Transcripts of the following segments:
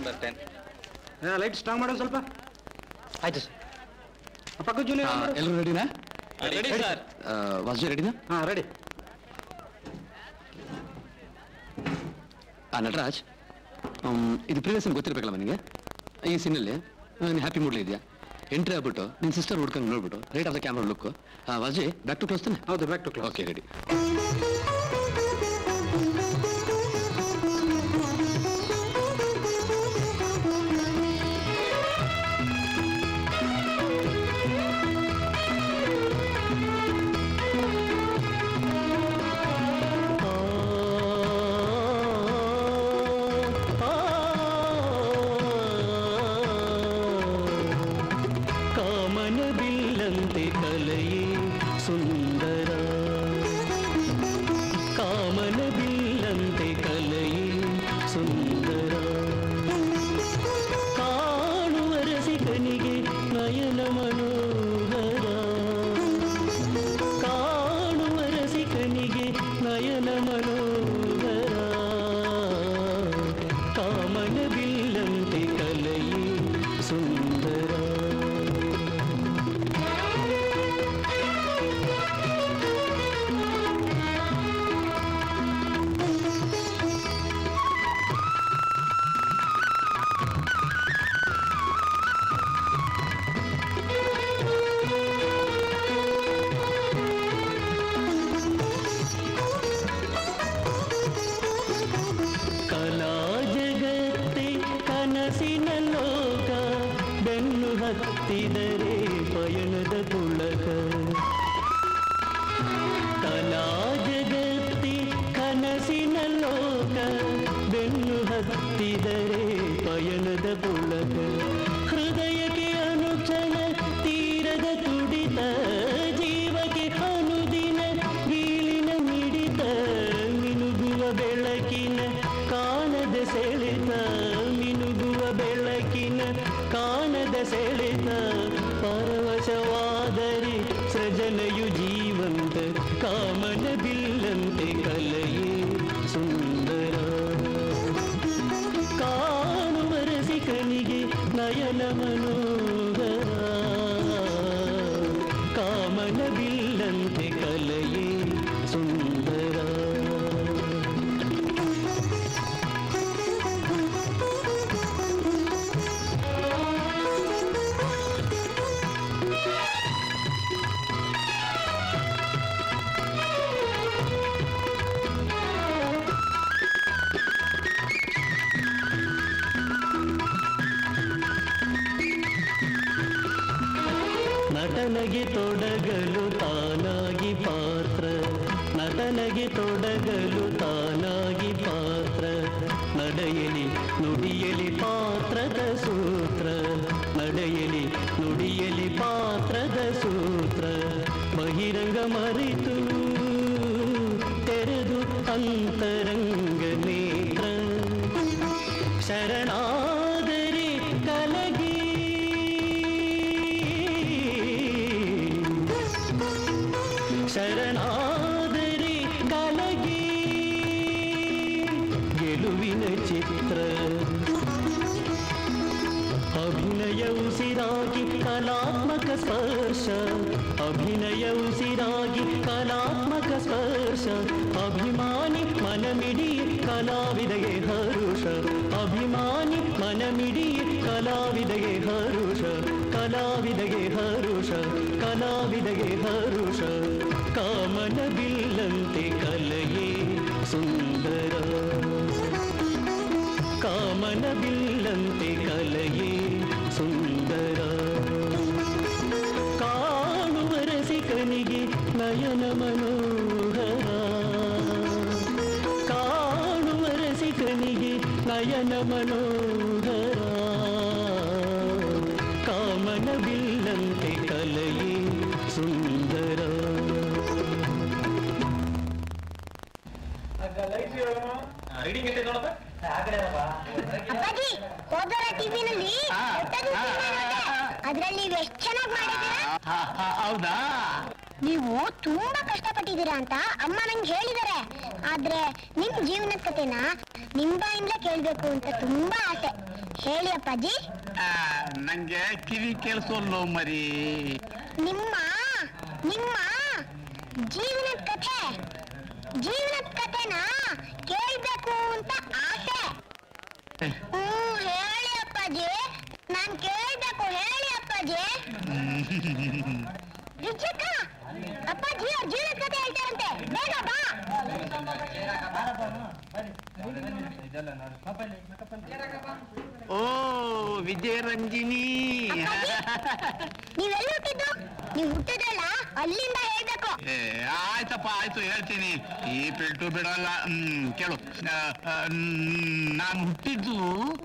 Number ten light strong ಮಾಡೋ ಸ್ವಲ್ಪ ಆಯ್ತು ಸರ್ ಪಕ್ಕ ಜೂನಿಯರ್ ಎಲ್ಲರೂ ರೆಡಿನಾ ರೆಡಿ ಸರ್ ವಾಸು ರೆಡಿನಾ ಹಾ ರೆಡಿ ಆ ನಟರಾಜ್ ಹ್ಮ್, ಇದು ಪ್ರೀವಿಯಸ್ ಗೊತ್ತಿರ್ಬೇಕಲ್ಲ ನನಗೆ ಈ ಸೀನಲ್ಲಿ ನೀನು ಹ್ಯಾಪಿ ಮೂಡ್ಲಿ ಇದೆಯಾ ಎಂಟ್ರಿ ಆಗ್ಬಿಟ್ಟು ನಿನ್ನ ಸಿಸ್ಟರ್ ಹುಡ್ಕೊಂಡು ನೋಡ್ಬಿಟ್ಟು right of the camera look ವಾಜಿ ಬ್ಯಾಕ್ ಟು ಕ್ಲೋಸ್ ತಾನೆ ಹೌದು back to class okay ready ಕಾಮನ ಬಿಲ್ಲಂತೆ ಕಲೆಯೇ ಸುಂದರ ಕಾಮನ ಬಿಲ್ಲಂತೆ ಕಲೆಯೇ ಸುಂದರ ಕಾಣುವ ರಸಿಕನಿಗೆ ನಯನ ಮನೋಹರ ಕಾಣುವ ರಸಿಕನಿಗೆ ನಯನ ಮನೋಹರ ಕಾಮನ ಬಿಲ್ಲಂತೆ ಕಲೆಯೇ ಸುಂದರ ಕಲಾ ಜಗತ್ತೆ ಕನಸಿನ ಲೋಕ ಬೆನ್ನು ಹತ್ತಿದರೆ ಪಯಣದ ಪುಳಕ ಕಲಾ ಜಗತ್ತೆ ಕನಸಿನ ಲೋಕ ಬೆನ್ನು ಹತ್ತಿದರೆ ಪಯಣದ ಪುಳಕ ಹೃದಯಕ್ಕೆ ಅನುಕ್ಷಣ ತೀರದ ತುಡಿತ ಜೀವಕ್ಕೆ ಅನುದಿನ ಗೀಲಿನ ಮಿಡಿತ ಮಿನುಗುವ ಬೆಳಕಿನ ಕಾಣದ ಸೆಳೆತ ಮಿನುಗುವ ಬೆಳಕಿನ ಕಾಣದ ಸೆಳೆತ ಪರವಶವಾದರೆ ಸೃಜನೆಯು ಜೀವಂತ ಕಾಮನ ಬಿಲ್ಲಂತೆ ಕಲೆಯೇ ಸುಂದರ ಕಾಣುವ ರಸಿಕನಿಗೆ ನಯನ ಮನೋಹರ ಕಾಮನ ಬಿಲ್ಲಂತೆ ಕಲೆಯೇ ಸುಂದರ ನಟನಗೆ ತೊಡಗಲು ತಾನಾಗಿ ಪಾತ್ರ ನಟನಗೆ ತೊಡಗಲು ತಾನಾಗಿ ಪಾತ್ರ ನಡೆಯಲಿ ನುಡಿಯಲಿ ಪಾತ್ರದ ಸೂತ್ರ ನಡೆಯಲಿ ನುಡಿಯಲಿ ಪಾತ್ರದ ಸೂತ್ರ ಬಹಿರಂಗ ಮರೆತು ತೆರೆದು ಅಂತರಂಗ ನೇತ್ರ ಶರಣಾದರೆ ಕಲಗಿ ಶರಣಾದರೆ ಕಲಗಿ ಗೆಲುವಿನ ಚಿತ್ರ ಅಭಿನಯ ಉಸಿರಾಗಿ ಕಲಾತ್ಮಕ ಸ್ಪರ್ಶ ಅಭಿನಯ ಉಸಿರಾಗಿ ಕಲಾತ್ಮಕ ಸ್ಪರ್ಶ ಅಭಿಮಾನಿ ಮನಮಿಡಿ ಕಲಾವಿದಗೆ ಹರುಷ ಅಭಿಮಾನಿ ಮನಮಿಡಿ ಕಲಾವಿದಗೆ ಹರುಷ ಕಲಾವಿದಗೆ ಹರುಷ ಕಲಾವಿದಗೆ ಹರುಷ ಕಾಮನ ಬಿಲ್ಲಂತೆ ಕಲೆಯೇ ಸುಂದರ ಕಾಮನ ಬಿಲ್ಲಂತೆ ಕಲೆಯೇ ಸುಂದರ ಕಾಣುವ ರಸಿಕನಿಗೆ ನಯನ ಮನೋಹರ ಕಾಣುವ ರಸಿಕನಿಗೆ ನಯನ ಮನೋಹರ ಕಾಮನ ಬಿಲ್ಲಂತೆ ಕಲೆಯೇ ಸುಂದರ ರೀಡಿಂಗ್ ಐತೆ ನೋಡಪ್ಪ ಅಪ್ಪಾಜಿ ಹೋದರ ಟಿವಿನಲ್ಲಿ ಅದ್ರಲ್ಲಿ ನೀವು ಎಷ್ಟು ಚೆನ್ನಾಗಿ ಮಾಡಿದ್ದೀರಾ ಹೌದಾ ನೀವು ತುಂಬಾ ಕಷ್ಟಪಟ್ಟಿದ್ದೀರಾ ಅಂತ ಅಮ್ಮ ನಂಗೆ ಹೇಳಿದಾರೆ ಆದ್ರೆ ನಿಮ್ ಜೀವನದ ಕಥೆನ ನಿಮ್ ಬಾಯಿಂದಲೇ ಕೇಳ್ಬೇಕು ಅಂತ ತುಂಬಾ ಆಸೆ ಹೇಳಿ ಅಪ್ಪಾಜಿ ಆ, ನಂಗೆ ಕಿವಿ ಕೇಳಿಸೋಲ್ಲೋ ಮರಿ ನಿಮ್ಮ ನಿಮ್ಮ ಜೀವನದ ಕಥೆ ಜೀವನದ ಕಥೆನ ಕೇಳ್ಬೇಕು ಅಂತ ಆಸೆ ಹ್ಮ್ ಹೇಳಿ ಅಪ್ಪಾಜಿ ನಾನ್ ಕೇಳ್ಬೇಕು ಹೇಳಿ ಅಪ್ಪಾಜಿ ರುಚಿಕ ಅಪ್ಪಾಜಿ ಅವ್ರ ಜೀವನದ ಕಥೆ ಹೇಳ್ತಾರಂತೆ ಬೇಗ ಬಾ ಓ ವಿಜಯರಂಜಿನಿ ನೀವೆಲ್ಲ ಹುಟ್ಟಿದ್ದು ನೀವು ಹುಟ್ಟಿದ್ರಲ್ಲ ಅಲ್ಲಿಂದ ಹೇಳ್ಬೇಕು ಏ, ಆಯ್ತಪ್ಪ ಆಯ್ತು ಹೇಳ್ತೀನಿ ಈ ಪೆಟ್ಟು ಬಿಡಲ್ಲ ಹ್ಮ್ ಕೇಳು ಆ, ಆ, ನಾನು ಹುಟ್ಟಿದ್ದು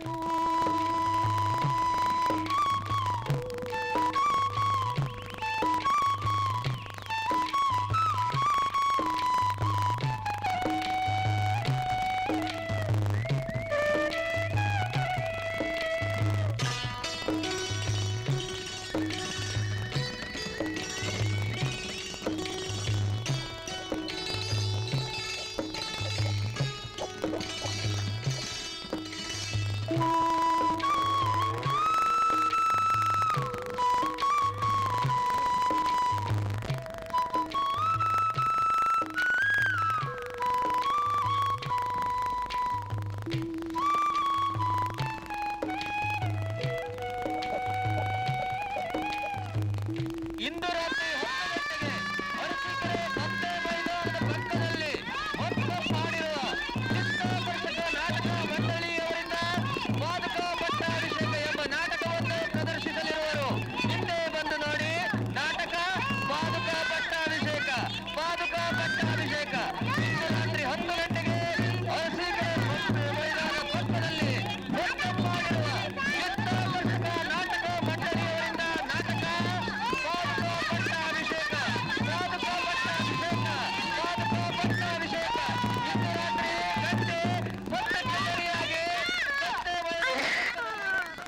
ಇಂದು ರಾತ್ರಿ ಹತ್ತು ಗಂಟೆಗೆ ಅರಸೀಕೆರೆ ಸಂತೆ ಮೈದಾನದ ಪಕ್ಕದಲ್ಲಿ ಮೊತ್ತ ಮಾಡಿರುವ ಚಿತ್ತಾಕರ್ಷಕ ನಾಟಕ ಮಂಡಳಿಯವರಿಂದ ಪಾದಕ ಪಟ್ಟಾಭಿಷೇಕ ಎಂಬ ನಾಟಕವನ್ನು ಪ್ರದರ್ಶಿಸಲಿರುವರು ಹಿಂದೆ ಬಂದು ನೋಡಿ ನಾಟಕ ಪಾದುಕ ಪಟ್ಟಾಭಿಷೇಕ ಪಾದುಕ ಪಟ್ಟಾಭಿಷೇಕ ಇಂದು ರಾತ್ರಿ ಹತ್ತು ಗಂಟೆಗೆ ಅರಸೀಕೆರೆ ಸಂತೆ ಮೈದಾನ ಪಕ್ಕದಲ್ಲಿ ಮೊತ್ತ ಮಾಡಿರುವ ಚಿತ್ತಾಕರ್ಷಕ ನಾಟಕ ಮಂಡಳಿಯವರಿಂದ ನಾಟಕ ಪಾದುಕ ಪಟ್ಟಾಭಿಷೇಕ ಪಾದುಕ ಪಟ್ಟಾಭಿಷೇಕ ಪಾದುಕ ಪಟ್ಟಾಭಿಷೇಕ ಇಂದು ರಾತ್ರಿ ಗಂಟೆ ಮೊತ್ತಕ್ಕೆ ಸರಿಯಾಗಿ ಸಂತೆ ಮೈದಾನ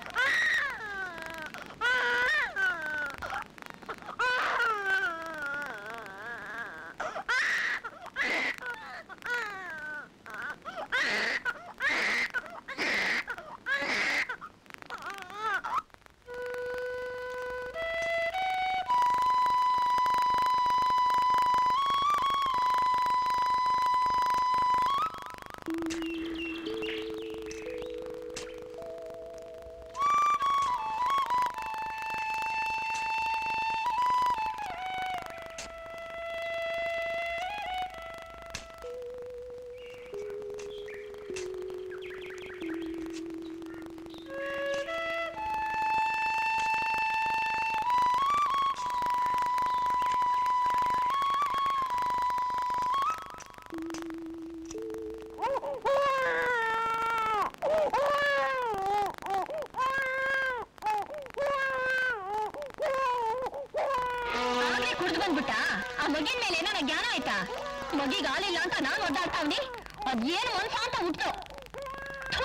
ಆಗ್ಲೇ ಕುಡ್ದು ಬಂದ್ಬಿಟ್ಟ ಆ ಮಗಿನ ಮೇಲೆ ಏನೋ ಜ್ಞಾನ ಆಯ್ತಾ ಮಗಿಗ್ ಹಾಲಿಲ್ಲ ಅಂತ ನಾನ್ ಒದ್ದಾಡ್ತಾವ್ನಿ ಅದೇನು ಮನ್ಸ ಅಂತ ಹುಟ್ಟು ಥು.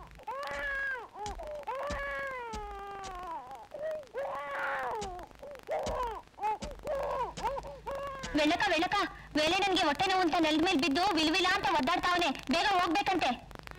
ವೆಳ್ಳಕ ವೆಳ್ಳಕ ವೇಳೆ ನನ್ಗೆ ಹೊಟ್ಟೆ ನೋವು ಅಂತ ನೆಲದ ಮೇಲೆ ಬಿದ್ದು ವಿಲ್ವಿಲ ಅಂತ ಒದ್ದಾಡ್ತಾವನೆ ಬೇಗ ಹೋಗ್ಬೇಕಂತೆ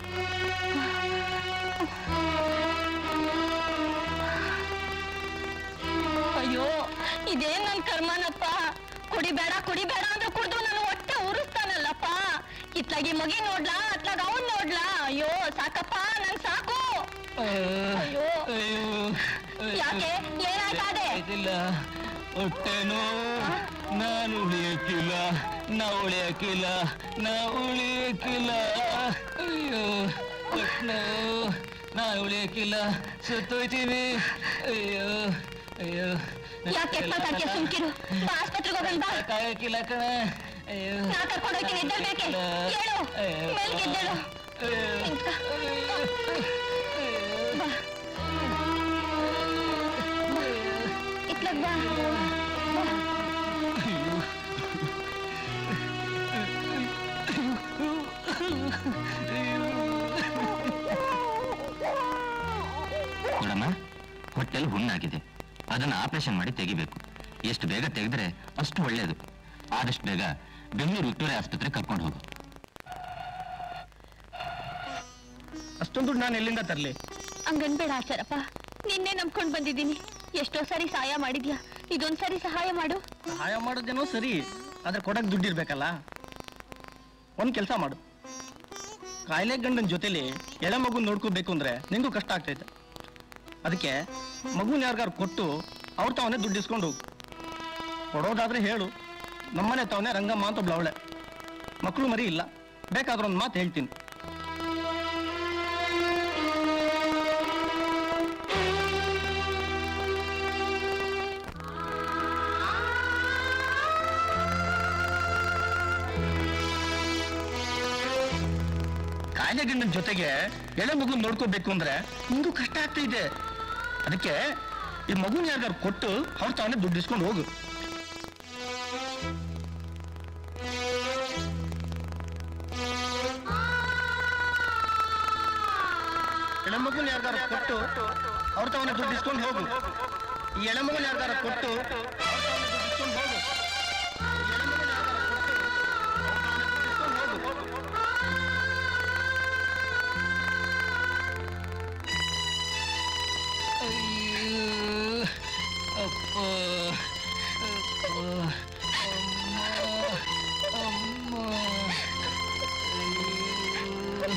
ಅಯ್ಯೋ ಇದೇನ್ ನನ್ ಕರ್ಮನಪ್ಪ ಕುಡಿಬೇಡ ಕುಡಿಬೇಡ ಅಂದ್ರೆ ಕುಡ್ದು ನಾನು ಹೊಟ್ಟೆ ಉರಿಸ್ತಾನಲ್ಲಪ್ಪ ಇತ್ಲಾಗಿ ಮಗಿ ನೋಡ್ಲಾ ಅತ್ಲಾಗ ಅವನ್ ನೋಡ್ಲಾ ಅಯ್ಯೋ ಸಾಕಪ್ಪ ನನ್ ಸಾಕು ಅಯ್ಯೋ ಯಾಕೆ ಏನಾಯ್ತಾದೆ ಇಲ್ಲ ಹೊಟ್ಟೆನೋ ನಾನು ಉಳಿಯಕ್ಕಿಲ್ಲ ನಾ ಉಳಿಯಕ್ಕಿಲ್ಲ ನಾ ಉಳಿಯಕ್ಕಿಲ್ಲ ಅಯ್ಯೋ ಹೊಟ್ಟೆ ನಾನು ಉಳಿಯಕ್ಕಿಲ್ಲ ಸತ್ತೋಯ್ತೀನಿ ಅಯ್ಯೋ ಅಯ್ಯೋ ಯಾಕೆ ಮಾತಾಡ್ತೀಯ ಸುಮ್ಕಿರು ಬಾ ಆಸ್ಪತ್ರೆಗೆ ಹೋಗೋಣ ಬಾ ಕಾಯಕ್ಕಿಲ್ಲ ಕಣ ಅಯ್ಯೋ ನಾ ಕರ್ಕೊಂಡು ಹೋಗ್ತೀನಿ ಎದ್ದೇಳ್ಬೇಕೆ ಹೇಳು ಮೇಲ್ಗೆ ಎದ್ದೇಳು ನಿಂತ್ಕೊ. ಬಾ ಇತ್ಲಾಗ್ ಬಾ ಬಾ. ನೋಡಮ್ಮ ಹೊಟ್ಟೆಲ್ ಹುಣ್ಣಾಗಿದೆ ಅದನ್ನ ಆಪರೇಷನ್ ಮಾಡಿ ತೆಗಿಬೇಕು ಎಷ್ಟು ಬೇಗ ತೆಗೆದ್ರೆ ಅಷ್ಟು ಒಳ್ಳೇದು ಆದಷ್ಟು ಬೇಗ ಬೆಂಗಳೂರು ವಿಕ್ಟೋರಿಯಾ ಆಸ್ಪತ್ರೆ ಕರ್ಕೊಂಡು ಹೋಗು ಅಷ್ಟೊಂದು ದುಡ್ಡು ನಾನು ಎಲ್ಲಿಂದ ತರಲಿ ಹಂಗನ್ಬೇಡ ಆಚಾರಪ್ಪ ನಿನ್ನೆ ನಂಬ್ಕೊಂಡ್ ಬಂದಿದ್ದೀನಿ ಎಷ್ಟೋ ಸಾರಿ ಸಹಾಯ ಮಾಡಿದ್ಯಾ ಇದೊಂದ್ ಸಾರಿ ಸಹಾಯ ಮಾಡು ಸಹಾಯ ಮಾಡೋದೇನೋ ಸರಿ ಆದ್ರೆ ಕೊಡಕ್ ದುಡ್ಡು ಇರ್ಬೇಕಲ್ಲ ಒಂದ್ ಕೆಲಸ ಮಾಡು ಕಾಯಿಲೆ ಗಂಡನ ಜೊತೆಲಿ ಎಳೆ ಮಗು ನೋಡ್ಕೋಬೇಕು ಅಂದ್ರೆ ನಿಂಗೂ ಕಷ್ಟ ಆಗ್ತೈತೆ ಅದಕ್ಕೆ ಮಗುನ ಯಾರಿಗಾರು ಕೊಟ್ಟು ಅವ್ರ ತಾವನೇ ದುಡ್ಡು ಇಸ್ಕೊಂಡು ಹೋಗು ಕೊಡೋದಾದ್ರೆ ಹೇಳು ನಮ್ಮನೆ ತಾವನೇ ರಂಗಮ್ಮ ಅಂತ ಒಬ್ಳು ಅವಳೆ ಮಕ್ಕಳು ಮರಿ ಇಲ್ಲ ಬೇಕಾದ್ರೆ ಒಂದು ಮಾತು ಹೇಳ್ತೀನಿ ಕಾಯಿಲೆ ಗಂಡನ ಜೊತೆಗೆ ಎಳೆ ಮಗು ನೋಡ್ಕೋಬೇಕು ಅಂದ್ರೆ ನಿಂಗೂ ಕಷ್ಟ ಆಗ್ತೈತೆ ಅದಕ್ಕೆ ಈ ಮಗುನ ಯಾರಿಗಾರು ಕೊಟ್ಟು ಅವ್ರ ತಾವನೇ ದುಡ್ಡು ಇಸ್ಕೊಂಡು ಹೋಗು ಎಳೆ ಮಗುನ ಯಾರಿಗಾರು ಕೊಟ್ಟು ಅವ್ರ ತಾವನೇ ದುಡ್ಡು ಇಸ್ಕೊಂಡು ಹೋಗು ಈ ಎಳೆ ಮಗುನ ಯಾರಿಗಾರು ಕೊಟ್ಟು ಅವ್ರ್ ತಾವನೇ ದುಡ್ಡು ಇಸ್ಕೊಂಡು ಹೋಗು ಈ ಎಳೆ ಮಗುನ ಯಾರಿಗಾರು ಕೊಟ್ಟು ಅವ್ರ್ ತಾವನೇ ದುಡ್ಡು ಇಸ್ಕೊಂಡು ಹೋಗು ಅಪ್ಪ ಅಪ್ಪ ಅಮ್ಮ ಅಮ್ಮ ಅಯ್ಯೋ.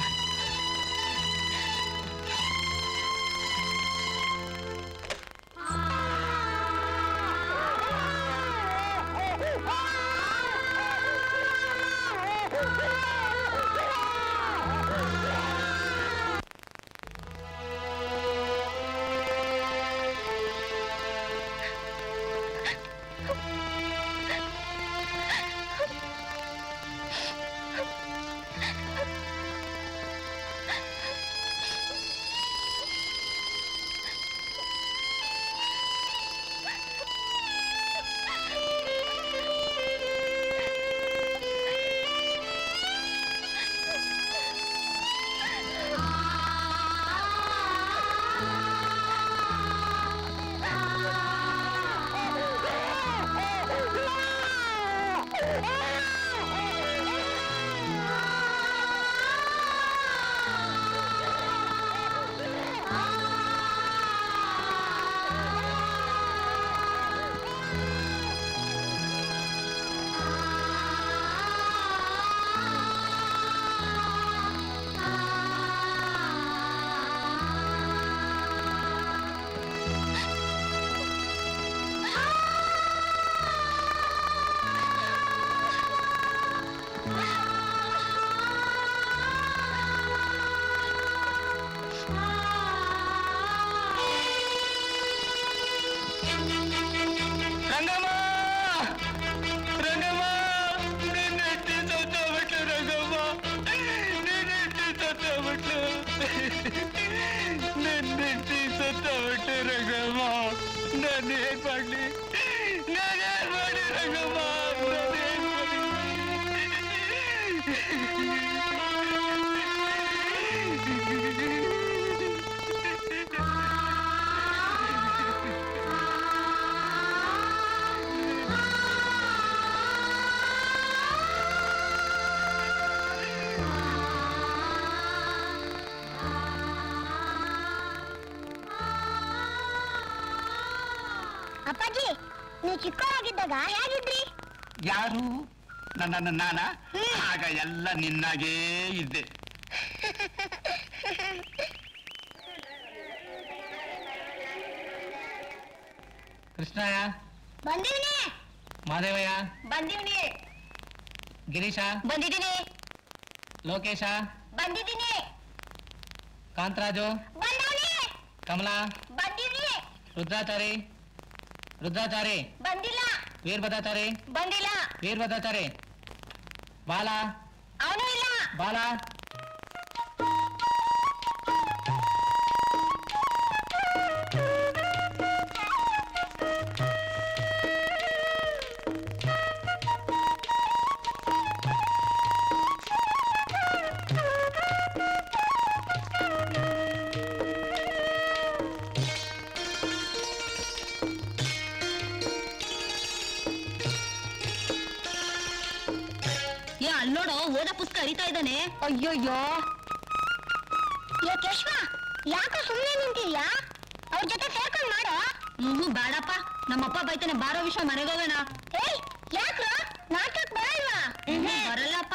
ರಂಗಮ್ಮ ರಂಗಮ್ಮ ನಿನ್ನೆಟ್ಟಿ ಸತ್ತೋಗ್ಬಿಟ್ಲು ರಂಗಮ್ಮ ನಿನ್ನೆಟ್ಟಿ ಸತ್ತೋಗ್ಬಿಟ್ಲು ನಿನ್ನೆಟ್ಟಿ ಸತ್ತೋಗ್ಬಿಟ್ಲು ರಂಗಮ್ಮ ನಾನು ಏನ್ ಮಾಡ್ಲಿ ನಾನು ಏನ್ ಮಾಡಿ ರಂಗಮ್ಮ ನಾನು ಏನ್ ಅಪ್ಪಾಜಿ ನೀವು ಚಿಕ್ಕವರಾಗಿದ್ದಾಗ ಹೇಗಿದ್ರಿ ಯಾರು ನನ್ನ ನಾನ ಆಗ ಎಲ್ಲ ನಿನ್ನಾಗೇ ಇದ್ದೆ ಕೃಷ್ಣಯ್ಯ ಬಂದಿವ್ನಿ ಮಾದೇವಯ್ಯ ಬಂದಿವ್ನಿ ಗಿರೀಶ ಬಂದಿದ್ದೀನಿ ಲೋಕೇಶ ಬಂದಿದ್ದೀನಿ ಕಾಂತರಾಜು ಬಂದವ್ನಿ ಕಮಲಾ ಬಂದಿವ್ನಿ ರುದ್ರಾಚಾರಿ ರುದ್ರಾಚಾರಿ ಬಂದಿಲ್ಲ ವೀರಭದ್ರಾಚಾರಿ ಬಂದಿಲ್ಲ ವೀರಭದ್ರಾಚಾರಿ ಬಾಲ ಅವನು ಇಲ್ಲ ಬಾಲ ಏ ಅಲ್ಲೋಡೋ ಓದ ಪುಸ್ತಕ ಅರಿತಾ ಇದ್ದಾನೆ ಅಯ್ಯೋಯ್ಯೋ ಏ ಕೇಶ್ವ ಯಾಕೋ ಸುಮ್ಮನೆ ನಿಂತಿದ್ಯಾ ಅವ್ರ ಜೊತೆ ಸೇರ್ಕೊಂಡ್ ಮಾಡೋ ಹ್ಮ್ ಬೇಡಪ್ಪ ನಮ್ಮಪ್ಪ ಬೈತಾನೆ ಬಾರೋ ವಿಷಯ ಮನೆಗೋಗೋಣ ಏಯ್ ಯಾಕ್ರ ನಾಟಕ ಬರಲ್ವಾ ಬರಲ್ಲಪ್ಪ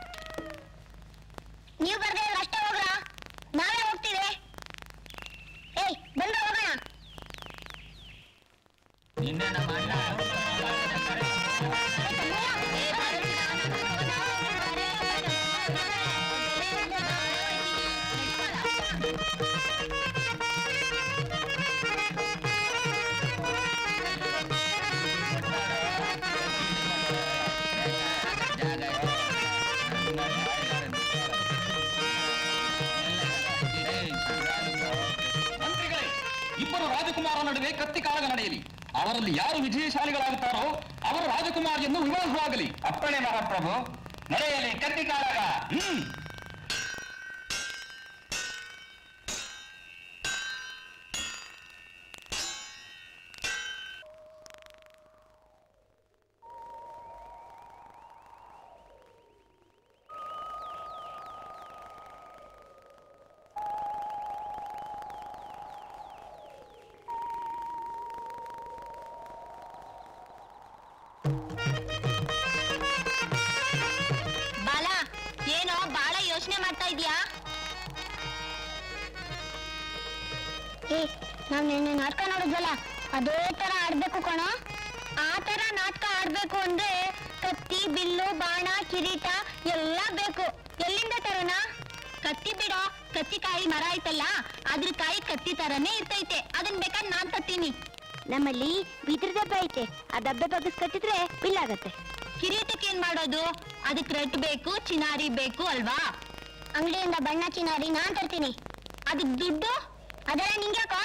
ನೀವು ಬರ್ದೇ ಇದ್ರೆ ಅಷ್ಟೇ ಹೋಗ್ರ ನಾವೇ ಹೋಗ್ತೀವಿ ಏಯ್ ಬಂದ್ರೆ ಹೋಗೋಣ ಮಂತ್ರಿಗಳೇ ಇಬ್ಬರು ರಾಜಕುಮಾರ ನಡುವೆ ಕತ್ತಿ ಕಾಳಗ ನಡೆಯಲಿ ಅವರಲ್ಲಿ ಯಾರು ವಿಜಯಶಾಲಿಗಳಾಗುತ್ತಾರೋ ಅವರು ರಾಜಕುಮಾರಿಯನ್ನು ವಿವಾಹವಾಗಲಿ ಅಪ್ಪಣೆ ಮಹಾಪ್ರಭು ನಡೆಯಲಿ ಕತ್ತಿ ಕಾಳಗ ಹ್ಮ್ ಬಾಲ ಏನೋ ಬಾಳ ಯೋಚನೆ ಮಾಡ್ತಾ ಇದ್ಯಾ ಏ ನಾವ್ ನಿನ್ನೆ ನಾಟಕ ನೋಡಿದ್ವಲ್ಲ ಅದೇ ತರ ಆಡ್ಬೇಕು ಕಣ ಆ ತರ ನಾಟಕ ಆಡ್ಬೇಕು ಅಂದ್ರೆ ಕತ್ತಿ ಬಿಲ್ಲು ಬಾಣ ಕಿರೀಟ ಎಲ್ಲ ಬೇಕು ಎಲ್ಲಿಂದ ತರೋಣ ಕತ್ತಿ ಬಿಡೋ ಕತ್ತಿ ಕಾಯಿ ಮರ ಐತಲ್ಲ ಅದ್ರ ಕಾಯಿ ಕತ್ತಿ ತರನೇ ಇರ್ತೈತೆ ಅದನ್ ಬೇಕಾದ್ರೆ ನಾನ್ ತತ್ತೀನಿ ನಮ್ಮಲ್ಲಿ ಬಿದ್ರ ದಬ್ಬ ಐತೆ ಆ ದಬ್ಬೆ ಬಗ್ಗಿಸ್ ಕಟ್ಟಿದ್ರೆ ಬಿಲ್ಲಾಗತ್ತೆ ಕಿರೀಟಕ್ಕೆ ಏನ್ ಮಾಡೋದು ಅದಕ್ಕೆ ರೆಟ್ ಬೇಕು ಚಿನಾರಿ ಬೇಕು ಅಲ್ವಾ ಅಂಗಡಿಯಿಂದ ಬಣ್ಣ ಚಿನಾರಿ ನಾನ್ ತರ್ತೀನಿ ಅದಕ್ ದುಡ್ಡು ಅದೆಲ್ಲ ನಿಂಗ್ಯಾಕೋ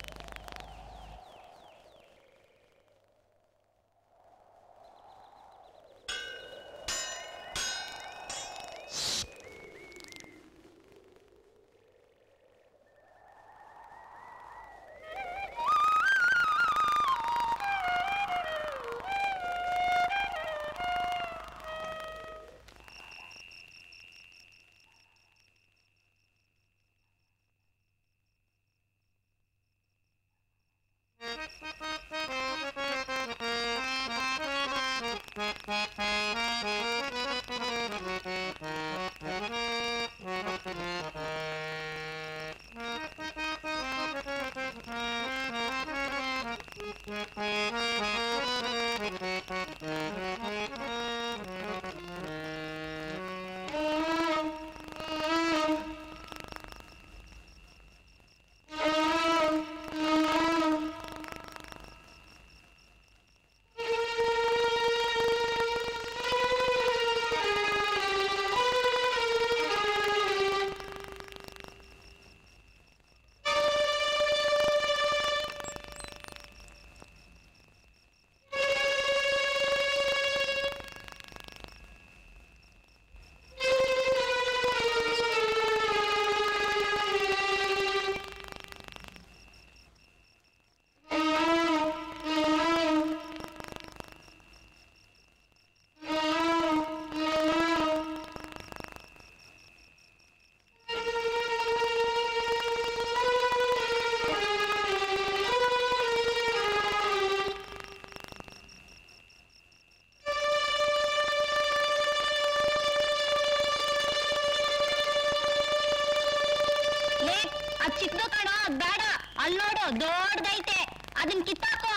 ಲೇ ಅದ್ ಚಿಕ್ಕದು ಕಣೋ ಅದ್ ಬೇಡ ಅಲ್ ನೋಡು ದೊಡ್ಡದೈತೆ ಅದನ್ ಕಿತ್ತಾಕೋ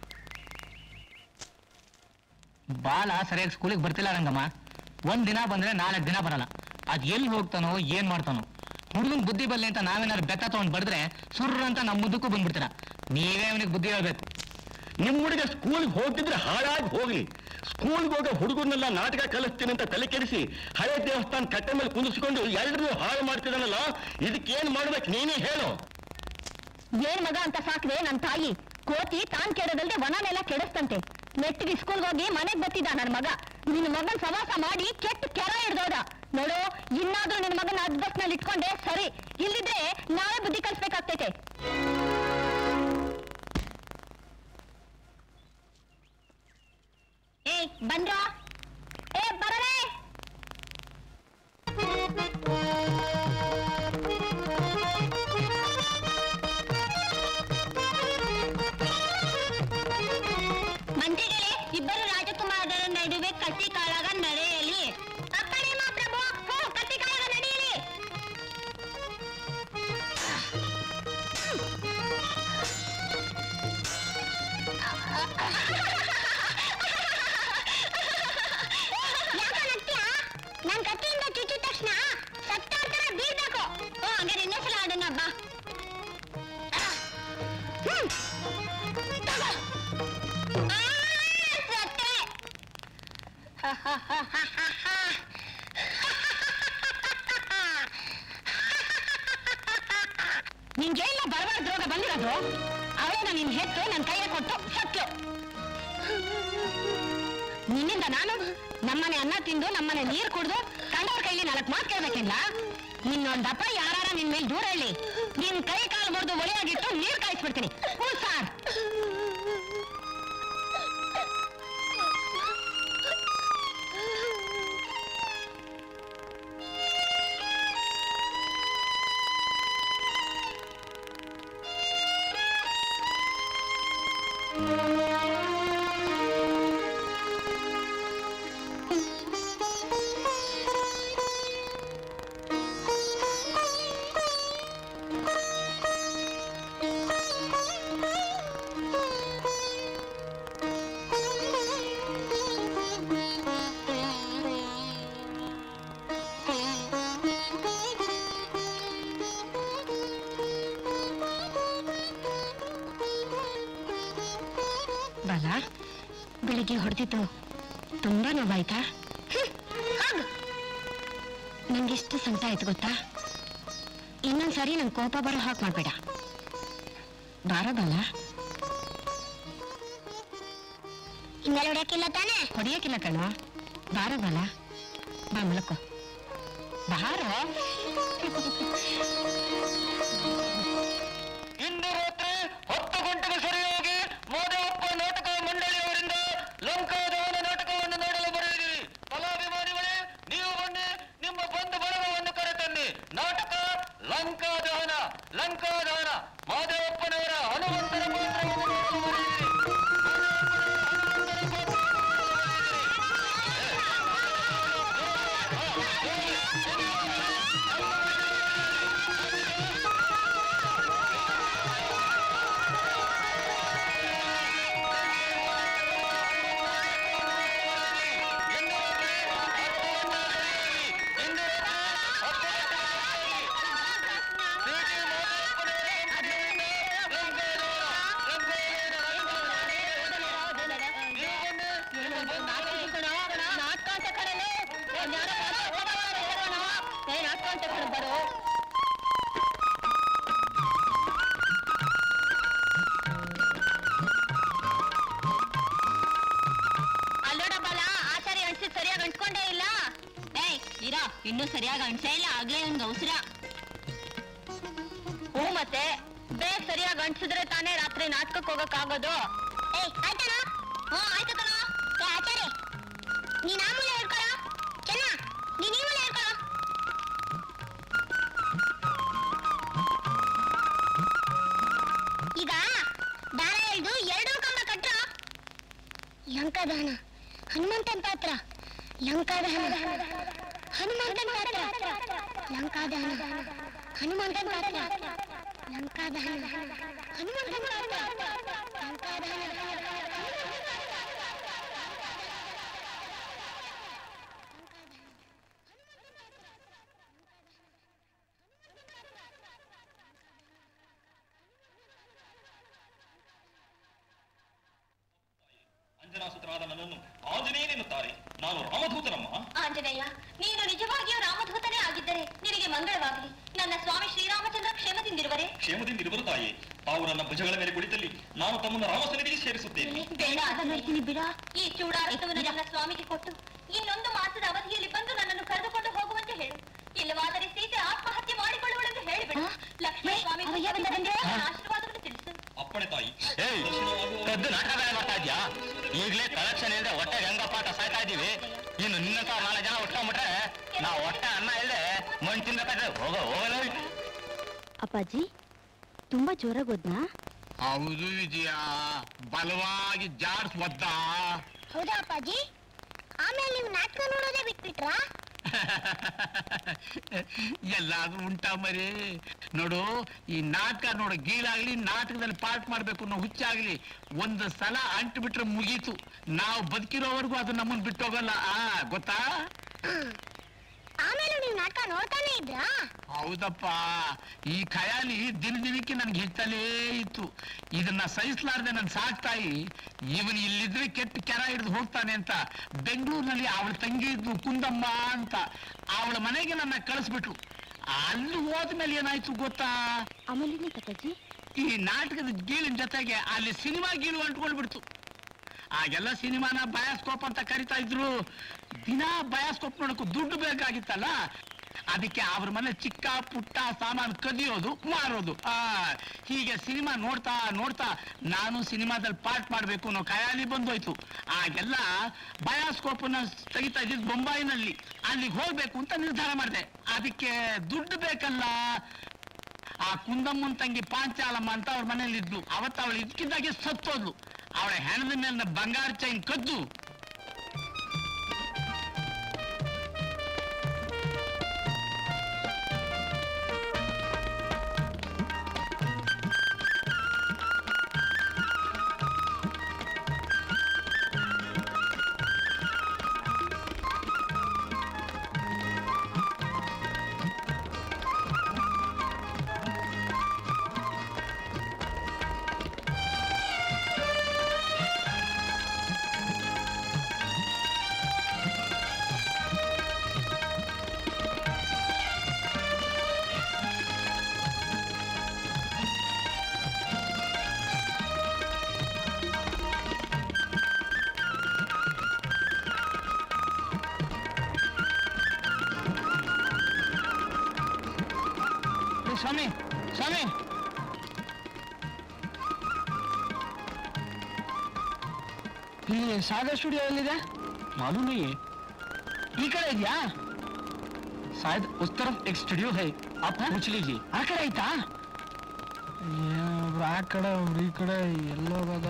ಬಾಲ ಸರಿಯಾಗಿ ಸ್ಕೂಲಿಗೆ ಬರ್ತಿಲ್ಲ ರಂಗಮ್ಮ ಒಂದ್ ದಿನ ಬಂದ್ರೆ ನಾಲ್ಕು ದಿನ ಬರಲ್ಲ ಅದ್ ಎಲ್ಲಿ ಹೋಗ್ತಾನೋ ಏನ್ ಮಾಡ್ತಾನೋ ಹುಡುಗನ್ ಬುದ್ಧಿ ಬಲ್ಲಿ ಅಂತ ನಾವೇನಾದ್ರು ಬೆತ್ತ ತಗೊಂಡ್ ಬಡಿದ್ರೆ ಸುರ್ರ ಅಂತ ನಮ್ಮ ಮುದ್ದಕ್ಕೂ ಬಂದ್ಬಿಡ್ತೀರ ನೀವೇ ಅವನಿಗೆ ಬುದ್ಧಿ ಹೇಳ್ಬೇಕು ನಿಮ್ ಹುಡುಗ ಸ್ಕೂಲ್ಗೆ ಹೋಗ್ತಿದ್ರೆ ಹಾಳಾಗಿ ಹೋಗ್ಲಿ ಸ್ಕೂಲ್ಗೆ ಹೋಗೋ ಹುಡುಗರನ್ನೆಲ್ಲ ನಾಟಕ ಕಲಿಸ್ತೀನಿ ಅಂತ ತಲೆ ಕೆಡಿಸಿ ಹಳೆ ದೇವಸ್ಥಾನ ಕಟ್ಟೆ ಮೇಲೆ ಕುಂದಿಸ್ಕೊಂಡು ಎಲ್ಲರೂ ಹಾಳು ಮಾಡ್ತಿದ್ದಾನಲ್ಲ ಇದಕ್ಕೇನ್ ಮಾಡ್ಬೇಕು ನೀನೇ ಹೇಳು ಏನ್ ಮಗ ಅಂತ ಸಾಕ್ರೆ ನನ್ ತಾಯಿ ಕೋತಿ ತಾನ್ ಕೆಡದಲ್ದೆ ವನನೆಲ್ಲ ಕೆಡಿಸ್ತಂತೆ ನೆಟ್ಟಿಗೆ ಸ್ಕೂಲ್ಗೆ ಹೋಗಿ ಮನೆಗ್ ಬತ್ತಿದ್ದ ನನ್ ಮಗ ನಿನ್ ಮಗನ್ ಸವಾಸ ಮಾಡಿ ಕೆಟ್ಟ ಕೆರ ಹಿಡ್ದೋದ ನೋಡು ಇನ್ನಾದ್ರೂ ನಿನ್ ಮಗನ ಅದ್ಬಸ್ನಲ್ಲಿ ಇಟ್ಕೊಂಡೆ ಸರಿ ಇಲ್ಲಿದ್ರೆ ನಾವೇ ಬುದ್ಧಿ ಕಲಿಸ್ಬೇಕಾಗ್ತೈತೆ ಏ ಬಂದ್ರೋ ಏ ಬರಲೇ ನನ್ ಕತ್ತಿಯಿಂದ ಚುಚ್ಚಿದ ತಕ್ಷಣ ಸತ್ತಾಡ್ತಾರ ಬೀಳ್ಬೇಕು ಓ ಹಂಗಾರೆ ಇನ್ನೊಂದ್ಸಲ ಆಡೋಣ ಬಾ ಹ್ಮ್. ತಗೋ. ಆ, ಸತ್ತೆ. ನಿನ್ಗೆ ಎಲ್ಲ ಬರಬಾರ್ದು ರೋಗ ಬಂದಿರೋದು ಅವಳನ್ನ ನಿನ್ ಹೆತ್ತು ನನ್ನ ಕೈಗೆ ಕೊಟ್ಟು ಸತ್ಲು ನಿನ್ನಿಂದ ನಾನು ನಮ್ಮನೆ ಅನ್ನ ತಿಂದು ನಮ್ಮನೆ ನೀರು ಕುಡ್ದು ಕಂಡವ್ರ ಕೈಲಿ ನಾಲ್ಕು ಮಾತು ಕೇಳ್ಬೇಕಿಲ್ಲ ಇನ್ನೊಂದಪ್ಪ ಯಾರಾರ ನಿನ್ ಮೇಲೆ ದೂರ ಹೇಳಿ ನಿನ್ ಕೈ ಕಾಲು ಮುರಿದು ಒಲೆಯಾಗಿಟ್ಟು ನೀರು ಕಾಯಿಸ್ಬಿಡ್ತೀನಿ ಹ್ಞೂ ಸಾರ್ ಬಾಲ ಬೆಳಿಗ್ಗೆ ಹೊಡೆದಿತ್ತು ತುಂಬಾ ನೋವಾಯ್ತಾ ನಂಗೆಷ್ಟು ಸಂಕಟ ಆಯ್ತು ಗೊತ್ತಾ ಇನ್ನೊಂದ್ಸರಿ ನಂಗೆ ಕೋಪ ಬರೋ ಹಾಕ್ ಮಾಡ್ಬೇಡ ಬಾರ ಬಾಲ ಇನ್ಮೇಲೆ ಹೊಡಿಯಕ್ಕಿಲ್ಲ ತಾನೇ ಹೊಡಿಯಕ್ಕಿಲ್ಲ ಕಣ ಬಾರ ಬಾಲ ಬಾ ಮಲಕೋ ಬಾರೋ ಇಂದು ರಾತ್ರಿ ಹತ್ತು ಗಂಟೆಗೆ ಸರಿಯಾಗಿ ಮಾದೇವಪ್ಪ ನಾಟಕ ಮಂಡಳಿಯವರಿಂದ ಲಂಕಾದವನ ನಾಟಕವನ್ನು ನೋಡಲು ಬರೆಯಿರಿ ಕಲಾಭಿಮಾನಿಗಳೇ ನೀವು ಬನ್ನಿ ನಿಮ್ಮ ಬಂಧು ಬಳಗವನ್ನು ಕರೆತನ್ನಿ ನಾಟಕ ಲಂಕಾದಹನ ಲಂಕಾದಹನ ಮಾದೇವಪ್ಪನವರ ಹನುಮಂತನ ಪಾತ್ರವನ್ನು ನೋಡಲು ಬರೆಯಿರಿ ಬರೋ ಅಲ್ಲೋಡ ಬಾಲ ಆಚಾರಿ ಅನ್ಸಿದ್ ಸರಿಯಾಗಿ ಅನ್ಸ್ಕೊಂಡೇ ಇಲ್ಲ ಏಯ್ ಇರ ಇನ್ನೂ ಸರಿಯಾಗಿ ಅನ್ಸೇ ಇಲ್ಲ ಆಗ್ಲೇ ನನ್ಗೆ ಅವಸರ ಹ್ಞೂ ಮತ್ತೆ ಬೇಗ ಸರಿಯಾಗಿ ಅಂಟಿಸಿದ್ರೆ ತಾನೇ ರಾತ್ರಿ ನಾಟಕಕ್ಕೆ ಹೋಗಕ್ಕಾಗೋದು ಏಯ್ ಆಯ್ತಣ ಹ್ಞೂ ಆಯ್ತು ಕಣ ಏ ಆಚಾರಿ ನೀನ್ ಆ ಮೂಲೆ ಹೇಳ್ಕೊಳ ಚೆನ್ನ ನೀನ್ ಈ ಮೂಲೆ ಹೇಳ್ಕೊಳ ಈಗ ದಾರ ಎಳ್ದು ಎರಡೂ ಕಂಬ ಕಟ್ರ ಲಂಕಾದಹನ ಹನುಮಂತನ ಪಾತ್ರ ಲಂಕಾದಹನ ಹನುಮಂತನ ಪಾತ್ರ ಲಂಕಾದಹನ ಹನುಮಂತನ ಪಾತ್ರ ಲಂಕಾದಹನ ಹನುಮಂತನ ಪಾತ್ರ ಲಂಕಾದಹನ ಅಂಜನಾಸುತರಾದ ನನ್ನನ್ನು ಆಂಜನೇಯನೆನ್ನುತ್ತಾರೆ ನಾನು ರಾಮಧೂತನಮ್ಮ ಆಂಜನೇಯ ನೀನು ನಿಜವಾಗಿಯೂ ರಾಮಧೂತನೇ ಆಗಿದ್ದರೆ ನಿನಗೆ ಮಂಗಳವಾಗಲಿ ನನ್ನ ಸ್ವಾಮಿ ಶ್ರೀರಾಮಚಂದ್ರ ಕ್ಷೇಮದಿಂದಿರುವರೆ ಕ್ಷೇಮದಿಂದಿರುವರು ತಾಯಿ ತಾವು ನನ್ನ ಭುಜಗಳ ಮೇಲೆ ಕುಳಿತಲ್ಲಿ ನಾನು ತಮ್ಮನ್ನು ರಾಮಸನ್ನಿಧಿಗೆ ಸೇರಿಸುತ್ತೇನೆ ಬೇಡ ಅದನ್ನಿರ್ತೀನಿ ಬಿಡ ಈ ಚೂಡಾರಸವನ್ನು ನನ್ನ ಸ್ವಾಮಿಗೆ ಕೊಟ್ಟು ಇನ್ನೊಂದು ಮಾಸದ ಅವಧಿಯಲ್ಲಿ ಬಂದು ನನ್ನನ್ನು ಕರೆದುಕೊಂಡು ಹೋಗುವಂತೆ ಹೇಳು ಇಲ್ಲವಾದರೆ ಸೀತೆ ಆತ್ಮಹತ್ಯೆ ಮಾಡಿಕೊಳ್ಳುವಳೆಂದು ಹೇಳಿಬಿಡು ಲಕ್ಷ್ಮೀ ಸ್ವಾಮಿ ನನ್ನ ಆಶೀರ್ವಾದವನ್ನು ತಿಳಿಸು ಅಪ್ಪಣೆ ತಾಯಿ ಕದ್ದು ನಾಟಕ ಮಾಡ್ತಾ ಇದ್ಯಾ ಈಗಲೇ ಕಲೆಕ್ಷನ್ ಇಲ್ಲದೆ ಹೊಟ್ಟೆ ಗಂಗಪಾಠ ಸಾಯ್ತಾ ಇದೀವಿ ಇನ್ನು ನಿನ್ನಂತ ನಾಲ್ಕು ಜನ ಉಟ್ಕೊಂಡ್ಬಿಟ್ರೆ ನಾವು ಹೊಟ್ಟೆ ಅನ್ನ ಇಲ್ಲದೆ ಮಣ್ಣು ತಿನ್ಬೇಕಾದ್ರೆ ಹೋಗೋ ಹೋಗಲ್ಲ ಅಪ್ಪಾಜಿ ತುಂಬಾ ಜೋರಾಗಿ ಹೋದ್ನಾ ಹೌದು ವಿಜಯ ಬಲವಾಗಿ ಜಾಡ್ಸ್ ಒದ್ದ ಹೌದಾ ಅಪ್ಪಾಜಿ ಆಮೇಲೆ ನೀವು ನಾಟಕ ನೋಡೋದೇ ಬಿಟ್ಬಿಟ್ರಾ ಎಲ್ಲಾದ್ರೂ ಉಂಟಾ ಮರಿ ನೋಡು ಈ ನಾಟಕ ನೋಡು ಗೀಳಾಗ್ಲಿ ನಾಟಕದಲ್ಲಿ ಪಾರ್ಟ್ ಮಾಡ್ಬೇಕು ಅನ್ನೋ ಹುಚ್ಚಾಗ್ಲಿ ಒಂದು ಸಲ ಅಂಟು ಬಿಟ್ರೆ ಮುಗೀತು ನಾವು ಬದುಕಿರೋವರೆಗೂ ಅದು ನಮ್ಮನ್ನ ಬಿಟ್ಟೋಗಲ್ಲ ಆ ಗೊತ್ತಾ ಆಮೇಲೆ ನೀವು ನಾಟಕ ನೋಡ್ತಾನೆ ಇದ್ರಾ ಹೌದಪ್ಪ ಈ ಖಯಾಲಿ ದಿನ ದಿನಕ್ಕೆ ನನ್ಗೆ ಹೆಚ್ಚಲೇ ಇತ್ತು ಇದನ್ನ ಸಹಿಸಲಾರ್ದೆ ನನ್ನ ಸಾಕ್ತಾಯಿ ಇವನು ಇಲ್ಲಿದ್ರೆ ಕೆಟ್ಟ ಕೆರ ಹಿಡಿದು ಹೋಗ್ತಾನೆ ಅಂತ ಬೆಂಗಳೂರಿನಲ್ಲಿ ಅವಳ ತಂಗಿ ಇದ್ಲು ಕುಂದಮ್ಮ ಅಂತ ಅವಳ ಮನೆಗೆ ನನ್ನ ಕಳಿಸ್ಬಿಟ್ಲು ಅಲ್ಲಿ ಹೋದ್ಮೇಲೆ ಏನಾಯ್ತು ಗೊತ್ತಾ ಆಮೇಲೆ ಪಪ್ಪಾಜಿ ಈ ನಾಟಕದ ಗೀಳಿನ ಜೊತೆಗೆ ಅಲ್ಲಿ ಸಿನಿಮಾ ಗೀಳು ಅಂಟ್ಕೊಂಡ್ಬಿಡ್ತು ಆಗೆಲ್ಲ ಸಿನಿಮಾನ ಬಯಾಸ್ಕೋಪ್ ಅಂತ ಕರಿತಾ ಇದ್ರು ದಿನ ಬಯಾಸ್ಕೋಪ್ ನೋಡಕ್ಕೂ ದುಡ್ಡು ಬೇಕಾಗಿತ್ತಲ್ಲ ಅದಕ್ಕೆ ಅವ್ರ ಮನೆ ಚಿಕ್ಕ ಪುಟ್ಟ ಸಾಮಾನು ಕದಿಯೋದು ಮಾರೋದು ಆ ಹೀಗೆ ಸಿನಿಮಾ ನೋಡ್ತಾ ನೋಡ್ತಾ ನಾನು ಸಿನಿಮಾದಲ್ಲಿ ಪಾರ್ಟ್ ಮಾಡ್ಬೇಕು ಅನ್ನೋ ಖಯಾಲಿ ಬಂದೋಯ್ತು ಆಗೆಲ್ಲ ಬಯಾಸ್ಕೋಪನ್ನ ತೆಗಿತಾ ಇದ್ದಿದ್ದು ಬೊಂಬಾಯಿನಲ್ಲಿ ಅಲ್ಲಿಗೆ ಹೋಗ್ಬೇಕು ಅಂತ ನಿರ್ಧಾರ ಮಾಡಿದೆ ಅದಕ್ಕೆ ದುಡ್ಡು ಬೇಕಲ್ಲ ಆ ಕುಂದಮ್ಮನ್ ತಂಗಿ ಪಾಂಚಾಲಮ್ಮ ಅಂತ ಅವ್ರ ಮನೇಲಿ ಇದ್ಲು ಅವತ್ತು ಅವಳು ಇದಕ್ಕಿದ್ದಾಗೆ ಸತ್ತೋದ್ಲು ಅವಳ ಹೆಣದ ಮೇಲಿನ ಬಂಗಾರ ಚೈನ್ ಕದ್ದು ಏ, ಸ್ವಾಮಿ ಸ್ವಾಮಿ ಇಲ್ಲಿ ಸಾಗರ್ ಸ್ಟುಡಿಯೋ ಎಲ್ಲಿದೆ ಮಾಲೂಮಿ ಈ ಕಡೆ ಇದೆಯಾ शायद उस तरफ एक स्टूडियो है आप पूछ लीजिए ಆ ಕಡೆ ಐತಾ ಒಬ್ರು ಆ ಕಡೆ ಒಬ್ರು ಈ ಕಡೆ ಎಲ್ಲೋಗೋದು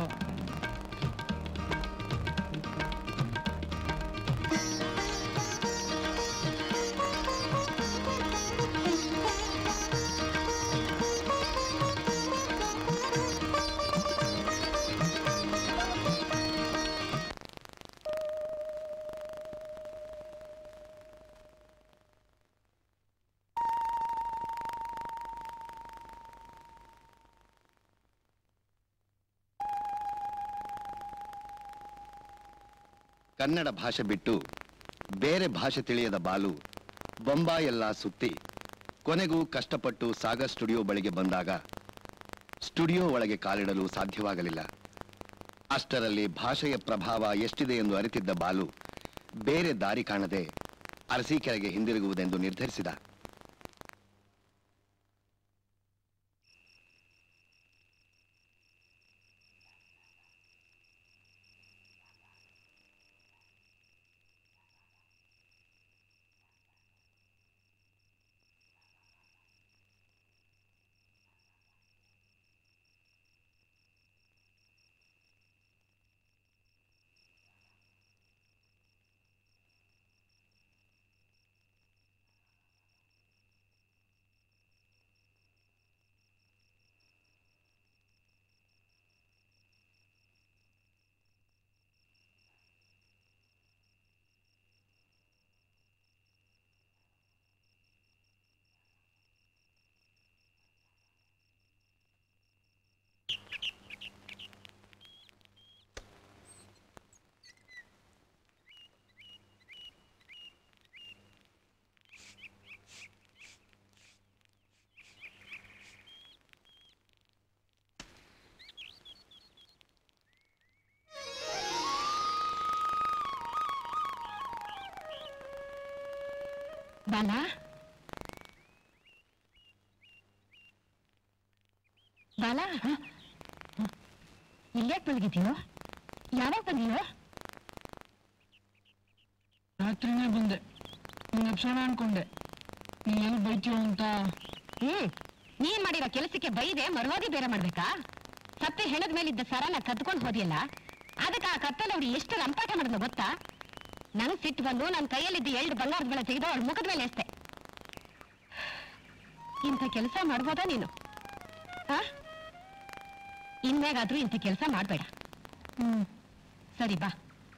ಕನ್ನಡ ಭಾಷೆ ಬಿಟ್ಟು ಬೇರೆ ಭಾಷೆ ತಿಳಿಯದ ಬಾಲು ಬೊಂಬಾಯೆಲ್ಲ ಸುತ್ತಿ ಕೊನೆಗೂ ಕಷ್ಟಪಟ್ಟು ಸಾಗರ್ ಸ್ಟುಡಿಯೋ ಬಳಿಗೆ ಬಂದಾಗ ಸ್ಟುಡಿಯೋ ಒಳಗೆ ಕಾಲಿಡಲು ಸಾಧ್ಯವಾಗಲಿಲ್ಲ ಅಷ್ಟರಲ್ಲಿ ಭಾಷೆಯ ಪ್ರಭಾವ ಎಷ್ಟಿದೆ ಎಂದು ಅರಿತಿದ್ದ ಬಾಲು ಬೇರೆ ದಾರಿ ಕಾಣದೆ ಅರಸೀಕೆರೆಗೆ ಹಿಂದಿರುಗುವುದೆಂದು ನಿರ್ಧರಿಸಿದ ಬಾಲ ಬಾಲ ಇಲ್ಯಾಕ್ ಮಲಗಿದೀಯೋ ಯಾವಾಗ ಬಂದಿಯೋ ರಾತ್ರಿನೇ ಬಂದೆ ನಿನ್ನ ಎಪ್ಸೋಣ ಅನ್ಕೊಂಡೆ ನೀ ಎಲ್ಲಿ ಬೈತೀಯೋ ಅಂತ ಹ್ಮ್ ನೀನ್ ಮಾಡಿರೋ ಕೆಲಸಕ್ಕೆ ಬೈದೆ ಮರುವಾಗಿ ಬೇರೆ ಮಾಡ್ಬೇಕಾ ಸತ್ತೆ ಹೆಣದ ಮೇಲಿದ್ದ ಸರನ ಕದ್ಕೊಂಡು ಹೋದಿಯಲ್ಲ ಅದಕ್ಕೆ ಆ ಕತ್ತಲವ್ರು ಎಷ್ಟು ರಂಪಾಟ ಮಾಡಿದ್ಲು ಗೊತ್ತಾ ನನಗ್ ಸಿಟ್ಟು ಬಂದು ನನ್ನ ಕೈಯಲ್ಲಿದ್ದ ಎರಡು ಬಂಗಾರದ ಬಳೆ ತೆಗೆದು ಅವಳ ಮುಖದ ಮೇಲೆ ಎಸ್ತೆ ಇಂಥ ಕೆಲಸ ಮಾಡ್ಬೋದಾ ನೀನು ಆ ಇನ್ಮ್ಯಾಗಾದ್ರೂ ಇಂಥ ಕೆಲಸ ಮಾಡ್ಬೇಡ ಹ್ಮ್ ಸರಿ ಬಾ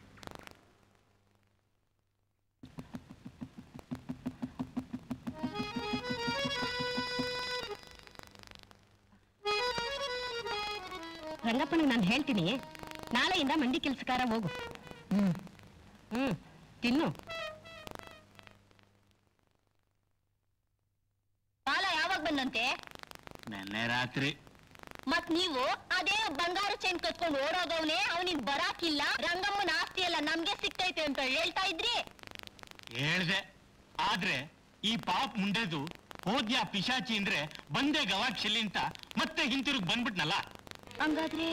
ರಂಗಪ್ಪನಿಗೆ ನಾನು ಹೇಳ್ತೀನಿ ನಾಳೆಯಿಂದ ಮಂಡಿ ಕೆಲಸಕಾರ ಹೋಗು ಹ್ಮ್ ಹ್ಮ್ ತಿನ್ನು ಬಾಲ ಯಾವಾಗ ಬಂದಂತೆ ನೆನ್ನೆ ರಾತ್ರಿ ಮತ್ ನೀವು ಅದೇ ಬಂಗಾರ ಚೈನ್ ಕಟ್ಕೊಂಡು ಓಡೋಗವ್ನೆ ಅವನಿಗೆ ಬರಾಕಿಲ್ಲ ರಂಗಮ್ಮನ ಆಸ್ತಿ ಎಲ್ಲ ನಮ್ಗೆ ಸಿಗ್ತೈತೆ ಅಂತ ಹೇಳ್ತಾ ಇದ್ರಿ ಹೇಳ್ದೆ ಆದ್ರೆ ಈ ಪಾಪ್ ಮುಂಡೆದು ಹೋದ್ಯಾ ಪಿಶಾಚಿ ಅಂದ್ರೆ ಬಂದೆ ಗವಾಕ್ಷಿಲಿ ಅಂತ ಮತ್ತೆ ಹಿಂತಿರುಗ್ ಬಂದ್ಬಿಟ್ನಲ್ಲ ಹಂಗಾದ್ರೆ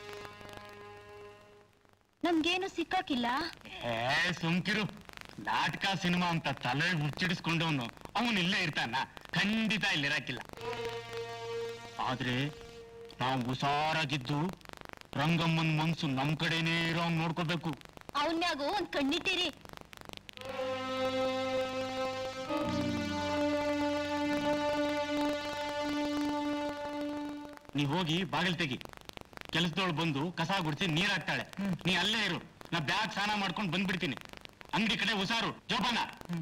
ನಮ್ಗೇನು ಸಿಕ್ಕಾಕಿಲ್ಲ ಏ ಸುಮ್ಕಿರು ನಾಟಕ ಸಿನಿಮಾ ಅಂತ ತಲೆ ಮುಚ್ಚಿಡಿಸ್ಕೊಂಡವನು ಅವನು ಇಲ್ಲೇ ಇರ್ತಾನ ಖಂಡಿತ ಇಲ್ಲಿರಕ್ಕಿಲ್ಲ ಆದ್ರೆ ನಾವು ಹುಷಾರಾಗಿದ್ದು ರಂಗಮ್ಮನ್ ಮನ್ಸು ನಮ್ ಕಡೆನೇ ಇರೋ ಹಂಗ್ ನೋಡ್ಕೋಬೇಕು ಅವನ್ಯಾಗು ಒಂದ್ ಕಣ್ಣಿಟ್ಟಿರಿ ನೀ ಹೋಗಿ ಬಾಗಿಲ್ ತೆಗಿ ಕೆಲಸದವಳು ಬಂದು ಕಸ ಗುಡಿಸಿ ನೀರ್ ಹಾಕ್ತಾಳೆ ನೀ ಅಲ್ಲೇ ಇರು ನಾ ಬ್ಯಾಗ್ ಸ್ನಾನ ಮಾಡ್ಕೊಂಡು ಬಂದ್ಬಿಡ್ತೀನಿ ಅಂಗಡಿ ಕಡೆ ಹುಷಾರು ಜೋಪಾನ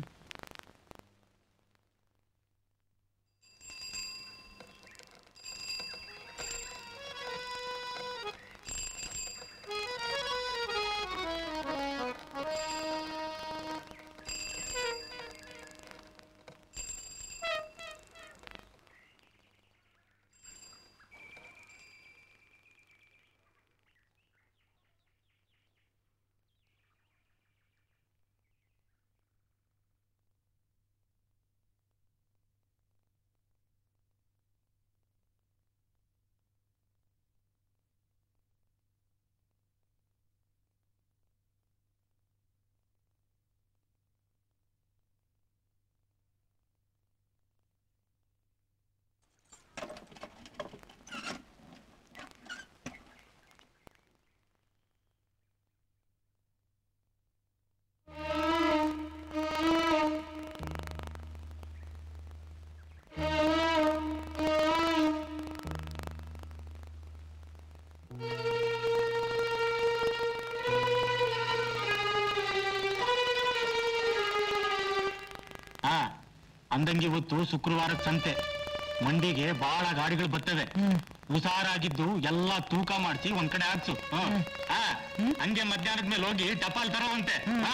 ಆ ಅಂದಂಗೆ ಇವತ್ತು ಶುಕ್ರವಾರದ ಸಂತೆ ಮಂಡಿಗೆ ಬಹಳ ಗಾಡಿಗಳು ಬರ್ತವೆ ಹುಷಾರಾಗಿದ್ದು ಎಲ್ಲಾ ತೂಕ ಮಾಡಿಸಿ ಒಂದ್ ಕಡೆ ಹಾಕ್ಸು ಹ್ಮ್. ಆ, ಹಂಗೆ ಮಧ್ಯಾಹ್ನದ ಮೇಲೆ ಹೋಗಿ ಟಪಾಲ್ ತರೋವಂತೆ ಹಾ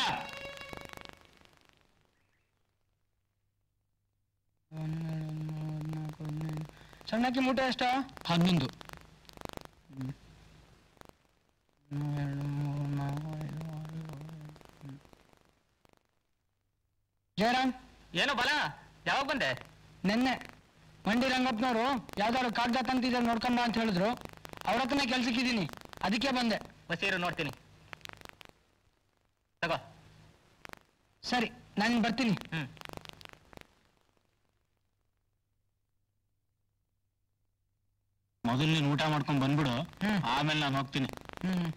ಸಣ್ಣಕ್ಕಿ ಮೂಟೆ ಎಷ್ಟ ಹನ್ನೊಂದು ಜಯರಾಮ್ ಏನು ಬಲ ಯಾವಾಗ ಬಂದೆ ನೆನ್ನೆ ಮಂಡಿ ರಂಗಪ್ಪನವರು ಯಾವ್ದಾದ್ರು ಕಾಗದ ತಂತಿದ್ರೆ ನೋಡ್ಕೊಂಬ ಅಂತ ಹೇಳಿದ್ರು ಅವ್ರ ಹತ್ರನೇ ಕೆಲ್ಸಕ್ಕಿದ್ದೀನಿ ಅದಕ್ಕೆ ಬಂದೆ ಬಸೀರು ನೋಡ್ತೀನಿ ತಗೋ ಸರಿ ನಾನು ಬರ್ತೀನಿ ಹ್ಮ್ ಮೊದಲು ನೀನು ಊಟ ಮಾಡ್ಕೊಂಡ್ ಬಂದ್ಬಿಡು ಹ್ಮ್. ಆಮೇಲೆ ನಾನು ಹೋಗ್ತೀನಿ ಹ್ಮ್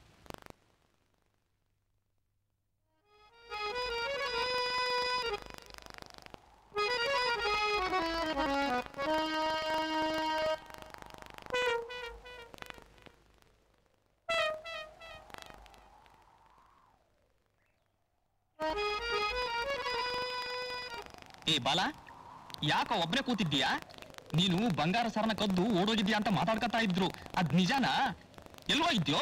ಏ ಬಾಲ ಯಾಕ ಒಬ್ನೇ ಕೂತಿದ್ದೀಯಾ ನೀನು ಬಂಗಾರ ಸರನ ಕದ್ದು ಓಡೋಗಿದ್ಯಾ ಅಂತ ಮಾತಾಡ್ಕೊತಾ ಇದ್ರು ಅದ್ ನಿಜಾನಾ ಎಲ್ವೋ ಇದ್ಯೋ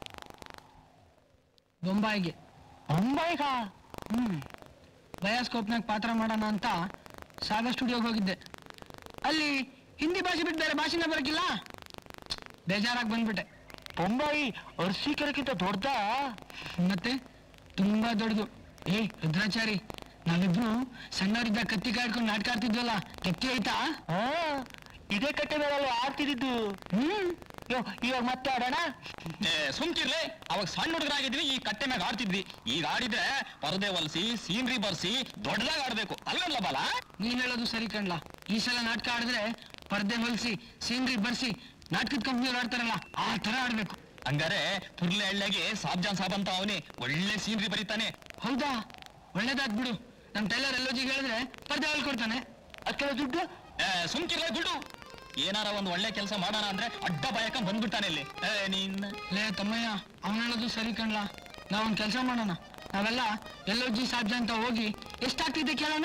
ಬೊಂಬಾಯಿಗೆ ಬೊಂಬಾಯಿಗ ಹ್ಮ್ ಬಯಾಸ್ಕೋಪ್ನಾಗ ಪಾತ್ರ ಮಾಡೋಣ ಅಂತ ಸಾಗರ್ ಸ್ಟುಡಿಯೋಗೆ ಹೋಗಿದ್ದೆ ಅಲ್ಲಿ ಹಿಂದಿ ಭಾಷೆ ಬಿಟ್ಟು ಬೇರೆ ಭಾಷೆನೇ ಬರಕಿಲ್ಲ ಬೇಜಾರಾಗಿ ಬಂದ್ಬಿಟ್ಟೆ ಬೊಂಬಾಯಿ ಅರ್ಸಿಕೆರೆಗಿಂತ ದೊಡ್ಡ ಮತ್ತೆ ತುಂಬಾ ದೊಡ್ಡದು ಏ ರುದ್ರಾಚಾರಿ ನಾವಿಬ್ರು ಸಣ್ಣವರಿದ್ದ ಕತ್ತಿ ಕಾಯ್ಕೊಂಡು ನಾಟಕ ಆಡ್ತಿದ್ವಲ್ಲ ಕೆತ್ತಿ ಆಯ್ತಾ ಇದೇ ಕಟ್ಟೆ ಮೇಲೆ ಆಡ್ತಿದ್ದು ಹ್ಮ್ ಇವಾಗ ಮತ್ತೆ ಆಡೋಣ ಸುಮ್ಕಿರ್ಲೆ ಅವಾಗ ಸಣ್ಣ ಹುಡುಗರಾಗಿದ್ವಿ ಈ ಕಟ್ಟೆ ಮ್ಯಾಗ ಆಡ್ತಿದ್ವಿ ಈಗ ಆಡಿದ್ರೆ ಪರದೆ ಹೊಲ್ಸಿ ಸೀನ್ರಿ ಬರ್ಸಿ ದೊಡ್ಡದಾಗಿ ಆಡ್ಬೇಕು ಅಲ್ಲಲ್ಲ ಬಾಲ ನೀನ್ ಹೇಳೋದು ಸರಿ ಕಣ್ಲಾ ಈ ಸಲ ನಾಟಕ ಆಡಿದ್ರೆ ಪರ್ದೆ ಹೊಲಿಸಿ ಸೀನ್ರಿ ಬರ್ಸಿ ನಾಟಕದ ಕಂಪ್ನಿಯವ್ರು ಆಡ್ತಾರಲ್ಲ ಆ ತರ ಆಡ್ಬೇಕು ಹಂಗಾರೆ ಪುರ್ಲೆ ಹಳ್ಳಿಗೆ ಸಾಬ್ಜಾನ್ ಸಾಬ್ ಅಂತ ಅವನೇ ಒಳ್ಳೆ ಸೀನ್ರಿ ಬರೀತಾನೆ ಹೌದಾ ಒಳ್ಳೇದಾಗ್ ಬಿಡು ನಮ್ ಟೈಲರ್ ಎಲ್ಲೋಜಿಗೆ ಹೇಳಿದ್ರೆ ಪರ್ದೆ ಹೊಲ್ಕೊಡ್ತಾನೆ ಅದಕ್ಕೆಲ್ಲ ದುಡ್ಡು ಸುಮ್ಕಿರ್ಲ ದುಡ್ಡು ಏನಾರ ಒಂದ್ ಒಳ್ಳೆ ಕೆಲಸ ಮಾಡೋಣ ಅಂದ್ರೆ ಅಡ್ಡ ಬಾಯಕ ಬಂದ್ಬಿಡ್ತಾನೆ ಇಲ್ಲಿ ಏ, ನೀನ್ ಲೇ ತಮ್ಮಯ್ಯ ಅವನು ಹೇಳೋದು ಸರಿ ಕಣ್ಲಾ ನಾವೊಂದ್ ಕೆಲಸ ಮಾಡೋಣ ನಾವೆಲ್ಲ ಎಲ್ಲೋಜಿ ಸಾಬ್ಜ ಅಂತ ಹೋಗಿ ಎಷ್ಟಾಗ್ತಿದೆ ಕೇಳೋಣ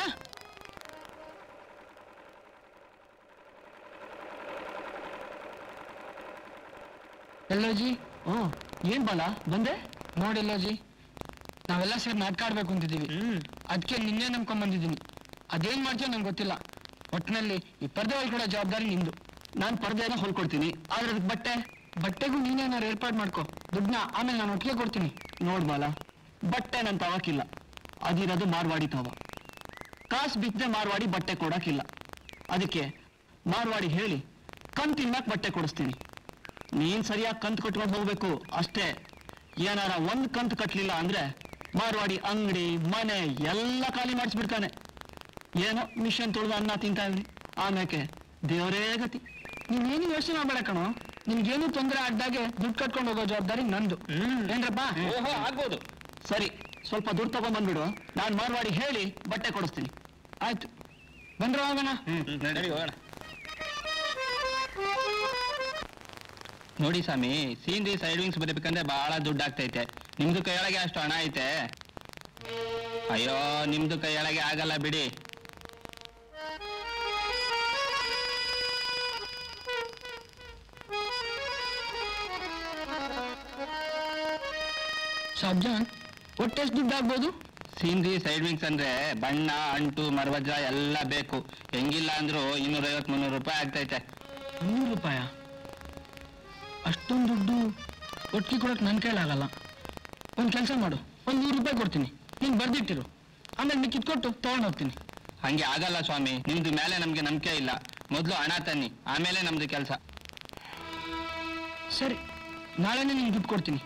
ಎಲ್ಲೋಜಿ ಓ ಏನ್ ಬಲ ಬಂದೆ ನೋಡಿ ಎಲ್ಲೋಜಿ ನಾವೆಲ್ಲ ಸೇರಿ ನಾಟಕ ಆಡ್ಬೇಕು ಅಂತಿದ್ದೀವಿ ಅದಕ್ಕೆ ನಿನ್ನೆ ನಂಬ್ಕೊಂಡ್ ಬಂದಿದ್ದೀನಿ ಅದೇನ್ ಮಾಡ್ತೀಯೋ ನಂಗೆ ಗೊತ್ತಿಲ್ಲ ಒಟ್ಟಿನಲ್ಲಿ ಈ ಪರ್ದೆ ಹೊಲ್ಕೊಡೋ ಜವಾಬ್ದಾರಿ ನಿಂದು ನಾನು ಪರ್ದೆನ ಹೊಲ್ಕೊಡ್ತೀನಿ ಆದ್ರೆ ಅದಕ್ಕೆ ಬಟ್ಟೆ ಬಟ್ಟೆಗೂ ನೀನೇನಾರು ಏರ್ಪಾಡು ಮಾಡ್ಕೊ ದುಡ್ಡನ್ನ ಆಮೇಲೆ ನಾನು ಒಟ್ಟಿಗೆ ಕೊಡ್ತೀನಿ ನೋಡ್ ಬಾಲ ಬಟ್ಟೆ ನನ್ ತವಕಿಲ್ಲ ಅದಿರೋದು ಮಾರ್ವಾಡಿ ತವ ಕಾಸು ಬಿದ್ದೆ ಮಾರ್ವಾಡಿ ಬಟ್ಟೆ ಕೊಡಕ್ಕಿಲ್ಲ ಅದಕ್ಕೆ ಮಾರ್ವಾಡಿ ಹೇಳಿ ಕಂತ್ ತಿನ್ನಕ್ ಬಟ್ಟೆ ಕೊಡಿಸ್ತೀನಿ ನೀನ್ ಸರಿಯಾಗಿ ಕಂತ್ ಕಟ್ಕೊಂಡು ಹೋಗ್ಬೇಕು ಅಷ್ಟೇ ಏನಾರ ಒಂದ್ ಕಂತ್ ಕಟ್ಲಿಲ್ಲ ಅಂದ್ರೆ ಮಾರ್ವಾಡಿ ಅಂಗಡಿ ಮನೆ ಎಲ್ಲ ಖಾಲಿ ಮಾಡಿಸ್ಬಿಡ್ತಾನೆ ಏನೋ ಮಿಷನ್ ತುಳಿದು ಅನ್ನ ತಿಂತಾ ಇವ್ರಿ ಆಮ್ಯಾಕೆ ದೇವರೇ ಗತಿ ನೀನೇನು ಯೋಚನೆ ಮಾಡ್ಬೇಡ ಕಣೋ ನಿನ್ಗೇನು ತೊಂದರೆ ಆಡ್ದಾಗೆ ದುಡ್ಡು ಕಟ್ಕೊಂಡು ಹೋಗೋ ಜವಾಬ್ದಾರಿ ನಂದು ಏನ್ರಪ್ಪ ಓಹೋ ಆಗ್ಬೋದು ಸರಿ ಸ್ವಲ್ಪ ದುಡ್ಡು ತಗೊಂಡ್ಬಂದ್ಬಿಡು ನಾನ್ ಮಾರ್ವಾಡಿ ಹೇಳಿ ಬಟ್ಟೆ ಕೊಡಿಸ್ತೀನಿ ಆಯ್ತು ಬಂದ್ರ ಹೋಗೋಣ ನಡಿ ಹೋಗೋಣ ನೋಡಿ ಸ್ವಾಮಿ ಸೀನ್ರಿ ಸೈಡ್ ವಿಂಗ್ಸ್ ಬರೀಬೇಕಂದ್ರೆ ಬಹಳ ದುಡ್ಡು ಆಗ್ತೈತೆ ನಿಮ್ದು ಕೈಯೊಳಗೆ ಅಷ್ಟು ಹಣ ಐತೆ ಅಯ್ಯೋ ನಿಮ್ದು ಕೈಯೊಳಗೆ ಆಗಲ್ಲ ಬಿಡಿ ಶಾಬ್ಜಾನ್ ಒಟ್ಟೆಷ್ಟು ದುಡ್ಡು ಆಗ್ಬೋದು ಸೀನ್ರಿ ಸೈಡ್ ವಿಂಗ್ಸ್ ಅಂದ್ರೆ ಬಣ್ಣ ಅಂಟು ಮರವಜ್ರ ಎಲ್ಲ ಬೇಕು ಹೆಂಗಿಲ್ಲ ಅಂದ್ರೂ ಇನ್ನೂರ ಐವತ್ ಮುನ್ನೂರು ರೂಪಾಯಿ ಆಗ್ತೈತೆ ಮುನ್ನೂರು ರೂಪಾಯ ಅಷ್ಟೊಂದು ದುಡ್ಡು ಒಟ್ಟಿಗೆ ಕೊಡಕ್ ನನ್ನ ಕೈಲಾಗಲ್ಲ ಒಂದು ಕೆಲಸ ಮಾಡು ಒಂದು ನೂರು ರೂಪಾಯಿ ಕೊಡ್ತೀನಿ ನೀನು ಬರ್ದಿಟ್ಟಿರು ಆಮೇಲೆ ನೀನು ಕಿತ್ಕೊಟ್ಟು ತಗೊಂಡು ಹೋಗ್ತೀನಿ ಹಂಗೆ ಆಗಲ್ಲ ಸ್ವಾಮಿ ನಿಮ್ದು ಮೇಲೆ ನಮ್ಗೆ ನಂಬಿಕೆ ಇಲ್ಲ ಮೊದಲು ಹಣ ತನ್ನಿ ಆಮೇಲೆ ನಮ್ದು ಕೆಲಸ ಸರಿ ನಾಳೆನೇ ನಿಂಗೆ ದುಡ್ಡು ಕೊಡ್ತೀನಿ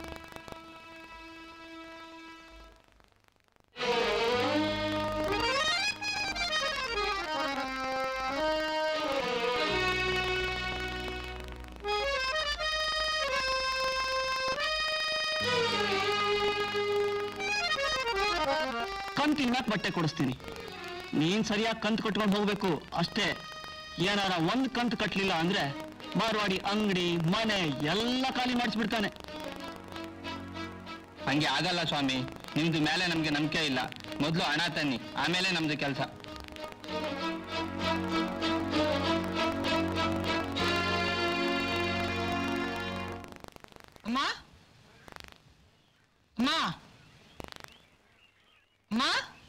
ಕಂತ್ ತಿನ್ನಕ್ ಬಟ್ಟೆ ಕೊಡಿಸ್ತೀನಿ ನೀನ್ ಸರಿಯಾಗಿ ಕಂತ್ ಕಟ್ಕೊಂಡು ಹೋಗ್ಬೇಕು ಅಷ್ಟೇ ಏನಾರ ಒಂದ್ ಕಂತ್ ಕಟ್ಲಿಲ್ಲ ಅಂದ್ರೆ ಮಾರ್ವಾಡಿ ಅಂಗಡಿ ಮನೆ ಎಲ್ಲ ಖಾಲಿ ಮಾಡಿಸ್ಬಿಡ್ತಾನೆ ಹಂಗೆ ಆಗಲ್ಲ ಸ್ವಾಮಿ ನಿಮ್ದು ಮೇಲೆ ನಮ್ಗೆ ನಂಬಿಕೆ ಇಲ್ಲ ಮೊದಲು ಹಣ ತನ್ನಿ ಆಮೇಲೆ ನಮ್ದು ಕೆಲಸ ಅಮ್ಮ ಅಮ್ಮ ಅಮ್ಮ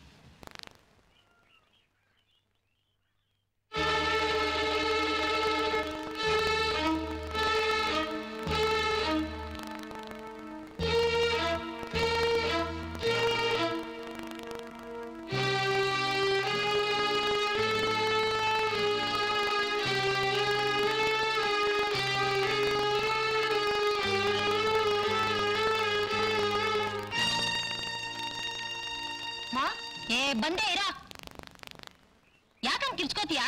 ಮಾ ಏ ಬಂದೆ ಇರ ಯಾಕಂಗ್ ಕಿರ್ಚ್ಕೋತೀಯಾ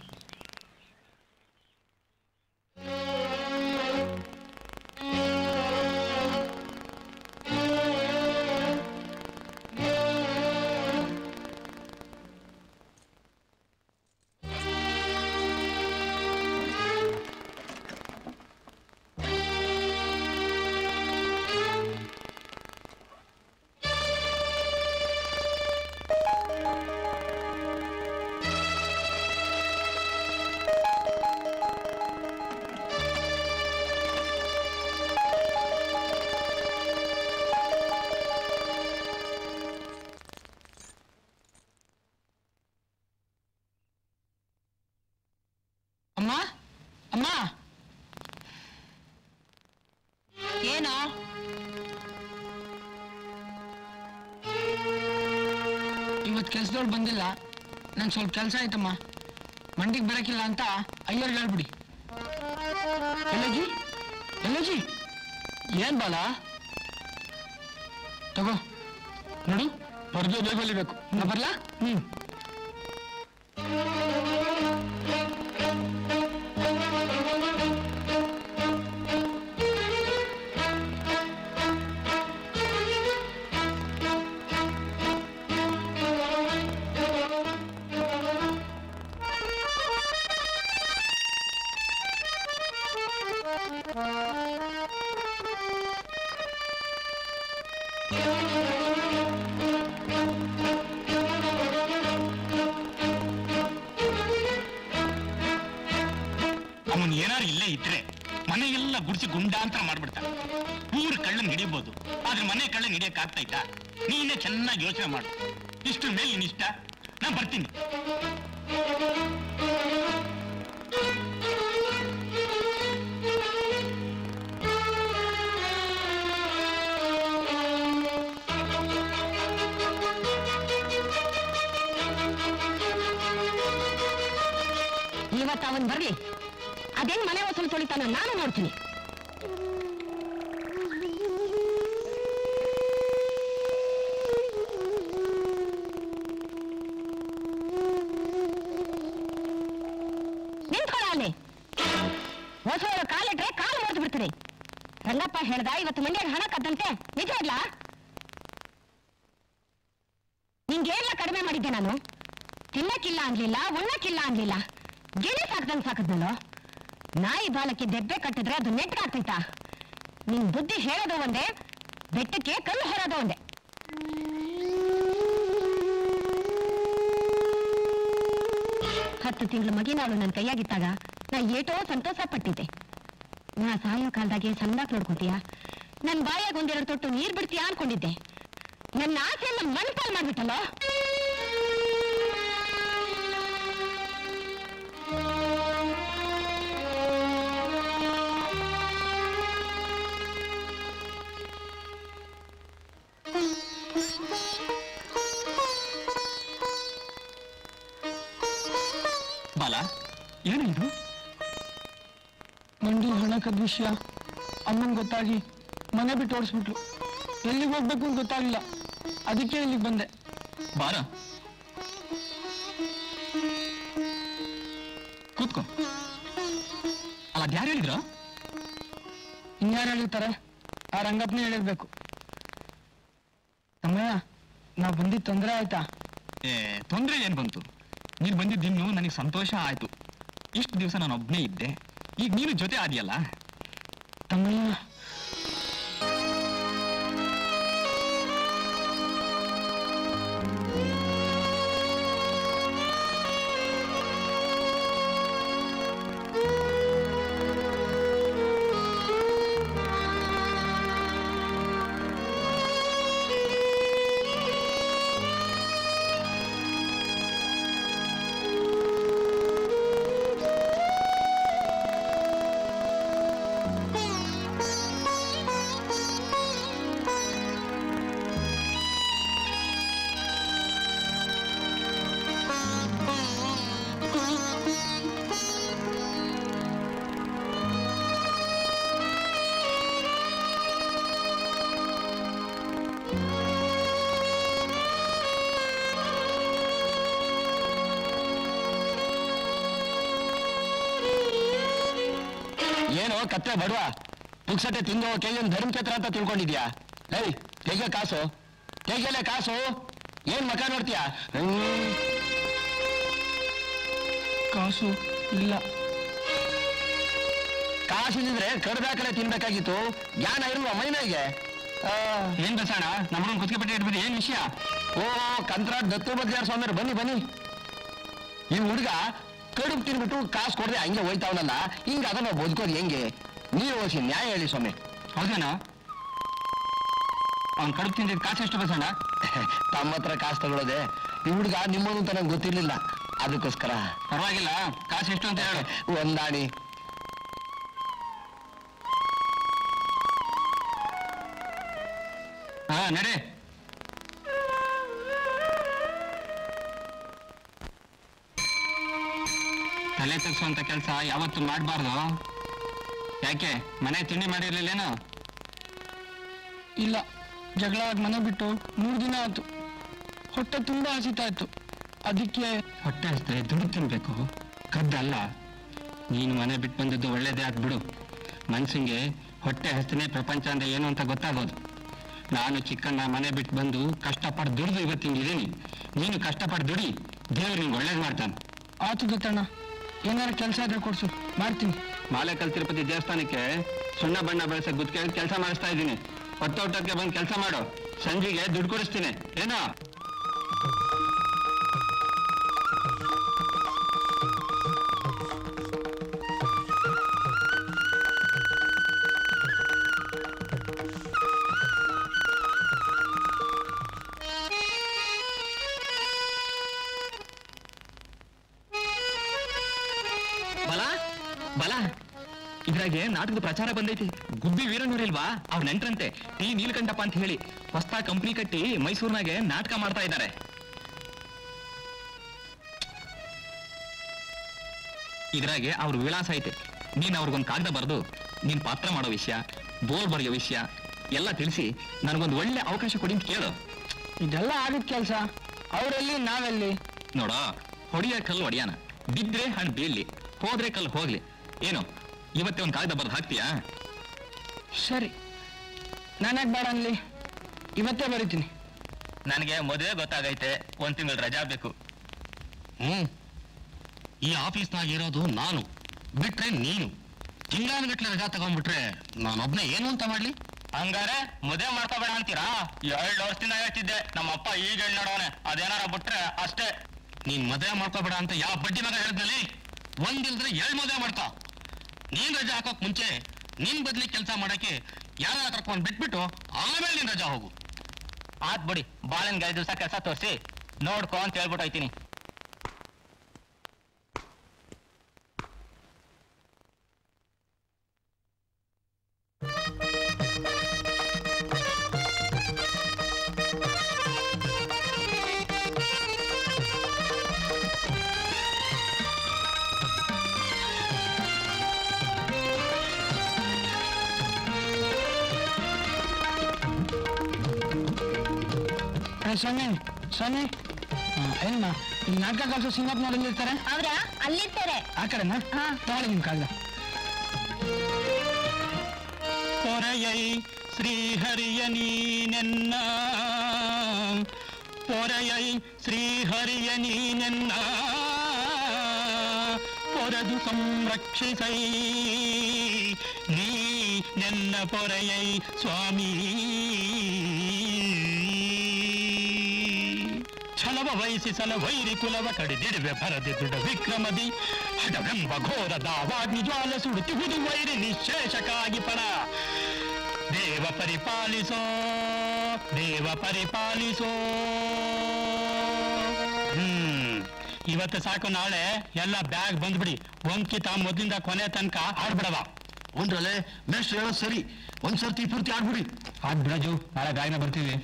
ಅಮ್ಮ ಅಮ್ಮ ಏನೋ ಇವತ್ತು ಕೆಲ್ಸದವ್ರು ಬಂದಿಲ್ಲ ನನ್ ಸ್ವಲ್ಪ ಕೆಲಸ ಆಯ್ತಮ್ಮ ಮಂಡಿಗೆ ಬರಕಿಲ್ಲ ಅಂತ ಅಯ್ಯರ್ ಹೇಳ್ಬಿಡಿ ಎಲ್ಲಜಿ ಎಲ್ಲಜಿ ಏನ್ ಬಾಲ ತಗೋ ನೋಡು ಬರ್ದು ಬೇಗ ಹೊಲಿಬೇಕು ನಾ ಬರ್ಲಾ ಹ್ಮ್ ಒಳ್ಳೆ ಇದ್ರೆ ಮನೆಯೆಲ್ಲ ಗುಡಿಸಿ ಗುಂಡಾಂತರ ಮಾಡ್ಬಿಡ್ತಾನೆ ಊರು ಕಳ್ಳನ್ ಹಿಡಿಬೋದು ಆದ್ರೆ ಮನೆ ಕಳ್ಳನ್ ಹಿಡಿಯಕ್ ಆಗ್ತಾ ಇಲ್ಲ ನೀನೇ ಚೆನ್ನಾಗಿ ಯೋಚನೆ ಮಾಡು ಇಷ್ಟ್ರ ಮೇಲೆ ನೀನ್ ಇಷ್ಟ ನಾನ್ ಬರ್ತೀನಿ ಇವತ್ತು ಅವನ್ ಬರ್ಲಿ ಅದೇನ್ ಮನೆ ವಸೂಲು ತೊಳಿತಾನ ನಾನು ನೋಡ್ತೀನಿ ನಿಂತ್ಕೊಳ್ಳ ಅಲ್ಲಿ ವಸೂಲು ಕಾಲಿಟ್ರೆ ಕಾಲು ಮುರಿದು ಬಿಡ್ತೀನಿ ರಂಗಪ್ಪ ಹೇಳ್ದ ಇವತ್ತು ಮಂಡ್ಯದ ಹಣ ಕದ್ದಂತೆ ನಿಜ ಇಲ್ಲ ನಿಂಗೇಲ್ಲ ಕಡಿಮೆ ಮಾಡಿದ್ದೆ ನಾನು ತಿನ್ನಕ್ಕಿಲ್ಲ ಅನ್ಲಿಲ್ಲ ಉಣ್ಣಕ್ಕಿಲ್ಲ ಅನ್ಲಿಲ್ಲ ಗಿಣಿ ಸಾಕ್ದಂಗ್ ಸಾಕದ್ನಲ್ಲೋ ನಾಯಿ ಬಾಲಕ್ಕೆ ದೆಬ್ಬೆ ಕಟ್ಟಿದ್ರೆ ಅದು ನೆಟ್ಗಾಗ್ತೈತಾ ನಿನ್ ಬುದ್ಧಿ ಹೇಳೋದು ಒಂದೇ ಬೆಟ್ಟಕ್ಕೆ ಕಲ್ಲು ಹೊರೋದು ಒಂದೇ ಹತ್ತು ತಿಂಗಳು ಮಗಿನಾಳು ನನ್ನ ಕೈಯಾಗಿದ್ದಾಗ ನಾ ಏಟೋ ಸಂತೋಷ ಪಟ್ಟಿದ್ದೆ ನಾ ಸಾಯೋ ಕಾಲದಾಗೆ ಸಂದಾಕ್ ನೋಡ್ಕೊತೀಯ ನನ್ ಬಾಯಾಗ ಒಂದೆರಡು ತೊಟ್ಟು ನೀರ್ ಬಿಡ್ತೀಯ ಅನ್ಕೊಂಡಿದ್ದೆ ನನ್ನ ಆಸೆಯನ್ನ ಮಣ್ಪಾಲ್ ಮಾಡ್ಬಿಟ್ಟಲ್ಲೋ ಬಾಲ ಏನು ಇದು ಮಂಡಿ ಹಣ ಕದ್ದ ವಿಷಯ ಅಮ್ಮನ್ ಗೊತ್ತಾಗಿ ಮನೆ ಬಿಟ್ಟು ಓಡಿಸ್ಬಿಟ್ಲು ಎಲ್ಲಿಗೆ ಹೋಗ್ಬೇಕು ಅಂತ ಗೊತ್ತಾಗ್ಲಿಲ್ಲ ಅದಕ್ಕೆ ಇಲ್ಲಿಗೆ ಬಂದೆ ಬಾರ ಕೂತ್ಕೋ ಅಲ್ಲ ಅದ್ಯಾರು ಹೇಳಿದ್ರು ಇನ್ಯಾರು ಹೇಳಿರ್ತಾರೆ ಆ ರಂಗಪ್ಪನೇ ಹೇಳಿರ್ಬೇಕು ತಮ್ಮಯ್ಯ ನಾವ್ ಬಂದಿದ್ ತೊಂದ್ರೆ ಆಯ್ತಾ ಏ ತೊಂದ್ರೆ ಏನ್ ಬಂತು ನೀನು ಬಂದಿದ್ದಿನ್ನು ನನಗೆ ಸಂತೋಷ ಆಯ್ತು ಇಷ್ಟು ದಿವಸ ನಾನು ಒಬ್ಬನೇ ಇದ್ದೆ ಈಗ ನೀನು ಜೊತೆ ಆದಿಯಲ್ಲ ತಮ್ಮಯ್ಯ ಏನೋ ಕತ್ತೆ ಬಡವ ಪುಕ್ಸಟ್ಟೆ ತಿಂದು ಕೈಯನ್ನು ಧರ್ಮಛತ್ರ ಅಂತ ತಿಳ್ಕೊಂಡಿದ್ಯಾ ಲೈ ತೆಗೆ ಕಾಸು ತೆಗೆಲೆ ಕಾಸು ಏನ್ ಮಕ ನೋಡ್ತೀಯ ಕಾಸು ಇಲ್ಲ ಕಾಸಿದ್ರೆ ಕಡ್ದಾಕಲೆ ತಿನ್ಬೇಕಾಗಿತ್ತು ಜ್ಞಾನ ಇಲ್ವಾ ಮೈನಾಗೆ ಏನ್ ಬಸಣ್ಣ ನಮ್ಮನ್ನ ಕುತ್ತಿಗೆ ಪಟ್ಟಿ ಇಟ್ಬಿಟ್ಟು ಏನ್ ವಿಷಯ ಓ ಕಂತ್ರಾಟ್ ದತ್ತು ಬದ್ಯಾರ ಸ್ವಾಮಿ ಬನ್ನಿ ಬನ್ನಿ ಈ ಹುಡುಗ ಕಡುಬು ತಿನ್ಬಿಟ್ಟು ಕಾಸು ಕೊಡದೆ ಹಂಗೆ ಹೋಯ್ತಾವನಲ್ಲ ಹಿಂಗ ಅದನ್ನ ಬದುಕೋದು ಹೆಂಗೆ ನೀವು ಓಸಿ ನ್ಯಾಯ ಹೇಳಿ ಸ್ವಾಮಿ ಹೌದೇನಾ ಅವ್ನ್ ಕಡುಬು ತಿಂದಿದ್ ಕಾಸು ಎಷ್ಟು ಬಸಣ್ಣ ತಮ್ಮ ಹತ್ರ ಕಾಸು ತಗೊಳ್ಳೋದೆ ಈ ಹುಡುಗ ನಿಮ್ಮದು ಅಂತ ನಂಗೆ ಗೊತ್ತಿರ್ಲಿಲ್ಲ ಅದಕ್ಕೋಸ್ಕರ ಪರವಾಗಿಲ್ಲ ಕಾಸು ಎಷ್ಟು ಅಂತ ಹೇಳು ಒಂದಾಣಿ ಹಾ ನಡೆ ತಲೆ ತಗ್ಸುವಂತ ಕೆಲಸ ಯಾವತ್ತು ಮಾಡಬಾರ್ದು ಯಾಕೆ ಮನೆ ತಿಂಡಿ ಮಾಡಿರ್ಲಿಲ್ಲೇನು ಇಲ್ಲ ಜಗಳ ಆಗ್ ಮನೆ ಬಿಟ್ಟು ಮೂರ್ ದಿನ ಆಯ್ತು ಹೊಟ್ಟೆ ತುಂಬಾ ಹಸಿತಾ ಇತ್ತು ಅದಕ್ಕೆ ಹೊಟ್ಟೆ ಹಸ್ತೆ ದುಡ್ಡು ತಿನ್ಬೇಕು ಕದ್ದಲ್ಲ ನೀನು ಮನೆ ಬಿಟ್ಟು ಬಂದದ್ದು ಒಳ್ಳೇದೇ ಆಗ್ಬಿಡು ಮನ್ಸಿಗೆ ಹೊಟ್ಟೆ ಹಸ್ತನೇ ಪ್ರಪಂಚ ಅಂದ್ರೆ ಏನು ಅಂತ ಗೊತ್ತಾಗೋದು ನಾನು ಚಿಕ್ಕಣ್ಣ ಮನೆ ಬಿಟ್ಟು ಬಂದು ಕಷ್ಟಪಟ್ಟು ದುಡಿದು ಇವತ್ತಿಂಗಿದ್ದೀನಿ ನೀನು ಕಷ್ಟಪಟ್ಟು ದುಡಿ ದೇವ್ರು ನಿಂಗೆ ಒಳ್ಳೇದು ಮಾಡ್ತಾನೆ ಆತು ಗೊತ್ತಣ್ಣ ಏನಾರ ಕೆಲಸ ಇದ್ರೆ ಕೊಡ್ಸು ಮಾಡ್ತೀನಿ ಮಾಲೆಕಲ್ ತಿರುಪತಿ ದೇವಸ್ಥಾನಕ್ಕೆ ಸುಣ್ಣ ಬಣ್ಣ ಬೆಳೆಸ ಗುತ್ತಿಗೆ ಕೆಲಸ ಮಾಡಿಸ್ತಾ ಇದ್ದೀನಿ ಹೊತ್ತೊಟ್ಟಕ್ಕೆ ಬಂದು ಕೆಲಸ ಮಾಡು ಸಂಜೆಗೆ ದುಡ್ಡು ಕೊಡಿಸ್ತೀನಿ ಏನೋ ಇದ್ರಾಗೆ ನಾಟಕದ ಪ್ರಚಾರ ಬಂದೈತಿ ಗುಬ್ಬಿ ವೀರಣ್ಣವ್ರಿಲ್ವಾ ಅವ್ರ ನೆಂಟ್ರಂತೆ ಟಿ ನೀಲಕಂಠಪ್ಪ ಅಂತ ಹೇಳಿ ಹೊಸ್ತಾ ಕಂಪ್ನಿ ಕಟ್ಟಿ ಮೈಸೂರಿನಾಗೆ ನಾಟಕ ಮಾಡ್ತಾ ಇದ್ದಾರೆ ಇದ್ರಾಗೆ ಅವ್ರ ವಿಳಾಸ ಐತೆ ನೀನ್ ಅವ್ರಿಗೊಂದು ಕಾಗದ ಬರೆದು ನೀನ್ ಪಾತ್ರ ಮಾಡೋ ವಿಷಯ ಬೋರ್ ಬರೆಯೋ ವಿಷಯ ಎಲ್ಲ ತಿಳಿಸಿ ನನಗೊಂದು ಒಳ್ಳೆ ಅವಕಾಶ ಕೊಡಿ ಅಂತ ಕೇಳು ಇದೆಲ್ಲ ಆಗಿದ್ ಕೆಲ್ಸ ಅವರೆಲ್ಲಿ ನಾವೆಲ್ಲಿ ನೋಡ ಹೊಡಿಯ ಕಲ್ಲು ಹೊಡಿಯಾನ ಬಿದ್ರೆ ಹಣ್ಣು ಬೀಳ್ಲಿ ಹೋದ್ರೆ ಕಲ್ಲು ಹೋಗ್ಲಿ ಏನು ಇವತ್ತೇ ಒಂದು ಕಾಗದ ಬರ್ದು ಹಾಕ್ತೀಯಾ ಸರಿ ನಾನ್ಯಾಕೆ ಬೇಡ ಅನ್ಲಿ ಇವತ್ತೇ ಬರೀತೀನಿ ನನಗೆ ಮದುವೆ ಗೊತ್ತಾಗೈತೆ ಒಂದ್ ತಿಂಗಳು ರಜಾ ಬೇಕು ಹ್ಮ್ ಈ ಆಫೀಸ್ನಾಗ ಇರೋದು ನಾನು ಬಿಟ್ರೆ ನೀನು ತಿಂಗಳಾನುಗಟ್ಲೆ ರಜಾ ತಗೊಂಡ್ಬಿಟ್ರೆ ನಾನೊಬ್ನೇ ಏನು ಅಂತ ಮಾಡ್ಲಿ ಹಂಗಾರೆ ಮದುವೆ ಮಾಡ್ಕೋಬೇಡ ಅಂತೀರಾ ಎರಡು ವರ್ಷದಿಂದ ಹೇಳ್ತಿದ್ದೆ ನಮ್ಮಪ್ಪ ಈಗ ಹೇಳಿ ನೋಡವನೆ ಅದೇನಾರ ಬಿಟ್ರೆ ಅಷ್ಟೇ ನೀನ್ ಮದುವೆ ಮಾಡ್ಕೋಬೇಡ ಅಂತ ಯಾವ ಬಡ್ಡಿ ಮಗ ಹೇಳಿದ್ನಲ್ಲಿ ಒಂದಿಲ್ದ್ರೆ ಎರಡ್ ಮದುವೆ ಮಾಡ್ಕೋ ನೀನ್ ರಜಾ ಹಾಕೋಕ್ ಮುಂಚೆ ನಿನ್ ಬದ್ಲಿ ಕೆಲಸ ಮಾಡಕ್ಕೆ ಯಾರ ಕರ್ಕೊಂಡ್ ಬಿಟ್ಬಿಟ್ಟು ಆಮೇಲೆ ನೀನ್ ರಜಾ ಹೋಗು ಆತ್ ಬಿಡಿ ಬಾಳನ್ಗೆ ಐದು ದಿವಸ ಕೆಲಸ ತೋರಿಸಿ ನೋಡ್ಕೊ ಅಂತ ಹೇಳ್ಬಿಟ್ಟು ಹೋಯ್ತೀನಿ ಸೊನ್ನೆ ಸೊನ್ನೆ ಏನ ಇಲ್ಲಿ ನಾಟಕ ಕಲ್ಸೋ ಸಿಂಗಾಪುರದಲ್ಲಿ ಇರ್ತಾರೆ ಅವ್ರ ಅಲ್ಲಿರ್ತಾರೆ ಆ ಕಡೆನಾ ಹಾ. ತಗೊಳ್ಳಿ ನಿಮ್ ಕಾಗದ ಪೊರೆಯೈ ಶ್ರೀಹರಿಯ ನೀನೆನ್ನ ಪೊರೆಯೈ ಶ್ರೀಹರಿಯ ನೀನೆನ್ನ ಪೊರೆದು ಸಂರಕ್ಷಿಸೈ ನೀ ನೆನ್ನ ಪೊರೆಯೈ ಸ್ವಾಮಿ ಛಲವ ವಹಿಸಿ ಸಲ ವೈರಿ ಕುಲವ ಕಡಿದಿಡುವೆ ಭರದೆ ದುಡ ವಿಕ್ರಮದಿ ಹಡವೆಂಬ ಘೋರ ದಾವಾಗ್ನಿ ಜ್ವಾಲ ಸುಡುತ್ತಿಹುದು ವೈರಿ ನಿಶೇಷಕ್ಕಾಗಿ ಪರ ದೇವ ಪರಿಪಾಲಿಸೋ ದೇವ ಪರಿಪಾಲಿಸೋ ಹ್ಮ್ ಇವತ್ತು ಸಾಕು ನಾಳೆ ಎಲ್ಲ ಬ್ಯಾಗ್ ಬಂದ್ಬಿಡಿ ಒಂದ್ಕಿತ ಮೊದ್ಲಿಂದ ಕೊನೆ ತನಕ ಆಡ್ಬಿಡವ ಒಂದ್ರಲ್ಲೇ ಮೇಷ್ಟ್ರು ಹೇಳೋದು ಸರಿ ಒಂದ್ ಸರ್ತಿ ಪೂರ್ತಿ ಆಡ್ಬಿಡಿ ಆದ್ ಬಿಡಜು ನಾಳೆ ಬ್ಯಾಗ್ನ ಬರ್ತೀವಿ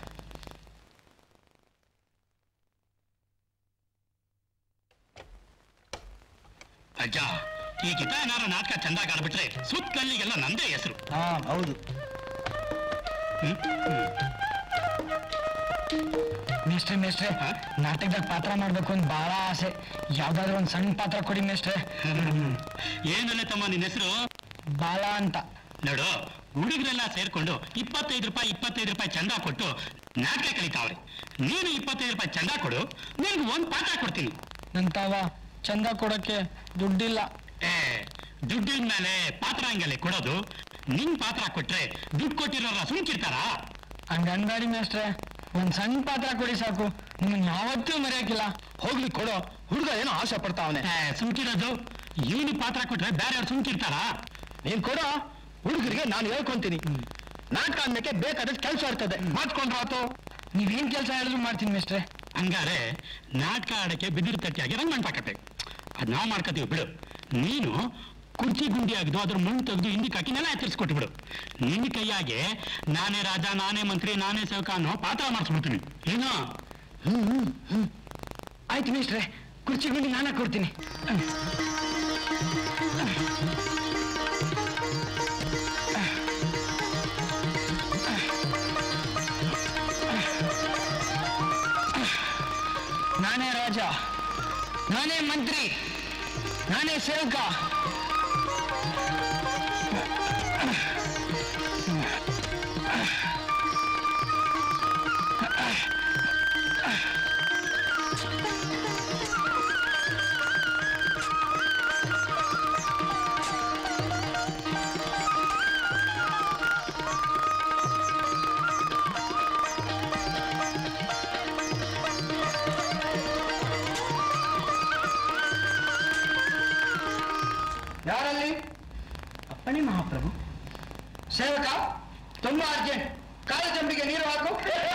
ಅಜ್ಜ ಈ ಗಿತಾನಾರ ನಾಟಕ ಚಂದಾಗಿ ಆಡ್ಬಿಟ್ರೆ ಸುತ್ತಲ್ಲಿಗೆಲ್ಲ ನಂದೇ ಹೆಸರು ಹಾ ಹೌದು ಮೇಸ್ಟ್ರೆ ಮೇಸ್ಟ್ರೆ ನಾಟಕದಾಗ ಪಾತ್ರ ಮಾಡ್ಬೇಕು ಅಂತ ಬಹಳ ಆಸೆ ಯಾವ್ದಾದ್ರು ಒಂದ್ ಸಣ್ಣ ಪಾತ್ರ ಕೊಡಿ ಮೇಸ್ಟ್ರೆ ಏನಲ್ಲ ತಮ್ಮ ನಿನ್ನ ಹೆಸರು ಬಾಲ ಅಂತ ನೋಡು ಹುಡುಗರೆಲ್ಲ ಸೇರ್ಕೊಂಡು ಇಪ್ಪತ್ತೈದು ರೂಪಾಯಿ ಇಪ್ಪತ್ತೈದು ರೂಪಾಯಿ ಚಂದ ಕೊಟ್ಟು ನಾಟಕ ಕಲಿತಾವ್ರೆ ನೀನು ಇಪ್ಪತ್ತೈದು ರೂಪಾಯಿ ಚಂದ ಕೊಡು ನಿನ್ಗೆ ಒಂದ್ ಪಾಠ ಕೊಡ್ತೀನಿ ನನ್ ತಾವ ಚಂದ ಕೊಡಕ್ಕೆ ದುಡ್ಡಿಲ್ಲ ಏ ದುಡ್ಡಿನ ಮೇಲೆ ಪಾತ್ರ ಹಂಗಲೆ ಕೊಡೋದು ನಿನ್ ಪಾತ್ರ ಕೊಟ್ರೆ ದುಡ್ಡು ಕೊಟ್ಟಿರೋರ ಸುಮ್ಕಿರ್ತಾರಾ ಹಂಗ ಅನ್ಬೇಡಿ ಮೇಸ್ಟ್ರೆ ಒಂದ್ ಸಣ್ಣ ಪಾತ್ರ ಕೊಡಿ ಸಾಕು ನಿಮ್ಮನ್ ಯಾವತ್ತೂ ಮರೆಯಕ್ಕಿಲ್ಲ ಹೋಗ್ಲಿ ಕೊಡೋ ಹುಡುಗ ಏನೋ ಆಸೆ ಪಡ್ತಾವನೆ ಏ, ಸುಮ್ಕಿರೋದು ಇವನಿ ಪಾತ್ರ ಕೊಟ್ರೆ ಬೇರೆಯವ್ರು ಸುಮ್ಕಿರ್ತಾರಾ ನೀನ್ ಕೊಡೋ ಹುಡುಗರಿಗೆ ನಾನು ಹೇಳ್ಕೊಂತೀನಿ ನಾಟಕ ಅನ್ನಕ್ಕೆ ಬೇಕಾದಷ್ಟು ಕೆಲಸ ಇರ್ತದೆ ಮಾಡ್ಕೊಂಡ್ರಾತು ನೀವೇನ್ ಕೆಲಸ ಹೇಳಿದ್ರು ಮಾಡ್ತೀನಿ ಮೇಸ್ಟ್ರೆ ಹಂಗಾರೆ ನಾಟಕ ಆಡಕ್ಕೆ ಬಿದಿರು ತಟ್ಟಿಯಾಗಿ ರಂಗ್ ಮಾಡ್ಪಾಕತ್ತೆ ಅದ್ ನಾವು ಮಾಡ್ಕೋತೀವಿ ಬಿಡು ನೀನು ಕುರ್ಚಿ ಗುಂಡಿ ಆಗಿದ್ದು ಅದ್ರ ಮಣ್ಣು ತೆಗೆದು ಹಿಂದಕ್ಕೆ ಹಾಕಿ ನೆಲ ಎತ್ತರಿಸ್ಕೊಟ್ಬಿಡು ನಿನ್ನ ಕೈಯಾಗೆ ನಾನೇ ರಾಜ ನಾನೇ ಮಂತ್ರಿ ನಾನೇ ಸೇವಕ ಅನ್ನೋ ಪಾತ್ರ ಮಾಡಿಸ್ಬಿಡ್ತೀನಿ ಏನೋ ಆಯ್ತು ಮೇಸ್ಟ್ರೆ ಕುರ್ಚಿ ಗುಂಡಿ ನಾನೇ ಕೊಡ್ತೀನಿ ನಾನೇ ರಾಜ ನಾನೇ ಮಂತ್ರಿ ನಾನೇ ಸೇವಕ ಯಾರಲ್ಲಿ ಅಪ್ಪಣೆ ಮಹಾಪ್ರಭು ಸೇವಕ ತುಂಬಾ ಅರ್ಜೆಂಟ್ ಕಾಲು ಚಂಬಿಗೆ ನೀರು ಹಾಕು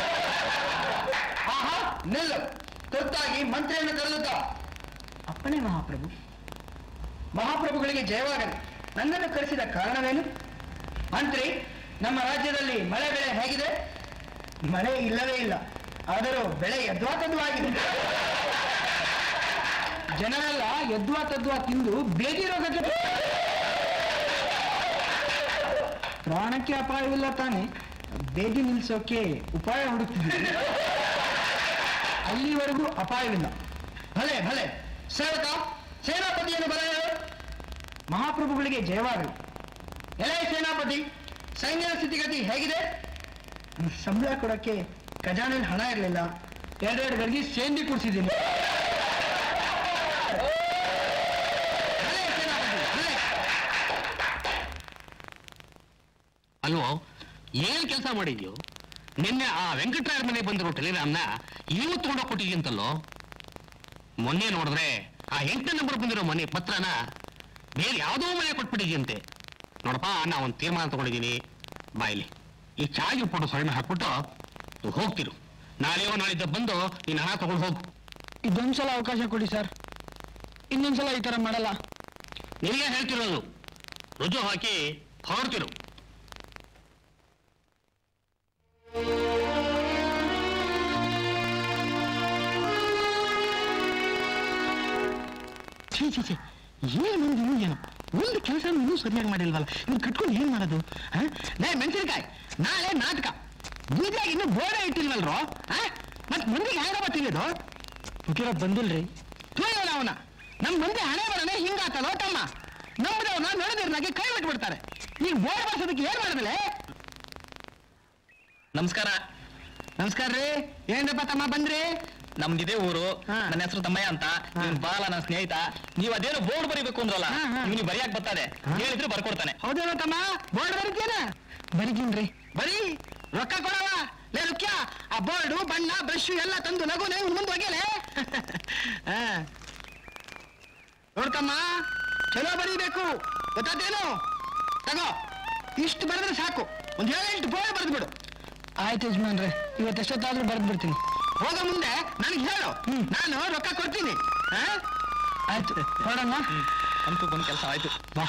ಆಹಾ ನಿಲ್ಲು ತುರ್ತಾಗಿ ಮಂತ್ರಿಯನ್ನು ಕರೆದುತ್ತ ಅಪ್ಪಣೆ ಮಹಾಪ್ರಭು ಮಹಾಪ್ರಭುಗಳಿಗೆ ಜಯವಾಗಲಿ ನನ್ನನ್ನು ಕರೆಸಿದ ಕಾರಣವೇನು ಮಂತ್ರಿ ನಮ್ಮ ರಾಜ್ಯದಲ್ಲಿ ಮಳೆ ಬೆಳೆ ಹೇಗಿದೆ ಮಳೆ ಇಲ್ಲವೇ ಇಲ್ಲ ಆದರೂ ಬೆಳೆ ಯದ್ವಾ ತದ್ವಾಗಿದೆ ಜನರೆಲ್ಲ ಯದ್ವಾ ತದ್ವಾ ತಿಂದು ಬೇದಿ ರೋಗಕ್ಕೆ ಪ್ರಾಣಕ್ಕೆ ಅಪಾಯವಿಲ್ಲ ತಾನೆ ಬೇದಿ ನಿಲ್ಲಿಸೋಕೆ ಉಪಾಯ ಹುಡುಕ್ತಿದ್ದೀವಿ ಅಲ್ಲಿವರೆಗೂ ಅಪಾಯವಿಲ್ಲ ಭಲೆ ಭಲೆ ಸೇವಕ ಸೇನಾಪತಿಯನ್ನು ಬಲ ಹೇಳು. ಮಹಾಪ್ರಭುಗಳಿಗೆ ಜಯವಾಗಲಿ ಎಲೆ ಸೇನಾಪತಿ ಸೈನ್ಯದ ಸ್ಥಿತಿಗತಿ ಹೇಗಿದೆ ಸಂಬಳ ಕೊಡಕ್ಕೆ ಖಜಾನೆಯಲ್ಲಿ ಹಣ ಇರಲಿಲ್ಲ ಎರಡೆರಡು ಗಡಿಗೆ ಸೇಂದಿ ಕುಡಿಸಿದ್ದೀನಿ ಅಲ್ವೋ ಏನ್ ಕೆಲಸ ಮಾಡಿದ್ಯೋ ನಿನ್ನೆ ಆ ವೆಂಕಟರಾಯರ ಮನೆ ಬಂದಿರೋ ಟೆಲಿಗ್ರಾಮ್ನ ಇವತ್ತು ತಗೊಂಡೋಗಿ ಕೊಟ್ಟಿದ್ಯಂತಲ್ಲೋ ಮೊನ್ನೆ ನೋಡಿದ್ರೆ ಆ ಎಂಟನೇ ನಂಬರ್ ಬಂದಿರೋ ಮನೆ ಪತ್ರನ ಬೇರೆ ಯಾವುದೋ ಮನೆ ಕೊಟ್ಬಿಟ್ಟಿದ್ಯಂತೆ ನೋಡಪ್ಪ ನಾ ಒಂದು ತೀರ್ಮಾನ ತಗೊಂಡಿದ್ದೀನಿ ಬಾಯ್ಲಿ ಈ ಚಾರ್ಜ್ ಫೋಟೋ ಸೊಳ್ಳೆ ಹಾಕ್ಬಿಟ್ಟು ನೀವು ಹೋಗ್ತಿರು ನಾಳೆಯೋ ನಾಳಿದ್ದ ಬಂದು ನೀನು ಹಣ ತಗೊಂಡು ಹೋಗು ಇದೊಂದ್ಸಲ ಅವಕಾಶ ಕೊಡಿ ಸರ್ ಇನ್ನೊಂದ್ಸಲ ಈ ತರ ಮಾಡಲ್ಲ ನಿನಗೆ ಹೇಳ್ತಿರೋದು ರುಜು ಹಾಕಿ ಹೊರಡ್ತಿರು ಛೀ ಛೀ ಛೀ ಏನು ಒಂದು ಏನು ಒಂದು ಕೆಲಸ ಇನ್ನೂ ಸರಿಯಾಗಿ ಮಾಡಿಲ್ವಲ್ಲ ಇವ್ನು ಕಟ್ಕೊಂಡು ಏನ್ ಮಾಡೋದು ಆ? ಲೇ ಮೆಣಸಿನಕಾಯಿ ನಾಳೆ ನಾಟಕ ಬೀದಿಯಾಗಿ ಇನ್ನೂ ಬೋರ್ಡೆ ಇಟ್ಟಿಲ್ವಲ್ರೋ ಮತ್ತೆ ಮುಂದಿಗೆ ಹ್ಯಾಂಗಪ್ಪ ತಿಳಿಯೋದು ಹುಟ್ಟಿರೋ ಬಂದಿಲ್ರಿ ತಿಳಿಯೋಲ್ಲ ಅವನ ನಮ್ ಮುಂದೆ ಹಣೆ ಬರನೆ ಹಿಂಗಾತಲ್ಲ ತಮ್ಮ ನಮ್ಮದವನ ನಡೆದಿರ್ನಾಗೆ ಕೈ ಬಿಟ್ಬಿಡ್ತಾರೆ ಈಗ ಬೋರ್ಡ್ ಬರ್ಸೋದಕ್ಕೆ ಏನ್ ಮಾಡಿದ್ರೆ ನಮಸ್ಕಾರ ನಮಸ್ಕಾರ ರೀ ಏನಪ್ಪ ತಮ್ಮ ಬಂದ್ರಿ ನಮ್ದಿದೆ ಊರು ಹಾ. ನನ್ನ ಹೆಸರು ತಮ್ಮಯ್ಯ ಅಂತ ಇವ್ನ್ ಬಾಲ ನನ್ನ ಸ್ನೇಹಿತ ನೀವ್ ಅದೇನೋ ಬೋರ್ಡ್ ಬರಿಬೇಕು ಅಂದ್ರಲ್ಲ ಹಾ, ಹಾ. ಇವ್ನಿಗೆ ಬರಿಯಾಕ್ ಬರ್ತಾನೆ ಹೇಳಿದ್ರೆ ಬರ್ಕೊಡ್ತಾನೆ ಹೌದೇನೋ ತಮ್ಮ ಬೋರ್ಡ್ ಬರೀತೇನ ಬರೀತೀನ್ರಿ ಬರೀ ರೊಕ್ಕ ಕೊಡವ ಲೇ ರುಕ್ಯ ಆ ಬೋರ್ಡು ಬಣ್ಣ ಬ್ರಷ್ ಎಲ್ಲ ತಂದು ಲಗುನೆ ಇವ್ನ ಮುಂದೆ ಒಗೆಲೆ ಹಾ. ನೋಡ್ಕಮ್ಮ ಚಲೋ ಬರೀಬೇಕು ಗೊತ್ತಾತೇನು ತಗೋ ಇಷ್ಟು ಬರೆದ್ರೆ ಸಾಕು ಒಂದ್ ಏಳೆಂಟು ಬೋರ್ಡ್ ಬರೆದು ಬಿಡು ಆಯ್ತು ಯಜಮಾನ್ರೆ ಇವತ್ತೆಷ್ಟೊತ್ತಾದ್ರೂ ಬರ್ದ್ ಬಿಡ್ತೀನಿ ಹೋಗ ಮುಂದೆ ನನಗೆ ಹೇಳು ನಾನು ರೊಕ್ಕ ಕೊಡ್ತೀನಿ ಹಾ? ಆಯ್ತು ಹೊರಡೋಣ ಅಂತೂ ಬಂದ್ ಕೆಲಸ ಆಯ್ತು ಬಾ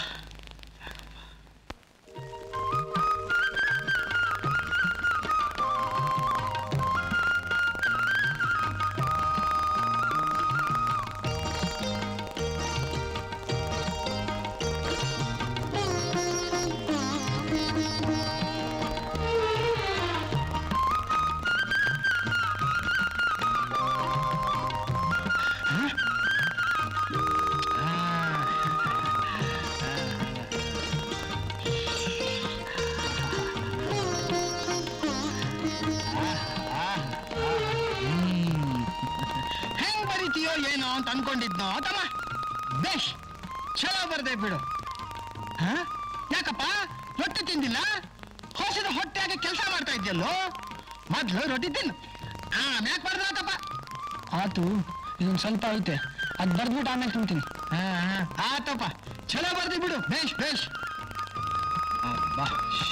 ಹೆಂಗ್ ಬರೀತೀಯೋ ಏನೋ ಅಂತ ಅನ್ಕೊಂಡಿದ್ನೋ ತಮ್ಮ ಬೇಷ್ ಚಲೋ ಬರ್ದೆ ಬಿಡು ಹ? ಯಾಕಪ್ಪ ರೊಟ್ಟಿ ತಿಂದಿಲ್ಲ ಹೊಸದ ಹೊಟ್ಟೆಯಾಗ ಕೆಲಸ ಮಾಡ್ತಾ ಇದ್ಯಲ್ಲೋ ಮೊದ್ಲು ರೊಟ್ಟಿ ತಿನ್ನು ಆಮ್ಯಾಕ್ ಬರ್ದಾತಪ್ಪ ಆತು ಇದೊಂದು ಸ್ವಲ್ಪ ಅಳುತ್ತೆ ಅದ್ ಬರ್ದ್ಬಿಟ್ಟು ಆಮೇಲೆ ತಿಂತೀನಿ ಹಾ, ಹಾ, ಆತಪ್ಪ ಚಲೋ ಬರ್ದಿ ಬಿಡು ಬೇಷ್ ಬೇಷ್ ಆ, ಬಾ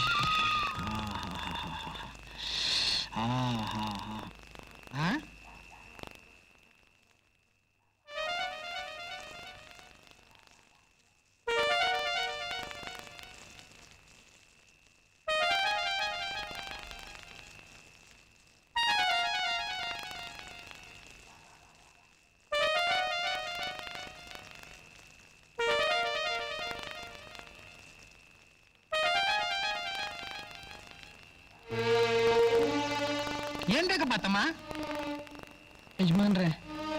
ಆ, ಹಾ, ಹಾ. ಆ? ಏನ್ ಬೇಕಪ್ಪ ತಮ್ಮ ಯಜಮಾನ್ರೆ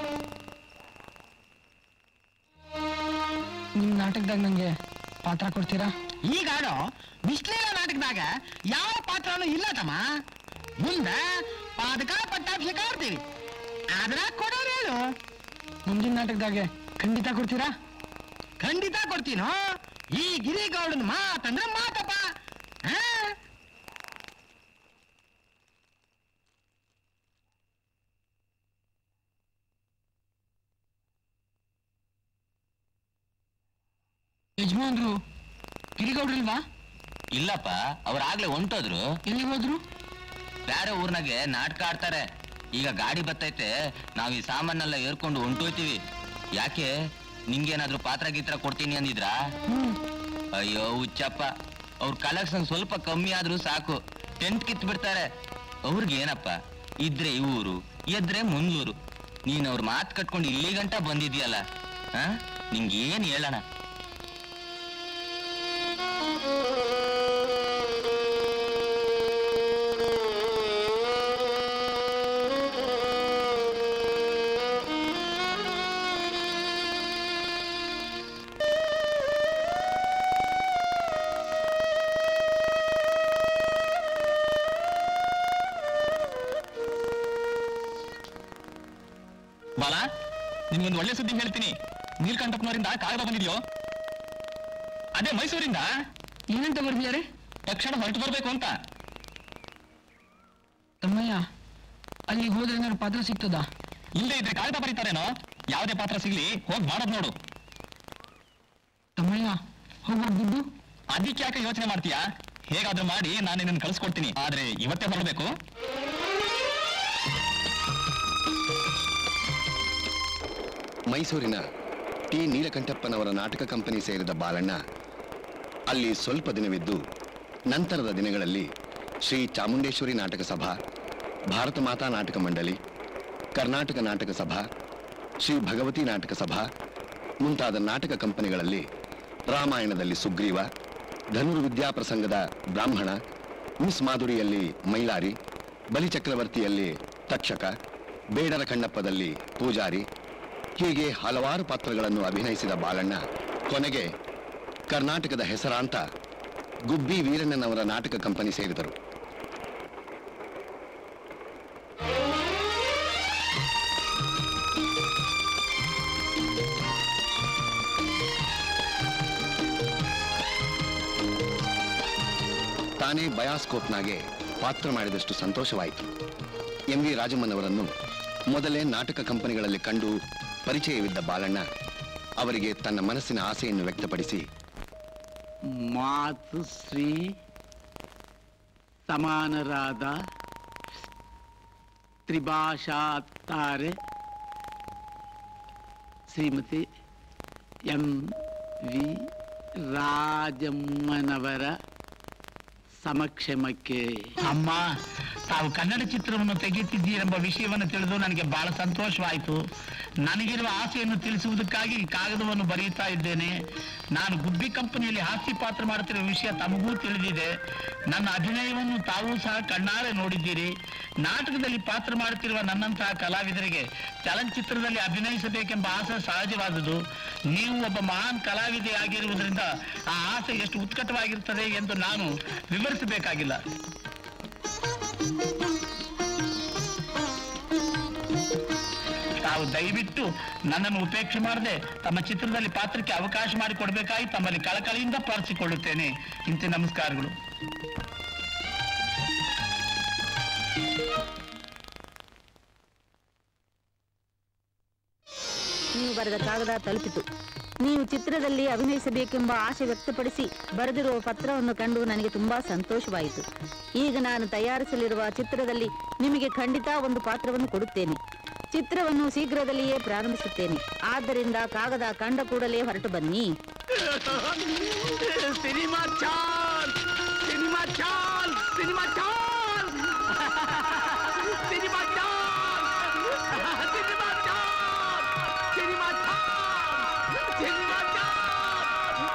ನಿಮ್ ನಾಟಕದಾಗ ನಂಗೆ ಪಾತ್ರ ಕೊಡ್ತೀರಾ ಈಗ ಆಡೋ ಬಿಸ್ಲೀಲ ನಾಟಕದಾಗ ಯಾವ ಪಾತ್ರನೂ ಇಲ್ಲ ತಮ್ಮ ಮುಂದ ಪಾದಕ ಪಟ್ಟಾಭಿಷೇಕ ಆಡ್ತೀವಿ ಆದ್ರ ಕೊಡೋರು ಹೇಳು ಮುಂದಿನ ನಾಟಕದಾಗೆ ಖಂಡಿತ ಕೊಡ್ತೀರಾ ಖಂಡಿತ ಕೊಡ್ತೀನೋ ಈ ಗಿರಿಗೌಡನ ಮಾತಂದ್ರೆ ಮಾತಪ್ಪ ಹಾ? ಯಜಮಾನ್ರು ಗಿರಿಗೌಡ್ರಿಲ್ವಾ ಇಲ್ಲಪ್ಪ ಅವ್ರಾಗ್ಲೇ ಹೊಂಟೋದ್ರು ಎಲ್ಲಿ ಹೋದ್ರು ಬೇರೆ ಊರ್ನಾಗೆ ನಾಟಕ ಆಡ್ತಾರೆ ಈಗ ಗಾಡಿ ಬತ್ತೈತೆ ನಾವ್ ಈ ಸಾಮಾನೆಲ್ಲ ಏರ್ಕೊಂಡು ಹೊಂಟೋಯ್ತೀವಿ ಯಾಕೆ ನಿಂಗೇನಾದ್ರೂ ಪಾತ್ರ ಗೀತ್ರ ಕೊಡ್ತೀನಿ ಅಂದಿದ್ರಾ ಹ್ಮ್ ಅಯ್ಯೋ ಹುಚ್ಚಪ್ಪ ಅವ್ರ ಕಲೆಕ್ಷನ್ ಸ್ವಲ್ಪ ಕಮ್ಮಿ ಆದ್ರೂ ಸಾಕು ಟೆಂಟ್ ಕಿತ್ ಬಿಡ್ತಾರೆ ಅವ್ರಿಗೆ ಏನಪ್ಪ ಇದ್ರೆ ಇವರು ಎದ್ರೆ ಮುಂದೂರು ನೀನ್ ಅವ್ರ ಮಾತ್ ಕಟ್ಕೊಂಡು ಇಲ್ಲಿ ಗಂಟ ಬಂದಿದ್ಯಲ್ಲ ಆ ನಿಂಗೆ ಏನ್ ಹೇಳಣ ಬಾಲ ನಿನ್ಗೊಂದು ಒಳ್ಳೆ ಸುದ್ದಿ ಹೇಳ್ತೀನಿ ನೀಲ್ಕಂಠಪ್ಪನವರಿಂದ ಕಾಗದ ಬಂದಿದ್ಯೋ ಅದೇ ಮೈಸೂರಿಂದ ಏನಂತ ಬರ್ದಿದ್ದಾರೆ ತಕ್ಷಣ ಹೊರಟು ಬರ್ಬೇಕು ಅಂತ ತಮ್ಮಯ್ಯ ಅಲ್ಲಿ ಹೋದ್ರೆ ಏನಾದ್ರು ಪತ್ರ ಸಿಗ್ತದಾ ಇಲ್ಲದೆ ಇದ್ರೆ ಕಾಗದ ಬರೀತಾರೇನೋ ಯಾವುದೇ ಪಾತ್ರ ಸಿಗ್ಲಿ ಹೋಗಿ ಮಾಡೋದ್ ನೋಡು ತಮ್ಮಯ್ಯ ಹೋಗ್ಬೋದು ದುಡ್ಡು ಅದಕ್ಕೆ ಯಾಕೆ ಯೋಚನೆ ಮಾಡ್ತೀಯಾ ಹೇಗಾದ್ರೂ ಮಾಡಿ ನಾನು ನಿನ್ನ ಕಳಿಸ್ಕೊಡ್ತೀನಿ ಆದ್ರೆ ಇವತ್ತೇ ಹೊರಡ್ಬೇಕು ಮೈಸೂರಿನ ಟಿ ನೀಲಕಂಠಪ್ಪನವರ ನಾಟಕ ಕಂಪನಿ ಸೇರಿದ ಬಾಲಣ್ಣ ಅಲ್ಲಿ ಸ್ವಲ್ಪ ದಿನವಿದ್ದು ನಂತರದ ದಿನಗಳಲ್ಲಿ ಶ್ರೀ ಚಾಮುಂಡೇಶ್ವರಿ ನಾಟಕ ಸಭಾ ಭಾರತ ಮಾತಾ ನಾಟಕ ಮಂಡಳಿ ಕರ್ನಾಟಕ ನಾಟಕ ಸಭಾ ಶ್ರೀ ಭಗವತಿ ನಾಟಕ ಸಭಾ ಮುಂತಾದ ನಾಟಕ ಕಂಪನಿಗಳಲ್ಲಿ ರಾಮಾಯಣದಲ್ಲಿ ಸುಗ್ರೀವ ಧನುರ್ವಿದ್ಯಾ ಪ್ರಸಂಗದ ಬ್ರಾಹ್ಮಣ ಮಿಸ್ ಮಾಧುರಿಯಲ್ಲಿ ಮೈಲಾರಿ ಬಲಿಚಕ್ರವರ್ತಿಯಲ್ಲಿ ತಕ್ಷಕ ಬೇಡರ ಕಣ್ಣಪ್ಪದಲ್ಲಿ ಪೂಜಾರಿ ಹೀಗೆ ಹಲವಾರು ಪಾತ್ರಗಳನ್ನು ಅಭಿನಯಿಸಿದ ಬಾಲಣ್ಣ ಕೊನೆಗೆ ಕರ್ನಾಟಕದ ಹೆಸರಾಂತ ಗುಬ್ಬಿ ವೀರಣ್ಣನವರ ನಾಟಕ ಕಂಪನಿ ಸೇರಿದರು ತಾನೇ ಬಯಾಸ್ಕೋಪ್ನಾಗೆ ಪಾತ್ರ ಮಾಡಿದಷ್ಟು ಸಂತೋಷವಾಯಿತು ಎಂ ವಿ ರಾಜಮ್ಮನವರನ್ನು ಮೊದಲೇ ನಾಟಕ ಕಂಪನಿಗಳಲ್ಲಿ ಕಂಡು ಪರಿಚಯವಿದ್ದ ಬಾಲಣ್ಣ ಅವರಿಗೆ ತನ್ನ ಮನಸ್ಸಿನ ಆಸೆಯನ್ನು ವ್ಯಕ್ತಪಡಿಸಿ ಮಾತುಶ್ರೀ ಸಮಾನರಾದ ತ್ರಿಭಾಷಾತಾರೆ ಶ್ರೀಮತಿ ಎಂ ವಿ ರಾಜಮ್ಮನವರ ಸಮಕ್ಷಮಕ್ಕೆ ಅಮ್ಮ ತಾವು ಕನ್ನಡ ಚಿತ್ರವನ್ನು ತೆಗೆಯುತ್ತಿದ್ದೀರೆಂಬ ವಿಷಯವನ್ನು ತಿಳಿದು ನನಗೆ ಬಹಳ ಸಂತೋಷವಾಯಿತು ನನಗಿರುವ ಆಸೆಯನ್ನು ತಿಳಿಸುವುದಕ್ಕಾಗಿ ಈ ಕಾಗದವನ್ನು ಬರೆಯುತ್ತಾ ಇದ್ದೇನೆ ನಾನು ಗುಬ್ಬಿ ಕಂಪನಿಯಲ್ಲಿ ಹಾಸ್ಯ ಪಾತ್ರ ಮಾಡುತ್ತಿರುವ ವಿಷಯ ತಮಗೂ ತಿಳಿದಿದೆ ನನ್ನ ಅಭಿನಯವನ್ನು ತಾವೂ ಸಹ ಕಣ್ಣಾರೆ ನೋಡಿದ್ದೀರಿ ನಾಟಕದಲ್ಲಿ ಪಾತ್ರ ಮಾಡುತ್ತಿರುವ ನನ್ನಂತಹ ಕಲಾವಿದರಿಗೆ ಚಲನಚಿತ್ರದಲ್ಲಿ ಅಭಿನಯಿಸಬೇಕೆಂಬ ಆಸೆ ಸಹಜವಾದುದು ನೀವು ಒಬ್ಬ ಮಹಾನ್ ಕಲಾವಿದೆ ಆಗಿರುವುದರಿಂದ ಆ ಆಸೆ ಎಷ್ಟು ಉತ್ಕಟವಾಗಿರುತ್ತದೆ ಎಂದು ನಾನು ವಿವರಿಸಬೇಕಾಗಿಲ್ಲ ತಾವು ದಯವಿಟ್ಟು ನನ್ನನ್ನು ಉಪೇಕ್ಷೆ ಮಾಡದೆ ತಮ್ಮ ಚಿತ್ರದಲ್ಲಿ ಪಾತ್ರಕ್ಕೆ ಅವಕಾಶ ಮಾಡಿಕೊಡ್ಬೇಕಾಗಿ ತಮ್ಮಲ್ಲಿ ಕಳಕಳಿಯಿಂದ ಪ್ರಾರ್ಥಿಸಿಕೊಳ್ಳುತ್ತೇನೆ ಇಂತಿ ನಮಸ್ಕಾರಗಳು ನೀವು ಬರೆದ ಕಾಗದ ತಲುಪಿತು ನೀವು ಚಿತ್ರದಲ್ಲಿ ಅಭಿನಯಿಸಬೇಕೆಂಬ ಆಶೆ ವ್ಯಕ್ತಪಡಿಸಿ ಬರೆದಿರುವ ಪತ್ರವನ್ನು ಕಂಡು ನನಗೆ ತುಂಬಾ ಸಂತೋಷವಾಯಿತು ಈಗ ನಾನು ತಯಾರಿಸಲಿರುವ ಚಿತ್ರದಲ್ಲಿ ನಿಮಗೆ ಖಂಡಿತ ಒಂದು ಪಾತ್ರವನ್ನು ಕೊಡುತ್ತೇನೆ ಚಿತ್ರವನ್ನು ಶೀಘ್ರದಲ್ಲಿಯೇ ಪ್ರಾರಂಭಿಸುತ್ತೇನೆ ಆದ್ದರಿಂದ ಕಾಗದ ಕಂಡ ಕೂಡಲೇ ಹೊರಟು ಬನ್ನಿ ಸಿನಿಮಾ ಚಾಲ್ ಸಿನಿಮಾ ಚಾಲ್ ಸಿನಿಮಾ ಚಾಲ್ ಸಿನಿಮಾ ಚಾಲ್ ಸಿನಿಮಾ ಚಾಲ್ ಸಿನಿಮಾ ಚಾಲ್ ಸಿನಿಮಾ ಚಾಲ್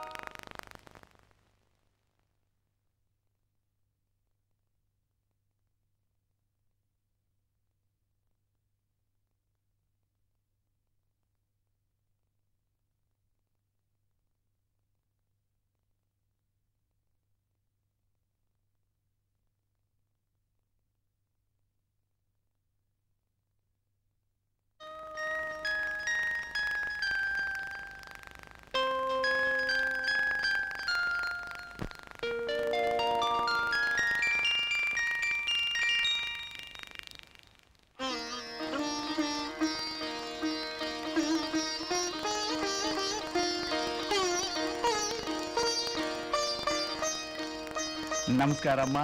ನಮಸ್ಕಾರಮ್ಮ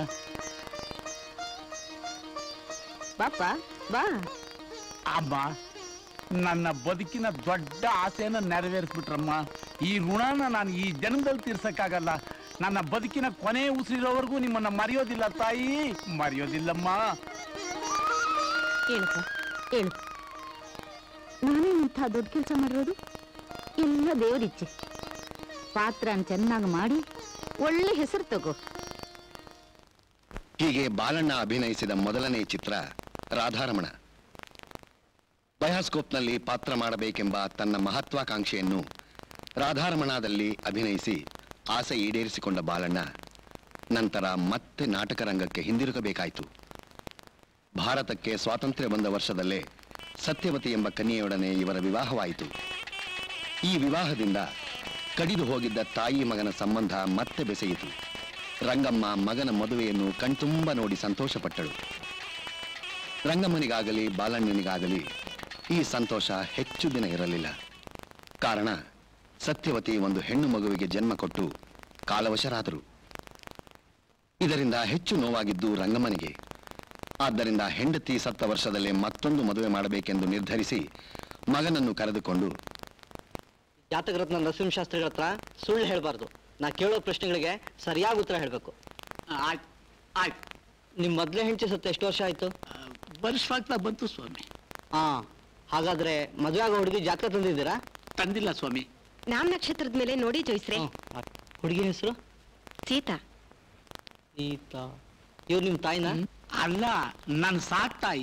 ಬಾಪ್ಪ ಬಾ ಅಮ್ಮ ನನ್ನ ಬದುಕಿನ ದೊಡ್ಡ ಆಸೆಯನ್ನು ನೆರವೇರಿಸ್ಬಿಟ್ರಮ್ಮ ಈ ಋಣನ ನಾನು ಈ ಜನ್ಮದಲ್ಲಿ ತೀರ್ಸಕ್ಕಾಗಲ್ಲ ನನ್ನ ಬದುಕಿನ ಕೊನೆ ಉಸಿರಿರೋವರೆಗೂ ನಿಮ್ಮನ್ನ ಮರೆಯೋದಿಲ್ಲ ತಾಯಿ ಮರೆಯೋದಿಲ್ಲಮ್ಮ ಹೇಳಪ್ಪ ಹೇಳು ನಾನೇ ಇಂಥ ದೊಡ್ಡ ಕೆಲಸ ಮಾಡಿರೋದು ಎಲ್ಲ ದೇವರಿಚ್ಛೆ ಪಾತ್ರನ ಚೆನ್ನಾಗಿ ಮಾಡಿ ಒಳ್ಳೆ ಹೆಸರು ತಗೋ ಹೀಗೆ ಬಾಲಣ್ಣ ಅಭಿನಯಿಸಿದ ಮೊದಲನೇ ಚಿತ್ರ ರಾಧಾರಮಣ ಬಯಾಸ್ಕೋಪ್ನಲ್ಲಿ ಪಾತ್ರ ಮಾಡಬೇಕೆಂಬ ತನ್ನ ಮಹತ್ವಾಕಾಂಕ್ಷೆಯನ್ನು ರಾಧಾರಮಣದಲ್ಲಿ ಅಭಿನಯಿಸಿ ಆಸೆ ಈಡೇರಿಸಿಕೊಂಡ ಬಾಲಣ್ಣ ನಂತರ ಮತ್ತೆ ನಾಟಕ ರಂಗಕ್ಕೆ ಹಿಂದಿರುಗಬೇಕಾಯಿತು ಭಾರತಕ್ಕೆ ಸ್ವಾತಂತ್ರ್ಯ ಬಂದ ವರ್ಷದಲ್ಲೇ ಸತ್ಯವತಿ ಎಂಬ ಕನ್ಯೆಯೊಡನೆ ಇವರ ವಿವಾಹವಾಯಿತು ಈ ವಿವಾಹದಿಂದ ಕಡಿದು ಹೋಗಿದ್ದ ತಾಯಿ ಮಗನ ಸಂಬಂಧ ಮತ್ತೆ ಬೆಸೆಯಿತು ರಂಗಮ್ಮ ಮಗನ ಮದುವೆಯನ್ನು ಕಣ್ತುಂಬ ನೋಡಿ ಸಂತೋಷಪಟ್ಟಳು ರಂಗಮ್ಮನಿಗಾಗಲಿ ಬಾಲಣ್ಣನಿಗಾಗಲಿ ಈ ಸಂತೋಷ ಹೆಚ್ಚು ದಿನ ಇರಲಿಲ್ಲ ಕಾರಣ ಸತ್ಯವತಿ ಒಂದು ಹೆಣ್ಣು ಮಗುವಿಗೆ ಜನ್ಮ ಕೊಟ್ಟು ಕಾಲವಶರಾದರು ಇದರಿಂದ ಹೆಚ್ಚು ನೋವಾಗಿದ್ದು ರಂಗಮ್ಮನಿಗೆ ಆದ್ದರಿಂದ ಹೆಂಡತಿ ಸತ್ತ ವರ್ಷದಲ್ಲೇ ಮತ್ತೊಂದು ಮದುವೆ ಮಾಡಬೇಕೆಂದು ನಿರ್ಧರಿಸಿ ಮಗನನ್ನು ಕರೆದುಕೊಂಡು ಜಾತಕ ರತ್ನ ನರಸಿಂಹಶಾಸ್ತ್ರಿಗಳ ಹತ್ರ ಸುಳ್ಳು ಹೇಳಬಾರ್ದು ನಾ ಕೇಳೋ ಪ್ರಶ್ನೆಗಳಿಗೆ ಸರಿಯಾಗಿ ಉತ್ತರ ಹೇಳಬೇಕು ಆಯ್ತು ಆಯ್ತು ನಿಮ್ಮ ಮೊದಲೇ ಹೆಂಡತಿ ಸತ್ತ ಎಷ್ಟು ವರ್ಷ ಆಯ್ತು ವರ್ಷವಾಗ್ತಾ ಬಂತು ಸ್ವಾಮಿ ಹಾ ಹಾಗಾದ್ರೆ ಮದುವೆ ಆಗೋ ಹುಡುಗಿ ಜಾತಕ ತಂದಿದ್ದೀರಾ ತಂದಿಲ್ಲ ಸ್ವಾಮಿ ನಾಮ ನಕ್ಷತ್ರದ ಮೇಲೆ ನೋಡಿ ಜೋಯಿಸ್ರೆ ಹುಡುಗಿ ಹೆಸರು ಸೀತಾ ಸೀತಾ ಇವ್ರು ನಿಮ್ಮ ತಾಯಿನ ಅಲ್ಲ ನನ್ನ ಸಾಕ್ ತಾಯಿ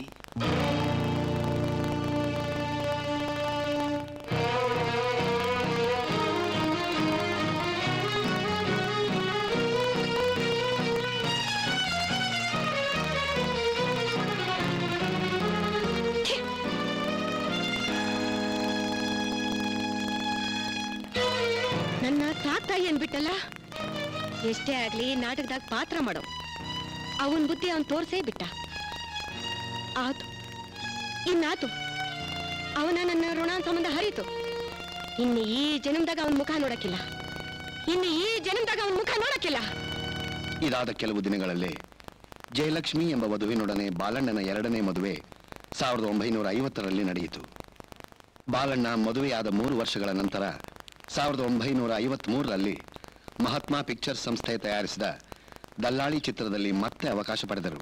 ನನ್ನ ತಾಯಿ ಅನ್ಬಿಟ್ಟಲ್ಲ ಎಷ್ಟೇ ಆಗ್ಲಿ ನಾಟಕದಾಗ ಪಾತ್ರ ಮಾಡೋ ಅವನ್ ಬುದ್ಧಿ ಅವನ್ ತೋರ್ಸೇ ಬಿಟ್ಟ ಆತು ಇನ್ನಾತು ಅವನ ನನ್ನ ಋಣ ಸಂಬಂಧ ಹರಿತು ಇನ್ನು ಈ ಜನ್ಮದಾಗ ಅವನ್ ಮುಖ ನೋಡಕ್ಕಿಲ್ಲ ಇನ್ನು ಈ ಜನ್ಮದಾಗ ಅವನ್ ಮುಖ ನೋಡಕ್ಕಿಲ್ಲ ಇದಾದ ಕೆಲವು ದಿನಗಳಲ್ಲೇ ಜಯಲಕ್ಷ್ಮಿ ಎಂಬ ವಧುವಿನೊಡನೆ ಬಾಲಣ್ಣನ ಎರಡನೇ ಮದುವೆ ಸಾವಿರದ ಒಂಬೈನೂರ ಐವತ್ತರಲ್ಲಿ ನಡೆಯಿತು ಬಾಲಣ್ಣ ಮದುವೆಯಾದ ಮೂರು ವರ್ಷಗಳ ನಂತರ ಸಾವಿರದ ಒಂಬೈನೂರ ಐವತ್ಮೂರರಲ್ಲಿ ಮಹಾತ್ಮ ಪಿಕ್ಚರ್ಸ್ ಸಂಸ್ಥೆ ತಯಾರಿಸಿದ ದಲ್ಲಾಳಿ ಚಿತ್ರದಲ್ಲಿ ಮತ್ತೆ ಅವಕಾಶ ಪಡೆದರು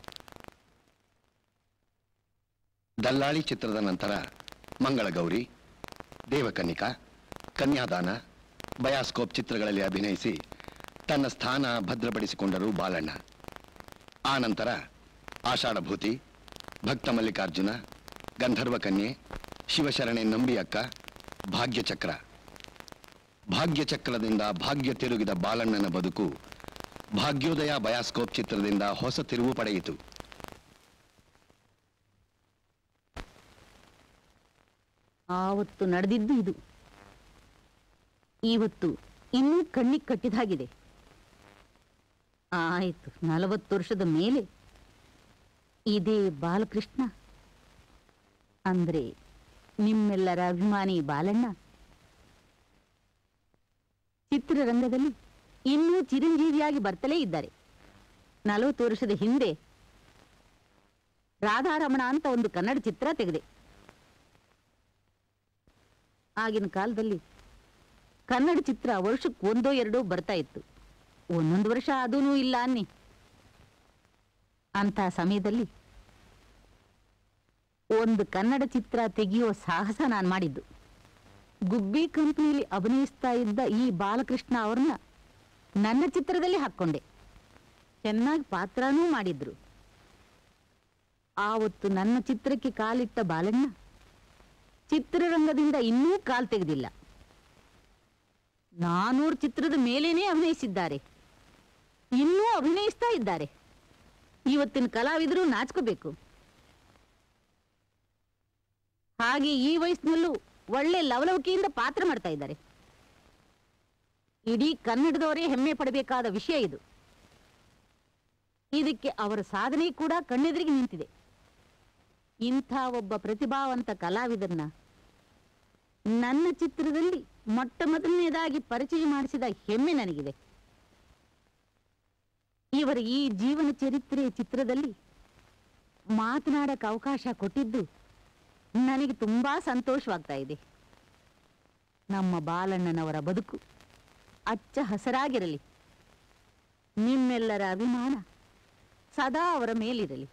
ದಲ್ಲಾಳಿ ಚಿತ್ರದ ನಂತರ ಮಂಗಳಗೌರಿ ದೇವಕನ್ನಿಕಾ ಕನ್ಯಾದಾನ ಬಯಾಸ್ಕೋಪ್ ಚಿತ್ರಗಳಲ್ಲಿ ಅಭಿನಯಿಸಿ ತನ್ನ ಸ್ಥಾನ ಭದ್ರಪಡಿಸಿಕೊಂಡರು ಬಾಲಣ್ಣ ಆ ನಂತರ ಆಷಾಢಭೂತಿ ಭಕ್ತ ಮಲ್ಲಿಕಾರ್ಜುನ ಗಂಧರ್ವ ಕನ್ಯೆ ಶಿವಶರಣೆ ನಂಬಿ ಅಕ್ಕ ಭಾಗ್ಯಚಕ್ರ ಭಾಗ್ಯಚಕ್ರದಿಂದ ಭಾಗ್ಯ ತಿರುಗಿದ ಬಾಲಣ್ಣನ ಬದುಕು ಭಾಗ್ಯೋದಯ ಬಯಾಸ್ಕೋಪ್ ಚಿತ್ರದಿಂದ ಹೊಸ ತಿರುವು ಪಡೆಯಿತು ಆವತ್ತು ನಡೆದಿದ್ದು ಇದು ಇವತ್ತು ಇನ್ನೂ ಕಣ್ಣಿಗೆ ಕಟ್ಟಿದಾಗಿದೆ ಆಯ್ತು ನಲವತ್ತು ವರ್ಷದ ಮೇಲೆ ಇದೇ ಬಾಲಕೃಷ್ಣ ಅಂದ್ರೆ ನಿಮ್ಮೆಲ್ಲರ ಅಭಿಮಾನಿ ಬಾಲಣ್ಣ ಚಿತ್ರರಂಗದಲ್ಲಿ ಇನ್ನೂ ಚಿರಂಜೀವಿಯಾಗಿ ಬರ್ತಲೇ ಇದ್ದಾರೆ ನಲವತ್ತು ವರ್ಷದ ಹಿಂದೆ ರಾಧಾರಮಣ ಅಂತ ಒಂದು ಕನ್ನಡ ಚಿತ್ರ ತೆಗೆದೆ ಆಗಿನ ಕಾಲದಲ್ಲಿ ಕನ್ನಡ ಚಿತ್ರ ವರ್ಷಕ್ಕೆ ಒಂದೋ ಎರಡೋ ಬರ್ತಾ ಇತ್ತು ಒಂದೊಂದು ವರ್ಷ ಅದೂ ಇಲ್ಲ ಅನ್ನಿ ಅಂತ ಸಮಯದಲ್ಲಿ ಒಂದು ಕನ್ನಡ ಚಿತ್ರ ತೆಗೆಯೋ ಸಾಹಸ ನಾನು ಮಾಡಿದ್ದು ಗುಬ್ಬಿ ಕಂಪನಿಯಲ್ಲಿ ಅಭಿನಯಿಸ್ತಾ ಇದ್ದ ಈ ಬಾಲಕೃಷ್ಣ ಅವ್ರನ್ನ ನನ್ನ ಚಿತ್ರದಲ್ಲಿ ಹಾಕ್ಕೊಂಡೆ ಚೆನ್ನಾಗಿ ಪಾತ್ರನೂ ಮಾಡಿದ್ರು ಆವತ್ತು ನನ್ನ ಚಿತ್ರಕ್ಕೆ ಕಾಲಿಟ್ಟ ಬಾಲಣ್ಣ ಚಿತ್ರರಂಗದಿಂದ ಇನ್ನೂ ಕಾಲ್ ತೆಗೆದಿಲ್ಲ ನಾನೂರು ಚಿತ್ರದ ಮೇಲೇನೆ ಅಭಿನಯಿಸಿದ್ದಾರೆ ಇನ್ನೂ ಅಭಿನಯಿಸ್ತಾ ಇದ್ದಾರೆ ಇವತ್ತಿನ ಕಲಾವಿದರು ನಾಚ್ಕೋಬೇಕು ಹಾಗೆ ಈ ವಯಸ್ಸಿನಲ್ಲೂ ಒಳ್ಳೆ ಲವಲವಿಕೆಯಿಂದ ಪಾತ್ರ ಮಾಡ್ತಾ ಇದ್ದಾರೆ ಇಡೀ ಕನ್ನಡದವರೇ ಹೆಮ್ಮೆ ಪಡಬೇಕಾದ ವಿಷಯ ಇದು ಇದಕ್ಕೆ ಅವರ ಸಾಧನೆ ಕೂಡ ಕಣ್ಣೆದುರಿಗೆ ನಿಂತಿದೆ ಇಂಥ ಒಬ್ಬ ಪ್ರತಿಭಾವಂತ ಕಲಾವಿದರನ್ನ ನನ್ನ ಚಿತ್ರದಲ್ಲಿ ಮೊಟ್ಟ ಮೊದಲನೇದಾಗಿ ಪರಿಚಯ ಮಾಡಿಸಿದ ಹೆಮ್ಮೆ ನನಗಿದೆ ಇವರ ಈ ಜೀವನ ಚರಿತ್ರೆ ಚಿತ್ರದಲ್ಲಿ ಮಾತನಾಡಕ್ಕೆ ಅವಕಾಶ ಕೊಟ್ಟಿದ್ದು ನನಗೆ ತುಂಬಾ ಸಂತೋಷವಾಗ್ತಾ ಇದೆ ನಮ್ಮ ಬಾಲಣ್ಣನವರ ಬದುಕು ಅಚ್ಚ ಹಸರಾಗಿರಲಿ ನಿಮ್ಮೆಲ್ಲರ ಅಭಿಮಾನ ಸದಾ ಅವರ ಮೇಲಿರಲಿ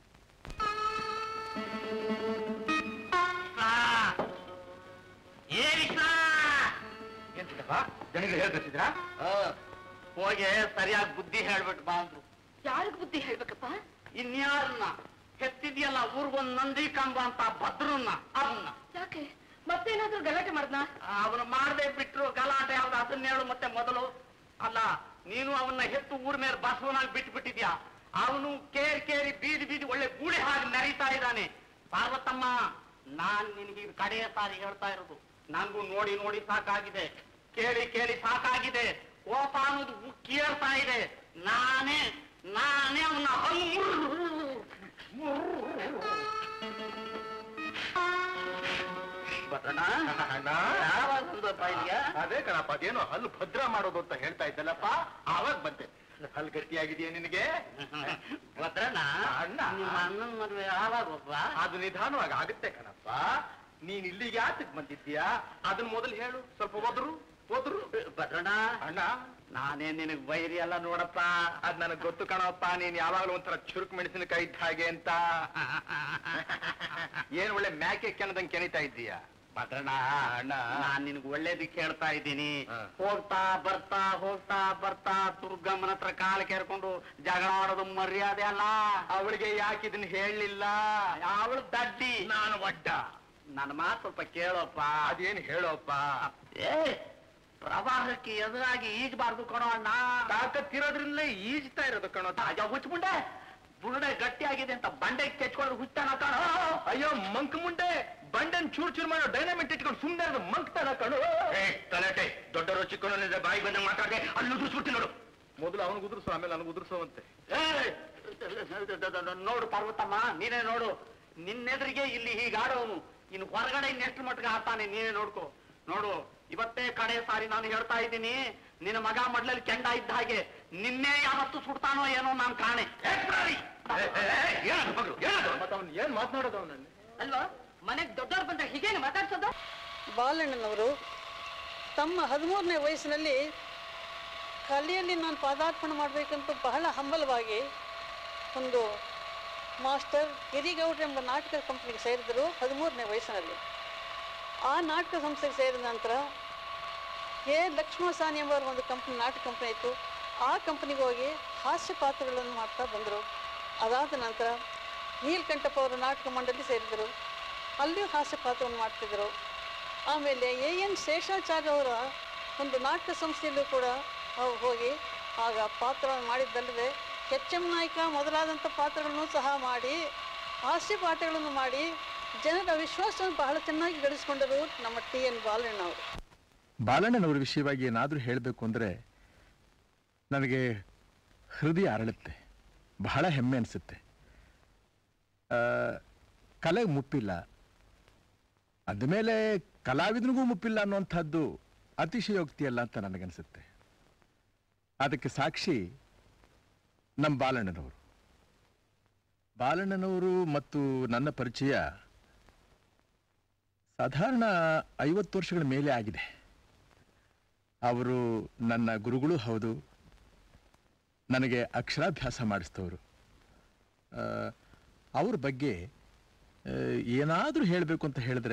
ಜನಗಳು ಹೇಳ್ತಿದ್ರಾ ಹೋಗಿ ಸರಿಯಾಗಿ ಬುದ್ಧಿ ಹೇಳ್ಬಿಟ್ಟು ಬಾ ಅಂದ್ರು ಯಾರಿಗ್ ಬುದ್ಧಿ ಹೇಳ್ಬೇಕಪ್ಪ ಇನ್ಯಾರನ್ನ ಹೆತ್ತಿದ್ಯಲ್ಲ ಊರ್ಗೊಂದ್ ನಂದಿ ಕಂಬ ಅಂತ ಭದ್ರನ್ನ ಅವನ್ನ ಯಾಕೆ ಮತ್ತೇನಾದ್ರೂ ಗಲಾಟೆ ಮಾಡ್ದ ಅವನು ಮಾಡದೆ ಬಿಟ್ರು ಗಲಾಟೆ ಯಾವ್ದು ಅದನ್ನ ಹೇಳು ಮತ್ತೆ ಮೊದಲು ಅಲ್ಲ ನೀನು ಅವನ್ನ ಹೆತ್ತು ಊರ್ ಮೇಲೆ ಬಸವನಾಗಿ ಬಿಟ್ಟು ಬಿಟ್ಟಿದ್ಯಾ ಅವನು ಕೇರಿ ಕೇರಿ ಬೀದಿ ಬೀದಿ ಒಳ್ಳೆ ಗೂಳಿ ಹಾಗೆ ಮೆರೀತಾ ಇದ್ದಾನೆ ಪಾರ್ವತಮ್ಮ ನಾನ್ ನಿನಗೆ ಇದು ಕಡೆಯ ಸಾರಿ ಹೇಳ್ತಾ ಇರೋದು ನಂಗೂ ನೋಡಿ ನೋಡಿ ಸಾಕಾಗಿದೆ ಕೇಳಿ ಕೇಳಿ ಸಾಕಾಗಿದೆ ಕೋಪ ಅನ್ನೋದು ಉಕ್ಕೇರ್ತಾ ಇದೆ ನಾನೇ ನಾನೇ ಅವನ್ನ ಅದೇ ಕಣಪ್ಪ ಅದೇನೋ ಹಲ್ಲು ಭದ್ರ ಮಾಡೋದು ಅಂತ ಹೇಳ್ತಾ ಇದ್ದಲ್ಲಪ್ಪ ಆವಾಗ ಬಂತೆ ಹಲ್ಲು ಗಟ್ಟಿಯಾಗಿದೆಯಾ ನಿನಗೆ ಭದ್ರನ ಅಣ್ಣ ನಿಮ್ಮ ಅಣ್ಣನ ಮದುವೆ ಯಾವಾಗ ಒಬ್ಬ ಅದು ನಿಧಾನವಾಗಿ ಆಗುತ್ತೆ ಕಣಪ್ಪ ನೀನ್ ಇಲ್ಲಿಗೆ ಯಾತಕ್ ಬಂದಿದ್ದೀಯಾ ಅದನ್ನ ಮೊದಲು ಹೇಳು ಸ್ವಲ್ಪ ಓದ್ರು ಓದ್ರು ಭದ್ರಣ್ಣ ಅಣ್ಣ ನಾನೇ ನಿನಗ್ ಬೈರಿ ಎಲ್ಲ ನೋಡಪ್ಪ ಅದ್ ನನಗ್ ಗೊತ್ತು ಕಣಪ್ಪ ನೀನ್ ಯಾವಾಗ್ಲೂ ಒಂಥರ ಚುರುಕ್ ಮೆಣಸಿನಕಾಯಿ ಇದ್ದ ಹಾಗೆ ಅಂತ ಏನ್ ಒಳ್ಳೆ ಮ್ಯಾಕೆ ಕೆನದಂಗ್ ಕೆನಿತಾ ಇದ್ದೀಯಾ ಭದ್ರಣ್ಣ ಅಣ್ಣ. ನಾನ್ ನಿನಗ್ ಒಳ್ಳೇದಕ್ಕೆ ಹೇಳ್ತಾ ಇದ್ದೀನಿ ಹಾ. ಹೋಗ್ತಾ ಬರ್ತಾ ಹೋಗ್ತಾ ಬರ್ತಾ ದುರ್ಗಮ್ಮನ ಹತ್ರ ಕಾಲ ಕೇರ್ಕೊಂಡು ಜಗಳ ಆಡೋದು ಮರ್ಯಾದೆ ಅಲ್ಲ ಅವಳಿಗೆ ಯಾಕೆ ಇದನ್ನ ಹೇಳಲಿಲ್ಲ ಅವಳು ದಡ್ಡಿ ನಾನು ಒಡ್ಡ ನನ್ನ ಮಾತು ಸ್ವಲ್ಪ ಕೇಳೋಪ್ಪ ಅದೇನ್ ಹೇಳೋಪ್ಪ ಏ ಪ್ರವಾಹಕ್ಕೆ ಎದುರಾಗಿ ಈಜಬಾರ್ದು ಕಣೋ ಅಣ್ಣ ತಾಕತ್ತಿರೋದ್ರಿಂದಲೇ ಈಜ್ತಾ ಇರೋದು ಕಣೋ ಅಯ್ಯೋ ಹುಚ್ಚಿಮುಂಡೆ ಬುರುಡೆ ಗಟ್ಟಿಯಾಗಿದೆ ಅಂತ ಬಂಡೆ ಕೆಚ್ಕೊಂಡು ಹುಚ್ಚಾನ ಕಣೋ ಅಯ್ಯೋ ಮಂಕ್ ಮುಂಡೆ ಬಂಡನ್ ಚೂರ್ ಚೂರ್ ಮಾಡೋ ಡೈನಾಮಿಟ್ ಇಟ್ಕೊಂಡು ಸುಮ್ಮನೆ ಅದು ಮಂಕ್ ತನ ಕಣು ತಲಾಟೆ ದೊಡ್ಡವರು ಚಿಕ್ಕವನಿಂದ ಬಾಯಿ ಬಂದಂಗೆ ಮಾತಾಡದೆ ಅಲ್ಲಿ ಉದುರಿಸ್ಬಿಡ್ತೀನಿ ನೋಡು ಮೊದಲು ಅವನಿಗೆ ಉದುರಿಸು ಆಮೇಲೆ ನನಗೆ ಉದುರಿಸುವಂತೆ ಏ, ನೋಡು ಪಾರ್ವತಮ್ಮ ನೀನೇ ನೋಡು ನಿನ್ನೆದುರಿಗೆ ಇಲ್ಲಿ ಹೀಗಾಡೋನು ಇನ್ನು ಹೊರಗಡೆ ಇನ್ನೆಷ್ಟು ಮಟ್ಟಿಗೆ ಆಡ್ತಾನೆ ನೀನೇ ನೋಡ್ಕೋ ನೋಡು ಇವತ್ತೇ ಕಡೆ ಸಾರಿ ನಾನು ಹೇಳ್ತಾ ಇದ್ದೀನಿ ನಿನ್ನ ಮಗ ಮಡ್ಲಲ್ಲಿ ಕೆಂಡ ಇದ್ದ ಹಾಗೆ ನಿನ್ನೆ ಯಾವತ್ತು ಸುಡ್ತಾನೋ ಏನೋ ನಾನು ಕಾಣೆ ಏ, ಬಿಡಾರಿ. ಏನದು ಮಗಳು ಏನದು ಮತ್ತೆ ಅವ್ನು ಏನ್ ಮಾತನಾಡೋದು ಅವನಲ್ಲಿ ಅಲ್ವಾ ಮನೆಗ್ ದೊಡ್ಡವ್ರು ಬಂದಾಗ ಹೀಗೇನು ಮಾತಾಡ್ಸೋದು ಬಾಲಣ್ಣನವರು ತಮ್ಮ ಹದಿಮೂರನೇ ವಯಸ್ಸಿನಲ್ಲಿ ಕಲೆಯಲ್ಲಿ ನಾನು ಪಾದಾರ್ಪಣೆ ಮಾಡಬೇಕಂತ ಬಹಳ ಹಂಬಲವಾಗಿ ಒಂದು ಮಾಸ್ಟರ್ ಗಿರಿಗೌಡ್ರು ಎಂಬ ನಾಟಕ ಕಂಪನಿಗೆ ಸೇರಿದರು ಹದಿಮೂರನೇ ವಯಸ್ಸಿನಲ್ಲಿ ಆ ನಾಟಕ ಸಂಸ್ಥೆಗೆ ಸೇರಿದ ನಂತರ ಎ ಲಕ್ಷ್ಮಣಸಾನಿ ಎಂಬ ಒಂದು ಕಂಪ್ನಿ ನಾಟಕ ಕಂಪನಿ ಇತ್ತು ಆ ಕಂಪನಿಗೆ ಹೋಗಿ ಹಾಸ್ಯ ಪಾತ್ರಗಳನ್ನು ಮಾಡ್ತಾ ಬಂದರು ಅದಾದ ನಂತರ ನೀಲ್ಕಂಠಪ್ಪ ಅವರು ನಾಟಕ ಮಂಡಳಿ ಸೇರಿದರು ಅಲ್ಲಿಯೂ ಹಾಸ್ಯ ಪಾತ್ರವನ್ನು ಮಾಡ್ತಿದ್ದರು ಆಮೇಲೆ ಎ ಎನ್ ಶೇಷಾಚಾರ್ಯ ಅವರ ಒಂದು ನಾಟಕ ಸಂಸ್ಥೆಯಲ್ಲೂ ಕೂಡ ಅವ್ರು ಹೋಗಿ ಆಗ ಪಾತ್ರವನ್ನು ಮಾಡಿದ್ದಲ್ಲದೆ ಎಚ್ ಎಂ ನಾಯಕ ಮೊದಲಾದಂಥ ಪಾತ್ರಗಳನ್ನು ಸಹ ಮಾಡಿ ಹಾಸ್ಯ ಪಾಠಗಳನ್ನು ಮಾಡಿ ಜನರ ವಿಶ್ವಾಸವನ್ನು ಬಹಳ ಚೆನ್ನಾಗಿ ಗಳಿಸಿಕೊಂಡರು ನಮ್ಮ ಟಿ ಎನ್ ಬಾಲಣ್ಣವರು ಬಾಲಣ್ಣನವರ ವಿಷಯವಾಗಿ ಏನಾದರೂ ಹೇಳಬೇಕು ಅಂದರೆ ನನಗೆ ಹೃದಯ ಅರಳುತ್ತೆ ಬಹಳ ಹೆಮ್ಮೆ ಅನಿಸುತ್ತೆ ಕಲೆಗೆ ಮುಪ್ಪಿಲ್ಲ ಅಂದಮೇಲೆ ಕಲಾವಿದನಿಗೂ ಮುಪ್ಪಿಲ್ಲ ಅನ್ನುವಂಥದ್ದು ಅತಿಶಯೋಕ್ತಿ ಅಲ್ಲ ಅಂತ ನನಗನ್ಸುತ್ತೆ ಅದಕ್ಕೆ ಸಾಕ್ಷಿ ನಮ್ಮ ಬಾಲಣ್ಣನವರು ಬಾಲಣ್ಣನವರು ಮತ್ತು ನನ್ನ ಪರಿಚಯ ಸಾಧಾರಣ ಐವತ್ತು ವರ್ಷಗಳ ಮೇಲೆ ಆಗಿದೆ ಅವರು ನನ್ನ ಗುರುಗಳು ಹೌದು ನನಗೆ ಅಕ್ಷರಾಭ್ಯಾಸ ಮಾಡಿಸ್ತವರು ಆ, ಅವ್ರ ಬಗ್ಗೆ ಏನಾದರೂ ಹೇಳಬೇಕು ಅಂತ ಹೇಳಿದ್ರೆ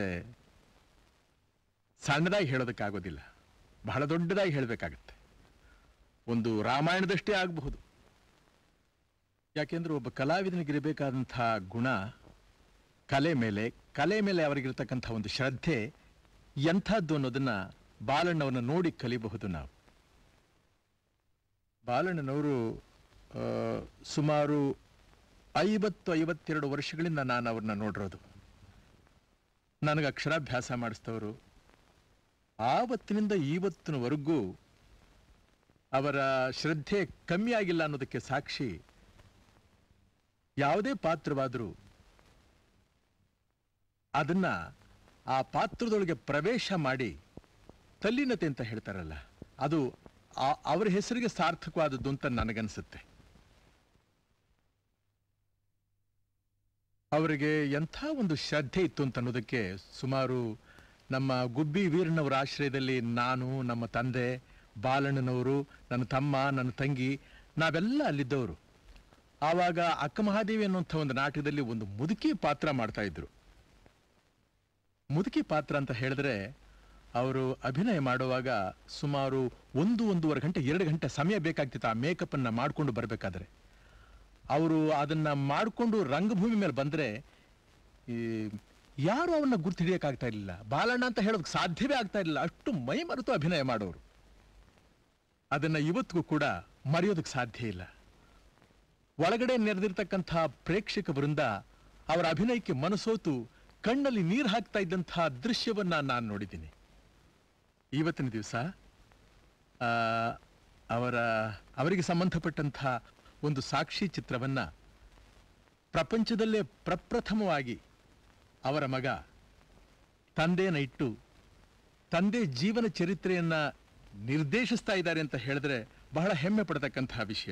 ಸಣ್ಣದಾಗಿ ಹೇಳೋದಕ್ಕಾಗೋದಿಲ್ಲ ಬಹಳ ದೊಡ್ಡದಾಗಿ ಹೇಳಬೇಕಾಗತ್ತೆ ಒಂದು ರಾಮಾಯಣದಷ್ಟೇ ಆಗಬಹುದು ಯಾಕೆಂದ್ರೆ ಒಬ್ಬ ಕಲಾವಿದನಿಗಿರಬೇಕಾದಂಥ ಗುಣ ಕಲೆ ಮೇಲೆ ಕಲೆ ಮೇಲೆ ಅವರಿಗಿರ್ತಕ್ಕಂಥ ಒಂದು ಶ್ರದ್ಧೆ ಎಂಥದ್ದು ಅನ್ನೋದನ್ನ ಬಾಲಣ್ಣವ್ರನ್ನ ನೋಡಿ ಕಲಿಬಹುದು ನಾವು ಬಾಲಣ್ಣನವರು ಆ, ಸುಮಾರು ಐವತ್ತು ಐವತ್ತೆರಡು ವರ್ಷಗಳಿಂದ ನಾನು ಅವ್ರನ್ನ ನೋಡಿರೋದು ನನಗೆ ಅಕ್ಷರಾಭ್ಯಾಸ ಮಾಡಿಸ್ತವರು ಆವತ್ತಿನಿಂದ ಇವತ್ತಿನವರೆಗೂ ಅವರ ಶ್ರದ್ಧೆ ಕಮ್ಮಿ ಆಗಿಲ್ಲ ಅನ್ನೋದಕ್ಕೆ ಸಾಕ್ಷಿ ಯಾವುದೇ ಪಾತ್ರವಾದರೂ ಅದನ್ನ ಆ ಪಾತ್ರದೊಳಗೆ ಪ್ರವೇಶ ಮಾಡಿ ತಲ್ಲೀನತೆ ಅಂತ ಹೇಳ್ತಾರಲ್ಲ ಅದು ಆ- ಅವರ ಹೆಸರಿಗೆ ಸಾರ್ಥಕವಾದದ್ದು ಅಂತ ನನಗನ್ಸುತ್ತೆ ಅವರಿಗೆ ಎಂಥ ಒಂದು ಶ್ರದ್ಧೆ ಇತ್ತು ಅಂತ ಅನ್ನೋದಕ್ಕೆ ಸುಮಾರು ನಮ್ಮ ಗುಬ್ಬಿ ವೀರನವರ ಆಶ್ರಯದಲ್ಲಿ ನಾನು ನಮ್ಮ ತಂದೆ ಬಾಲಣ್ಣನವರು ನನ್ನ ತಮ್ಮ ನನ್ನ ತಂಗಿ ನಾವೆಲ್ಲ ಅಲ್ಲಿದ್ದವರು ಆವಾಗ ಅಕ್ಕ ಮಹಾದೇವಿ ಅನ್ನುವಂಥ ಒಂದು ನಾಟಕದಲ್ಲಿ ಒಂದು ಮುದುಕಿ ಪಾತ್ರ ಮಾಡ್ತಾ ಇದ್ರು ಮುದುಕಿ ಪಾತ್ರ ಅಂತ ಹೇಳಿದ್ರೆ ಅವರು ಅಭಿನಯ ಮಾಡುವಾಗ ಸುಮಾರು ಒಂದು ಒಂದೂವರೆ ಗಂಟೆ ಎರಡು ಗಂಟೆ ಸಮಯ ಬೇಕಾಗ್ತಿತ್ತು ಆ ಮೇಕಪ್ ಅನ್ನ ಮಾಡ್ಕೊಂಡು ಬರಬೇಕಾದ್ರೆ ಅವರು ಅದನ್ನ ಮಾಡಿಕೊಂಡು ರಂಗಭೂಮಿ ಮೇಲೆ ಬಂದ್ರೆ ಈ ಯಾರು ಅವನ್ನ ಗುರ್ತು ಹಿಡಿಯಕ್ಕಾಗ್ತಾ ಇರಲಿಲ್ಲ ಬಾಲಣ್ಣ ಅಂತ ಹೇಳೋದಕ್ಕೆ ಸಾಧ್ಯವೇ ಆಗ್ತಾ ಇರಲಿಲ್ಲ ಅಷ್ಟು ಮೈ ಮರೆತು ಅಭಿನಯ ಮಾಡೋರು ಅದನ್ನ ಇವತ್ತಿಗೂ ಕೂಡ ಮರೆಯೋದಕ್ಕೆ ಸಾಧ್ಯ ಇಲ್ಲ ಒಳಗಡೆ ನೆರೆದಿರ್ತಕ್ಕಂಥ ಪ್ರೇಕ್ಷಕ ವೃಂದ ಅವರ ಅಭಿನಯಕ್ಕೆ ಮನಸೋತು ಕಣ್ಣಲ್ಲಿ ನೀರು ಹಾಕ್ತಾ ಇದ್ದಂತಹ ದೃಶ್ಯವನ್ನ ನಾನು ನೋಡಿದ್ದೀನಿ ಇವತ್ತಿನ ದಿವಸ ಅವರ ಅವರಿಗೆ ಸಂಬಂಧಪಟ್ಟಂಥ ಒಂದು ಸಾಕ್ಷಿ ಚಿತ್ರವನ್ನ ಪ್ರಪಂಚದಲ್ಲೇ ಪ್ರಪ್ರಥಮವಾಗಿ ಅವರ ಮಗ ತಂದೆನ ಇಟ್ಟು ತಂದೆ ಜೀವನ ಚರಿತ್ರೆಯನ್ನ ನಿರ್ದೇಶಿಸ್ತಾ ಇದ್ದಾರೆ ಅಂತ ಹೇಳಿದ್ರೆ ಬಹಳ ಹೆಮ್ಮೆ ಪಡತಕ್ಕಂತಹ ವಿಷಯ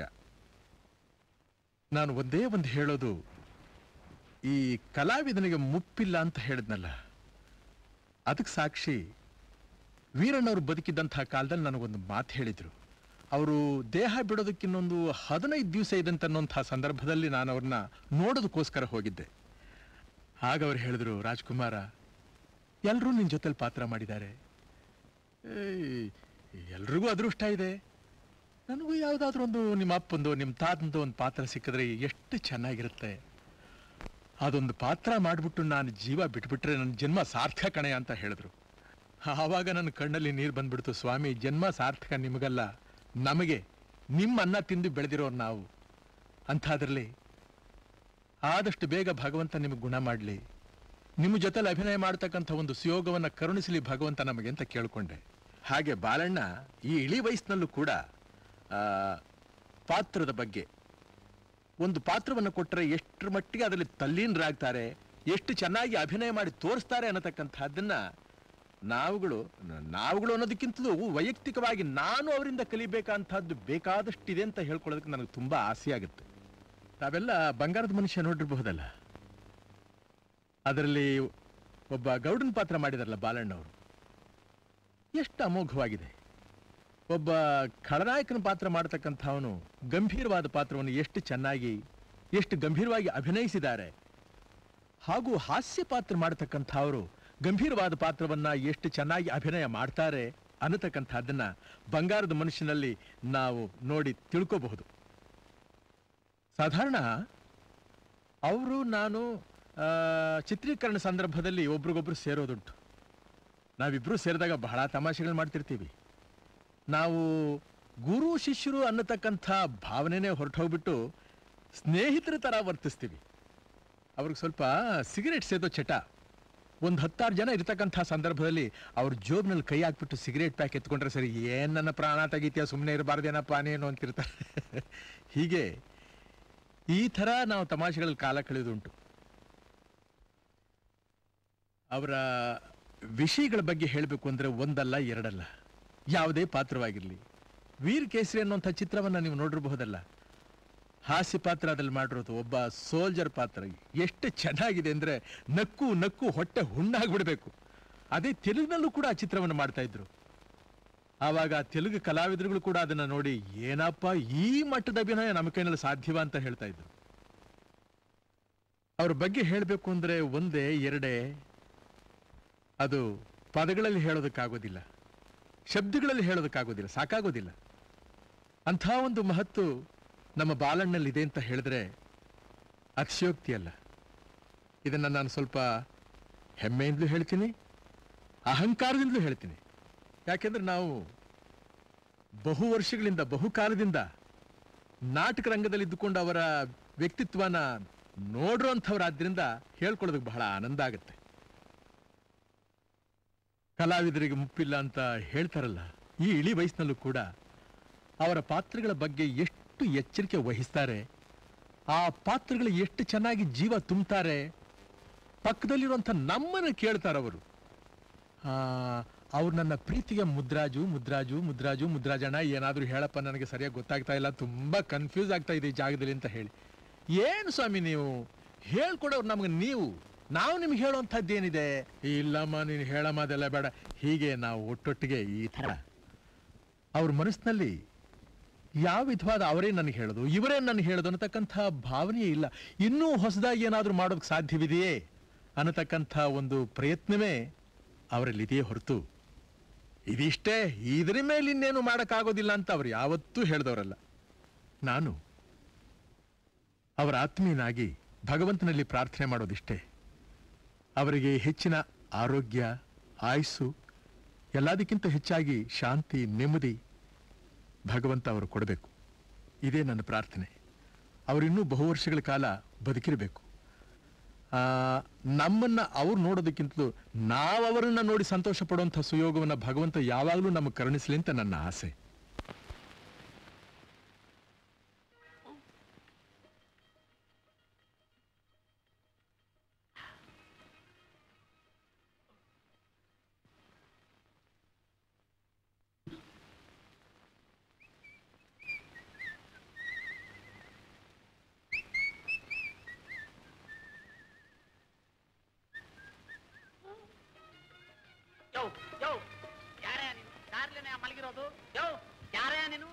ನಾನು ಒಂದೇ ಒಂದು ಹೇಳೋದು ಈ ಕಲಾವಿದನಿಗೆ ಮುಪ್ಪಿಲ್ಲ ಅಂತ ಹೇಳಿದ್ನಲ್ಲ ಅದಕ್ಕೆ ಸಾಕ್ಷಿ ವೀರಣ್ಣವರು ಬದುಕಿದ್ದಂತಹ ಕಾಲದಲ್ಲಿ ನನಗೊಂದು ಮಾತು ಹೇಳಿದ್ರು ಅವರು ದೇಹ ಬಿಡೋದಕ್ಕಿನ್ನೊಂದು ಹದಿನೈದು ದಿವಸ ಇದಂತ ಅನ್ನೋಂಥ ಸಂದರ್ಭದಲ್ಲಿ ನಾನು ಅವ್ರನ್ನ ನೋಡೋದಕ್ಕೋಸ್ಕರ ಹೋಗಿದ್ದೆ ಆಗ ಅವ್ರು ಹೇಳಿದ್ರು ರಾಜ್ಕುಮಾರ ಎಲ್ಲರೂ ನಿನ್ನ ಜೊತೆಲಿ ಪಾತ್ರ ಮಾಡಿದ್ದಾರೆ ಎಲ್ರಿಗೂ ಅದೃಷ್ಟ ಇದೆ ನನಗೂ ಯಾವುದಾದ್ರೂ ಒಂದು ನಿಮ್ಮ ಅಪ್ಪಂದು ನಿಮ್ಮ ತಾತಂದು ಒಂದು ಪಾತ್ರ ಸಿಕ್ಕಿದ್ರೆ ಎಷ್ಟು ಚೆನ್ನಾಗಿರುತ್ತೆ ಅದೊಂದು ಪಾತ್ರ ಮಾಡಿಬಿಟ್ಟು ನಾನು ಜೀವ ಬಿಟ್ಬಿಟ್ರೆ ನನ್ನ ಜನ್ಮ ಸಾರ್ಥಕ ಕಣೆ ಅಂತ ಹೇಳಿದ್ರು ಆವಾಗ ನನ್ನ ಕಣ್ಣಲ್ಲಿ ನೀರು ಬಂದ್ಬಿಡ್ತು ಸ್ವಾಮಿ ಜನ್ಮ ಸಾರ್ಥಕ ನಿಮಗಲ್ಲ ನಮಗೆ ನಿಮ್ಮ ಅನ್ನ ತಿಂದು ಬೆಳೆದಿರೋರು ನಾವು ಅಂಥದ್ರಲ್ಲಿ ಆದಷ್ಟು ಬೇಗ ಭಗವಂತ ನಿಮಗೆ ಗುಣ ಮಾಡಲಿ ನಿಮ್ಮ ಜೊತೆಲಿ ಅಭಿನಯ ಮಾಡ್ತಕ್ಕಂಥ ಒಂದು ಸುಯೋಗವನ್ನು ಕರುಣಿಸಲಿ ಭಗವಂತ ನಮಗೆ ಅಂತ ಕೇಳ್ಕೊಂಡೆ ಹಾಗೆ ಬಾಲಣ್ಣ ಈ ಇಳಿ ವಯಸ್ಸಿನಲ್ಲೂ ಕೂಡ ಆ, ಪಾತ್ರದ ಬಗ್ಗೆ ಒಂದು ಪಾತ್ರವನ್ನು ಕೊಟ್ಟರೆ ಎಷ್ಟರ ಮಟ್ಟಿಗೆ ಅದರಲ್ಲಿ ತಲ್ಲೀನರಾಗ್ತಾರೆ ಎಷ್ಟು ಚೆನ್ನಾಗಿ ಅಭಿನಯ ಮಾಡಿ ತೋರಿಸ್ತಾರೆ ಅನ್ನತಕ್ಕಂಥದ್ದನ್ನ ನಾವುಗಳು ನಾವುಗಳು ಅನ್ನೋದಕ್ಕಿಂತಲೂ ವೈಯಕ್ತಿಕವಾಗಿ ನಾನು ಅವರಿಂದ ಕಲಿಬೇಕಂತಹದ್ದು ಬೇಕಾದಷ್ಟಿದೆ ಅಂತ ಹೇಳ್ಕೊಳ್ಳೋದಕ್ಕೆ ನನಗೆ ತುಂಬಾ ಆಸೆ ಆಗುತ್ತೆ ತಾವೆಲ್ಲ ಬಂಗಾರದ ಮನುಷ್ಯ ನೋಡಿರಬಹುದಲ್ಲ ಅದರಲ್ಲಿ ಒಬ್ಬ ಗೌಡನ ಪಾತ್ರ ಮಾಡಿದಾರಲ್ಲ ಬಾಲಣ್ಣವರು ಎಷ್ಟು ಅಮೋಘವಾಗಿದೆ ಒಬ್ಬ ಖಳನಾಯಕನ ಪಾತ್ರ ಮಾಡತಕ್ಕಂಥವನು ಗಂಭೀರವಾದ ಪಾತ್ರವನ್ನು ಎಷ್ಟು ಚೆನ್ನಾಗಿ ಎಷ್ಟು ಗಂಭೀರವಾಗಿ ಅಭಿನಯಿಸಿದ್ದಾರೆ ಹಾಗೂ ಹಾಸ್ಯ ಪಾತ್ರ ಮಾಡತಕ್ಕಂಥವರು ಗಂಭೀರವಾದ ಪಾತ್ರವನ್ನ ಎಷ್ಟು ಚೆನ್ನಾಗಿ ಅಭಿನಯ ಮಾಡ್ತಾರೆ ಅನ್ನತಕ್ಕಂಥದ್ದನ್ನ ಬಂಗಾರದ ಮನುಷ್ಯನಲ್ಲಿ ನಾವು ನೋಡಿ ತಿಳ್ಕೋಬಹುದು ಸಾಧಾರಣ ಅವರು ನಾನು ಆ, ಚಿತ್ರೀಕರಣ ಸಂದರ್ಭದಲ್ಲಿ ಒಬ್ರಿಗೊಬ್ರು ಸೇರೋದುಂಟು ನಾವಿಬ್ರು ಸೇರಿದಾಗ ಬಹಳ ತಮಾಷೆಗಳು ಮಾಡ್ತಿರ್ತೀವಿ ನಾವು ಗುರು ಶಿಷ್ಯರು ಅನ್ನತಕ್ಕಂಥ ಭಾವನೆನೇ ಹೊರಟು ಹೋಗ್ಬಿಟ್ಟು ಸ್ನೇಹಿತರ ಥರ ವರ್ತಿಸ್ತೀವಿ ಅವ್ರಿಗೆ ಸ್ವಲ್ಪ ಸಿಗರೇಟ್ ಸೇದೋ ಚಟ ಒಂದು ಹತ್ತಾರು ಜನ ಇರ್ತಕ್ಕಂಥ ಸಂದರ್ಭದಲ್ಲಿ ಅವ್ರ ಜೋಬ್ನಲ್ಲಿ ಕೈ ಹಾಕ್ಬಿಟ್ಟು ಸಿಗರೇಟ್ ಪ್ಯಾಕ್ ಎತ್ಕೊಂಡ್ರೆ ಸರಿ ಏನ್ ನನ್ನ ಪ್ರಾಣ ತೆಗಿತೀಯ ಸುಮ್ಮನೆ ಇರಬಾರ್ದೇನಪ್ಪ ನೀನು ಅಂತಿರ್ತಾರೆ ಹೀಗೆ ಈ ಥರ ನಾವು ತಮಾಷೆಗಳಲ್ಲಿ ಕಾಲ ಕಳೆಯುವುದುಂಟು ಅವರ ವಿಷಯಗಳ ಬಗ್ಗೆ ಹೇಳಬೇಕು ಅಂದ್ರೆ ಒಂದಲ್ಲ ಎರಡಲ್ಲ ಯಾವುದೇ ಪಾತ್ರವಾಗಿರಲಿ ವೀರ್ ಕೇಸರಿ ಅನ್ನುವಂಥ ಚಿತ್ರವನ್ನ ನೀವು ನೋಡಿರಬಹುದಲ್ಲ ಹಾಸ್ಯ ಪಾತ್ರ ಅದ್ರಲ್ಲಿ ಮಾಡಿರೋದು ಒಬ್ಬ ಸೋಲ್ಜರ್ ಪಾತ್ರ ಎಷ್ಟು ಚೆನ್ನಾಗಿದೆ ಅಂದ್ರೆ ನಕ್ಕು ನಕ್ಕು ಹೊಟ್ಟೆ ಹುಣ್ಣಾಗ್ಬಿಡ್ಬೇಕು ಅದೇ ತೆಲುಗಿನಲ್ಲೂ ಕೂಡ ಆ ಚಿತ್ರವನ್ನು ಮಾಡ್ತಾ ಇದ್ರು ಆವಾಗ ಆ ತೆಲುಗು ಕಲಾವಿದರುಗಳು ಕೂಡ ಅದನ್ನ ನೋಡಿ ಏನಪ್ಪ ಈ ಮಟ್ಟದ ಅಭಿನಯ ನಮ್ಮ ಕೈನಲ್ಲಿ ಸಾಧ್ಯವ ಅಂತ ಹೇಳ್ತಾ ಇದ್ರು ಅವ್ರ ಬಗ್ಗೆ ಹೇಳಬೇಕು ಅಂದ್ರೆ ಒಂದೇ ಎರಡೇ ಅದು ಪದಗಳಲ್ಲಿ ಹೇಳೋದಕ್ಕಾಗೋದಿಲ್ಲ ಶಬ್ದಗಳಲ್ಲಿ ಹೇಳೋದಕ್ಕಾಗೋದಿಲ್ಲ ಸಾಕಾಗೋದಿಲ್ಲ ಅಂಥ ಒಂದು ಮಹತ್ತು ನಮ್ಮ ಬಾಲಣ್ಣಲ್ಲಿ ಇದೆ ಅಂತ ಹೇಳಿದ್ರೆ ಅತಿಶಯೋಕ್ತಿ ಅಲ್ಲ ಇದನ್ನ ನಾನು ಸ್ವಲ್ಪ ಹೆಮ್ಮೆಯಿಂದಲೂ ಹೇಳ್ತೀನಿ ಅಹಂಕಾರದಿಂದಲೂ ಹೇಳ್ತೀನಿ ಯಾಕೆಂದ್ರೆ ನಾವು ಬಹು ವರ್ಷಗಳಿಂದ ಬಹುಕಾಲದಿಂದ ನಾಟಕ ರಂಗದಲ್ಲಿ ಇದ್ದುಕೊಂಡು ಅವರ ವ್ಯಕ್ತಿತ್ವನ ನೋಡಿರೋಂಥವ್ರಾದ್ರಿಂದ ಹೇಳ್ಕೊಳ್ಳೋದಕ್ಕೆ ಬಹಳ ಆನಂದ ಆಗುತ್ತೆ ಕಲಾವಿದರಿಗೆ ಮುಪ್ಪಿಲ್ಲ ಅಂತ ಹೇಳ್ತಾರಲ್ಲ ಈ ಇಳಿ ವಯಸ್ಸಿನಲ್ಲೂ ಕೂಡ ಅವರ ಪಾತ್ರಗಳ ಬಗ್ಗೆ ಎಷ್ಟು ಎಚ್ಚರಿಕೆ ವಹಿಸ್ತಾರೆ ಆ ಪಾತ್ರಗಳು ಎಷ್ಟು ಚೆನ್ನಾಗಿ ಜೀವ ತುಂಬ್ತಾರೆ ಪಕ್ಕದಲ್ಲಿರುವಂಥ ನಮ್ಮನ್ನು ಕೇಳ್ತಾರವರು ಅವ್ರು ನನ್ನ ಪ್ರೀತಿಗೆ ಮುದ್ರಾಜು ಮುದ್ರಾಜು ಮುದ್ರಾಜು ಮುದ್ರಾಜಣ್ಣ ಏನಾದರೂ ಹೇಳಪ್ಪ ನನಗೆ ಸರಿಯಾಗಿ ಗೊತ್ತಾಗ್ತಾ ಇಲ್ಲ ತುಂಬಾ ಕನ್ಫ್ಯೂಸ್ ಆಗ್ತಾ ಇದೆ ಈ ಜಾಗದಲ್ಲಿ ಅಂತ ಹೇಳಿ ಏನು ಸ್ವಾಮಿ ನೀವು ಹೇಳ್ಕೊಡೋರು ನಮಗೆ ನೀವು ನಾವು ನಿಮ್ಗೆ ಹೇಳುವಂಥದ್ದೇನಿದೆ ಇಲ್ಲಮ್ಮ ನೀನು ಹೇಳಮ್ಮ ಅದೆಲ್ಲ ಬೇಡ ಹೀಗೆ ನಾವು ಒಟ್ಟೊಟ್ಟಿಗೆ ಈ ಥರ ಅವ್ರ ಮನಸ್ಸಿನಲ್ಲಿ ಯಾವ ವಿಧವಾದ ಅವರೇ ನನಗೆ ಹೇಳೋದು ಇವರೇ ನನಗೆ ಹೇಳೋದು ಅನ್ನತಕ್ಕಂಥ ಭಾವನೆಯೇ ಇಲ್ಲ ಇನ್ನೂ ಹೊಸದಾಗಿ ಏನಾದರೂ ಮಾಡೋದಕ್ಕೆ ಸಾಧ್ಯವಿದೆಯೇ ಅನ್ನತಕ್ಕಂಥ ಒಂದು ಪ್ರಯತ್ನವೇ ಅವರಲ್ಲಿದೆಯೇ ಹೊರತು ಇದಿಷ್ಟೇ ಇದರ ಮೇಲೆ ಇನ್ನೇನು ಮಾಡೋಕ್ಕಾಗೋದಿಲ್ಲ ಅಂತ ಅವ್ರು ಯಾವತ್ತೂ ಹೇಳಿದವರಲ್ಲ ನಾನು ಅವರ ಆತ್ಮೀಯನಾಗಿ ಭಗವಂತನಲ್ಲಿ ಪ್ರಾರ್ಥನೆ ಮಾಡೋದಿಷ್ಟೇ ಅವರಿಗೆ ಹೆಚ್ಚಿನ ಆರೋಗ್ಯ ಆಯುಸ್ಸು ಎಲ್ಲದಕ್ಕಿಂತ ಹೆಚ್ಚಾಗಿ ಶಾಂತಿ ನೆಮ್ಮದಿ ಭಗವಂತ ಅವರು ಕೊಡಬೇಕು ಇದೇ ನನ್ನ ಪ್ರಾರ್ಥನೆ ಅವರಿನ್ನೂ ಬಹು ವರ್ಷಗಳ ಕಾಲ ಬದುಕಿರಬೇಕು ಆ, ನಮ್ಮನ್ನ ಅವ್ರು ನೋಡೋದಕ್ಕಿಂತಲೂ ನಾವು ಅವರನ್ನ ನೋಡಿ ಸಂತೋಷ ಪಡುವಂಥ ಸುಯೋಗವನ್ನು ಭಗವಂತ ಯಾವಾಗಲೂ ನಮಗೆ ಕರುಣಿಸಲಿ ಅಂತ ನನ್ನ ಆಸೆ ಯೋ ಯೋ ಯಾರೇ ನೀನು ಕಾರ್ಲೇನೆ ಮಲಗಿರೋದು ಯೋ ಯಾರೇ ನೀನು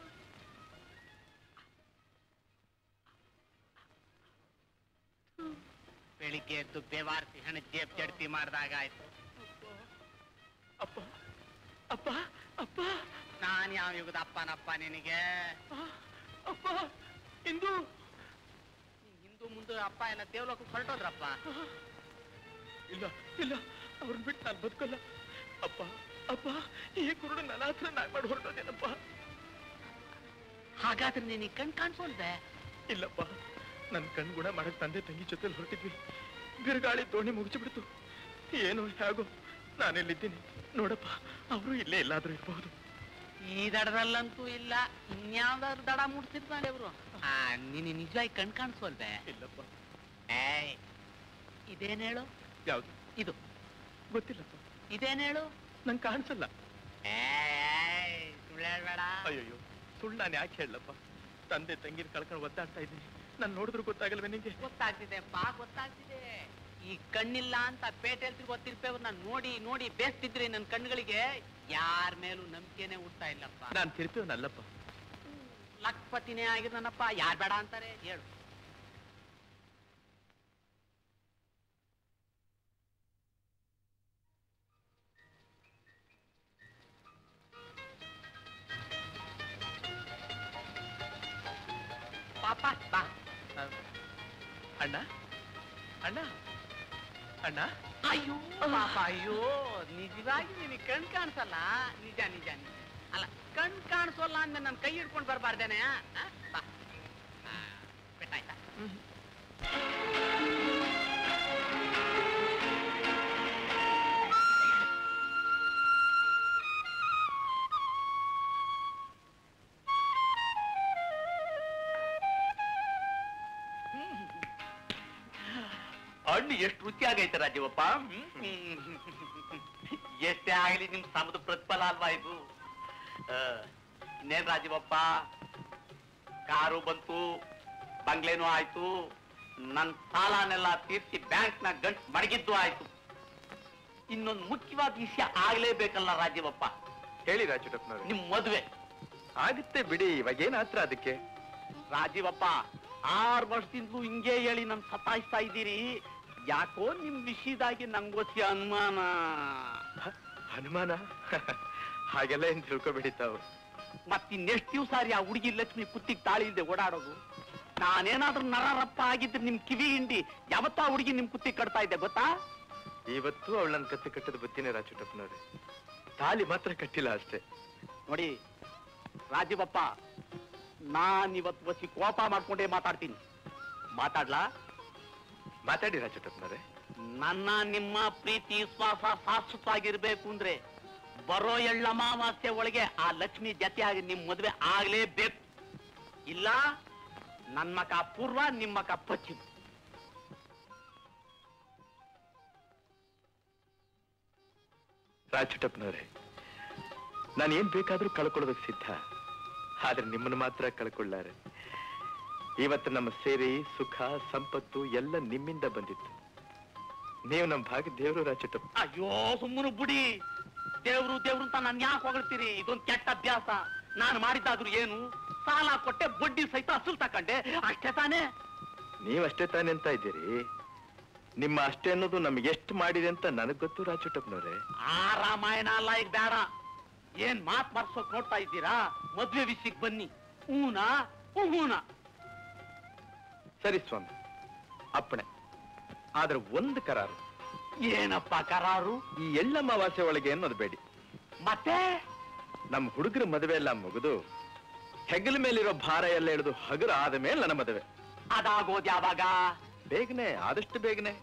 ಬೆಳಿಗ್ಗೆ ಎದ್ದು ಬೇವಾರ್ಸಿ ಹಣ ಜೇಬ್ ಜಡ್ತಿ ಮಾಡ್ದಾಗ ಆಯ್ತು ಅಪ್ಪ ಅಪ್ಪ ಅಪ್ಪ ನಾನ್ ಯಾವ ಯುಗದ ಅಪ್ಪನಪ್ಪ ನಿನಗೆ ಅಪ್ಪ ಇಂದು ಹಿಂದೂ ಮುಂದೆ ಅಪ್ಪ ಎಲ್ಲ ದೇವ್ಲೋಕ ಹೊರಟೋದ್ರಪ್ಪ ಇಲ್ಲ ಇಲ್ಲ ಅವ್ರನ್ನ ಬಿಟ್ಟು ನಾನು ಬದುಕಲ್ಲ ಅಪ್ಪ ಅಪ್ಪ ಈ ಕುರುಡು ನನ್ನ ಹತ್ರ ನಾಯಿ ಮಾಡಿ ಹೊರಟೋದೇನಪ್ಪ ಹಾಗಾದ್ರೆ ನೀನು ಕಣ್ ಕಾಣಿಸೋಲ್ದೆ ಇಲ್ಲಪ್ಪ ನನ್ನ ಕಣ್ಣು ಗುಣ ಮಾಡಕ್ ತಂದೆ ತಂಗಿ ಜೊತೆಲಿ ಹೊರಟಿದ್ವಿ ಬಿರುಗಾಳಿ ದೋಣಿ ಮುಗಿಸಿಬಿಡ್ತು ಏನೋ ಹೇಗೋ ನಾನೆಲ್ಲಿದ್ದೀನಿ ನೋಡಪ್ಪ ಅವರು ಇಲ್ಲೇ ಎಲ್ಲಾದ್ರೂ ಇರಬಹುದು ಈ ದಡದಲ್ಲಂತೂ ಇಲ್ಲ ಇನ್ಯಾವ್ದಾದ್ರು ದಡ ಮುಡ್ತಿರ್ತಾರೆ ಇವ್ರು ಆ ನೀನು ನಿಜವಾಗಿ ಕಣ್ ಕಾಣಿಸೋಲ್ದೆ ಇಲ್ಲಪ್ಪ ಏಯ್ ಇದೇನ್ ಹೇಳು ಯಾವ್ದು ಇದು ಗೊತ್ತಿಲ್ಲಪ್ಪ ಇದೇನ್ ಹೇಳು ನಂಗೆ ಕಾಣಿಸಲ್ಲ ಏಯ್ ಸುಳ್ಳು ಹೇಳ್ಬೇಡ ಅಯ್ಯಯ್ಯೋ ಸುಳ್ಳು ನಾನು ಯಾಕೆ ಹೇಳಪ್ಪ ತಂದೆ ತಂಗಿನ ಕಳ್ಕೊಂಡು ಒದ್ದಾಡ್ತಾ ಇದ್ದೀನಿ ನಾನು ನೋಡಿದ್ರು ಗೊತ್ತಾಗಲ್ವೇ ನಿಂಗೆ ಗೊತ್ತಾಗ್ತಿದೆ ಪಾ ಗೊತ್ತಾಗ್ತಿದೆ ಈ ಕಣ್ಣಿಲ್ಲ ಅಂತ ಪೇಟೆಯಲ್ಲಿ ಗೊತ್ತಿರ್ಪೇವ್ ನಾನು ನೋಡಿ ನೋಡಿ ಬೇಸ್ತಿದ್ರಿ ನನ್ನ ಕಣ್ಣುಗಳಿಗೆ ಯಾರ ಮೇಲೂ ನಂಬಿಕೆನೆ ಹುಡ್ತಾ ಇಲ್ಲಪ್ಪ ನಾನು ತಿರುಪೇವನಲ್ಲಪ್ಪ ಲಕ್ಪತಿನೇ ಆಗಿರ್ನಪ್ಪ ಯಾರ್ ಬೇಡ ಅಂತಾರೆ ಹೇಳು ಪಾಪ ಬಾ ಅಣ್ಣ ಅಣ್ಣ ಅಣ್ಣ ಅಯ್ಯೋ ಪಾಪ ಅಯ್ಯೋ ನಿಜವಾಗಿ ನಿನಗೆ ಕಣ್ ಕಾಣಿಸಲ್ಲ ನಿಜ ನಿಜ ನಿಜ ಅಲ್ಲ ಕಣ್ ಕಾಣಿಸೋಲ್ಲ ಅಂದ್ಮೇಲೆ ನನ್ನ ಕೈ ಹಿಡ್ಕೊಂಡು ಬರಬಾರ್ದೇನೆ ಬಾ ಆ, ಬಿಟ್ಟಾಯ್ತಾ ಹಣ್ಣು ಎಷ್ಟು ರುಚಿಯಾಗೈತೆ ರಾಜೀವಪ್ಪ ಎಷ್ಟೇ ಆಗಲಿ ನಿಮ್ ಶ್ರಮದ ಪ್ರತಿಫಲ ಅಲ್ವಾ ಇದು ಆ, ಇನ್ನೇನ್ ರಾಜೀವಪ್ಪ ಕಾರು ಬಂತು ಬಂಗ್ಲೆನೂ ಆಯ್ತು ನನ್ ಸಾಲನೆಲ್ಲ ತೀರ್ಸಿ ಬ್ಯಾಂಕ್ನ ಗಂಟ್ ಮಡಗಿದ್ದು ಆಯ್ತು ಇನ್ನೊಂದು ಮುಖ್ಯವಾದ ವಿಷಯ ಆಗ್ಲೇಬೇಕಲ್ಲ ರಾಜೀವಪ್ಪ ಹೇಳಿ ರಾಜುಟಪ್ಪನವ್ರೆ ನಿಮ್ ಮದುವೆ ಆಗುತ್ತೆ ಬಿಡಿ ಇವಾಗ ಏನಾತ್ರ ಅದಕ್ಕೆ ರಾಜೀವಪ್ಪ ಆರು ವರ್ಷದಿಂದಲೂ ಹಿಂಗೆ ಹೇಳಿ ನನ್ ಸತಾಯಿಸ್ತಾ ಇದ್ದೀರಿ ಯಾಕೋ ನಿಮ್ ವಿಷಯದಾಗಿ ನಂಗೊತ್ತಿ ಅನುಮಾನ ಹನುಮಾನ ಹಾಗೆಲ್ಲ ಏನ್ ತಿಳ್ಕೊಬೇಡಿ ತಾವು ಮತ್ತಿನ್ನೆಷ್ಟು ದಿವಸ ರೀ ಆ ಹುಡುಗಿ ಲಕ್ಷ್ಮಿ ಕುತ್ತಿಗೆ ತಾಳಿ ಇಲ್ದೆ ಓಡಾಡೋದು ನಾನೇನಾದ್ರೂ ನರರಪ್ಪ ಆಗಿದ್ರೆ ನಿಮ್ ಕಿವಿ ಹಿಂಡಿ ಯಾವತ್ತ ಆ ಹುಡುಗಿ ನಿಮ್ ಕುತ್ತಿಗೆ ಕಟ್ತಾ ಇದ್ದೆ ಗೊತ್ತಾ ಇವತ್ತು ಅವಳು ನನ್ನ ಕತ್ತೆ ಕಟ್ಟದ ಬುತ್ತಿನೇ ರಾಜುಟಪ್ಪನವ್ರೆ ತಾಲಿ ಮಾತ್ರ ಕಟ್ಟಿಲ್ಲ ಅಷ್ಟೇ ನೋಡಿ ರಾಜೀವಪ್ಪ ನಾನ್ ಇವತ್ತು ಬಸಿ ಕೋಪ ಮಾಡ್ಕೊಂಡೇ ಮಾತಾಡ್ತೀನಿ ಮಾತಾಡ್ಲಾ ಮಾತಾಡಿ ರಾಜುಟಪ್ಪನವ್ರೆ ನನ್ನ ನಿಮ್ಮ ಪ್ರೀತಿ ವಿಶ್ವಾಸ ಶಾಶ್ವತವಾಗಿರ್ಬೇಕು ಅಂದ್ರೆ ಬರೋ ಎಳ್ಳಮಾವಾಸ್ಯೆ ಒಳಗೆ ಆ ಲಕ್ಷ್ಮಿ ಜೊತೆಯಾಗಿ ನಿಮ್ ಮದುವೆ ಆಗ್ಲೇಬೇಕು ಇಲ್ಲ ನನ್ ಮಕ ಪೂರ್ವ ನಿಮ್ ಮಕ ಪಶ್ಚಿಮ ರಾಜುಟಪ್ಪನವ್ರೆ ನಾನು ಏನ್ ಬೇಕಾದ್ರೂ ಕಳ್ಕೊಳ್ಳೋದಕ್ಕೆ ಸಿದ್ಧ ಆದ್ರೆ ನಿಮ್ಮನ್ನು ಮಾತ್ರ ಕಳ್ಕೊಳ್ಳಾರೆ ಇವತ್ತು ನಮ್ಮ ಸೇವೆ ಸುಖ ಸಂಪತ್ತು ಎಲ್ಲ ನಿಮ್ಮಿಂದ ಬಂದಿತ್ತು ನೀವು ನಮ್ಮ ಭಾಗ ದೇವರು ರಾಚಿಟ್ಟಪ್ಪ ಅಯ್ಯೋ ಸುಮ್ಮನೆ ಬುಡಿ ದೇವ್ರು ದೇವ್ರು ಅಂತ ನಾನು ಯಾಕೆ ಹೊಗಳ್ತೀರಿ ಇದೊಂದು ಕೆಟ್ಟ ಅಭ್ಯಾಸ ನಾನು ಮಾಡಿದ್ದಾದ್ರೂ ಏನು ಸಾಲ ಕೊಟ್ಟೆ ಬಡ್ಡಿ ಸಹಿತ ಅಸಲು ತಕೊಂಡೆ ಅಷ್ಟೇ ತಾನೇ ನೀವಷ್ಟೇ ತಾನೇ ಅಂತ ಇದ್ದೀರಿ ನಿಮ್ಮ ಅಷ್ಟೇ ಅನ್ನೋದು ನಮ್ಗೆ ಎಷ್ಟು ಮಾಡಿದೆ ಅಂತ ನನಗ್ ಗೊತ್ತು ರಾಚುಟ್ಟಪ್ಪನವ್ರೆ ಆ ರಾಮಾಯಣ ಅಲ್ಲ ಈಗ ಬೇಡ ಏನ್ ಮಾತ್ ಮರ್ಸೋಕ್ ನೋಡ್ತಾ ಇದ್ದೀರಾ ಮದ್ವೆ ವಿಷಯಕ್ಕೆ ಬನ್ನಿ ಹೂನಾ ಹೂನಾ ಸರಿ ಸ್ವಾಮಿ ಅಪ್ಪಣೆ ಆದ್ರೆ ಒಂದು ಕರಾರು ಏನಪ್ಪ ಕರಾರು ಈ ಎಳ್ಳಮಾವಾಸ್ಯೆ ಒಳಗೆ ಅನ್ನೋದು ಬೇಡಿ ಮತ್ತೆ ನಮ್ಮ ಹುಡುಗರ ಮದುವೆ ಎಲ್ಲ ಮುಗಿದು ಹೆಗಲ ಮೇಲಿರೋ ಭಾರ ಎಲ್ಲ ಎಳೆದು ಹಗುರ ಆದ ಮೇಲೆ ನನ್ನ ಮದುವೆ ಅದಾಗೋದ್ ಯಾವಾಗ ಬೇಗನೆ ಆದಷ್ಟು ಬೇಗನೆ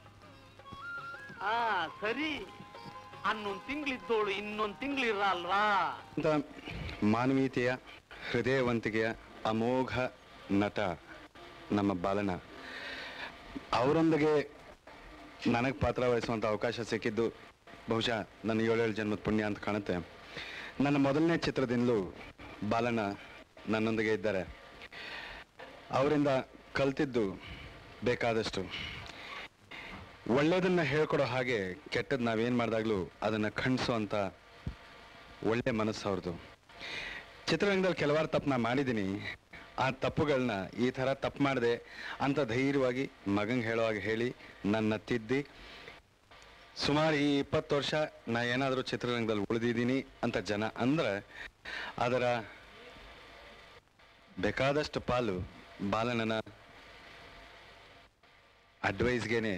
ಆ ಸರಿ ಹನ್ನೊಂದ್ ತಿಂಗಳಿದ್ದೋಳು ಇನ್ನೊಂದ್ ತಿಂಗಳಿರಲ್ವಾ ಅಂತ ಮಾನವೀಯತೆಯ ಹೃದಯವಂತಿಕೆಯ ಅಮೋಘ ನಟ ನಮ್ಮ ಬಾಲನ ಅವರೊಂದಿಗೆ ನನಗೆ ಪಾತ್ರ ವಹಿಸುವಂಥ ಅವಕಾಶ ಸಿಕ್ಕಿದ್ದು ಬಹುಶಃ ನನ್ನ ಏಳೇಳು ಜನ್ಮದ ಪುಣ್ಯ ಅಂತ ಕಾಣುತ್ತೆ ನನ್ನ ಮೊದಲನೇ ಚಿತ್ರದಿಂದಲೂ ಬಾಲನ ನನ್ನೊಂದಿಗೆ ಇದ್ದಾರೆ ಅವರಿಂದ ಕಲ್ತಿದ್ದು ಬೇಕಾದಷ್ಟು ಒಳ್ಳೇದನ್ನ ಹೇಳ್ಕೊಡೋ ಹಾಗೆ ಕೆಟ್ಟದ್ದು ನಾವೇನು ಮಾಡಿದಾಗಲೂ ಅದನ್ನು ಖಂಡಿಸುವಂಥ ಒಳ್ಳೆ ಮನಸ್ಸು ಅವ್ರದ್ದು ಚಿತ್ರರಂಗದಲ್ಲಿ ಕೆಲವಾರು ತಪ್ಪು ನಾ ಮಾಡಿದ್ದೀನಿ ಆ ತಪ್ಪುಗಳನ್ನ ಈ ಥರ ತಪ್ಪು ಮಾಡಿದೆ ಅಂತ ಧೈರ್ಯವಾಗಿ ಮಗಂಗೆ ಹೇಳುವಾಗ ಹೇಳಿ ನನ್ನ ತಿದ್ದಿ ಸುಮಾರು ಈ ಇಪ್ಪತ್ತು ವರ್ಷ ನಾ ಏನಾದರೂ ಚಿತ್ರರಂಗದಲ್ಲಿ ಉಳಿದಿದ್ದೀನಿ ಅಂತ ಜನ ಅಂದ್ರೆ ಅದರ ಬೇಕಾದಷ್ಟು ಪಾಲು ಬಾಲನನ ಅಡ್ವೈಸ್ಗೆನೆ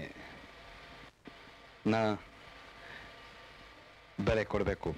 ನಾ ಬೆಲೆ ಕೊಡಬೇಕು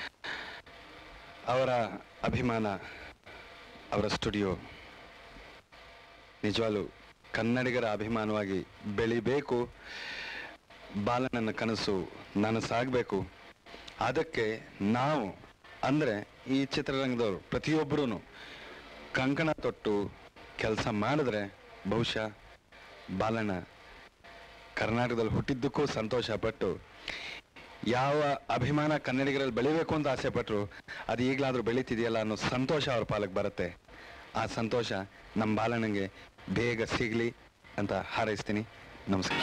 ಅವರ ಅಭಿಮಾನ ಅವರ ಸ್ಟುಡಿಯೋ ನಿಜವಾಗ್ಲೂ ಕನ್ನಡಿಗರ ಅಭಿಮಾನವಾಗಿ ಬೆಳಿಬೇಕು ಬಾಲನನ್ನ ಕನಸು ನಾನು ಸಾಗಬೇಕು ಅದಕ್ಕೆ ನಾವು ಅಂದರೆ ಈ ಚಿತ್ರರಂಗದವರು ಪ್ರತಿಯೊಬ್ಬರೂ ಕಂಕಣ ತೊಟ್ಟು ಕೆಲಸ ಮಾಡಿದ್ರೆ ಬಹುಶಃ ಬಾಲನ ಕರ್ನಾಟಕದಲ್ಲಿ ಹುಟ್ಟಿದ್ದಕ್ಕೂ ಸಂತೋಷ ಪಟ್ಟು ಯಾವ ಅಭಿಮಾನ ಕನ್ನಡಿಗರಲ್ಲಿ ಬೆಳಿಬೇಕು ಅಂತ ಆಸೆ ಪಟ್ಟರು ಅದು ಈಗಲಾದ್ರೂ ಬೆಳೀತಿದೆಯಲ್ಲ ಅನ್ನೋ ಸಂತೋಷ ಅವ್ರ ಪಾಲಕ್ಕೆ ಬರುತ್ತೆ ಆ ಸಂತೋಷ ನಮ್ಮ ಬಾಲಣ್ಣಂಗೆ ಬೇಗ ಸಿಗಲಿ ಅಂತ ಹಾರೈಸ್ತೀನಿ ನಮಸ್ಕಾರ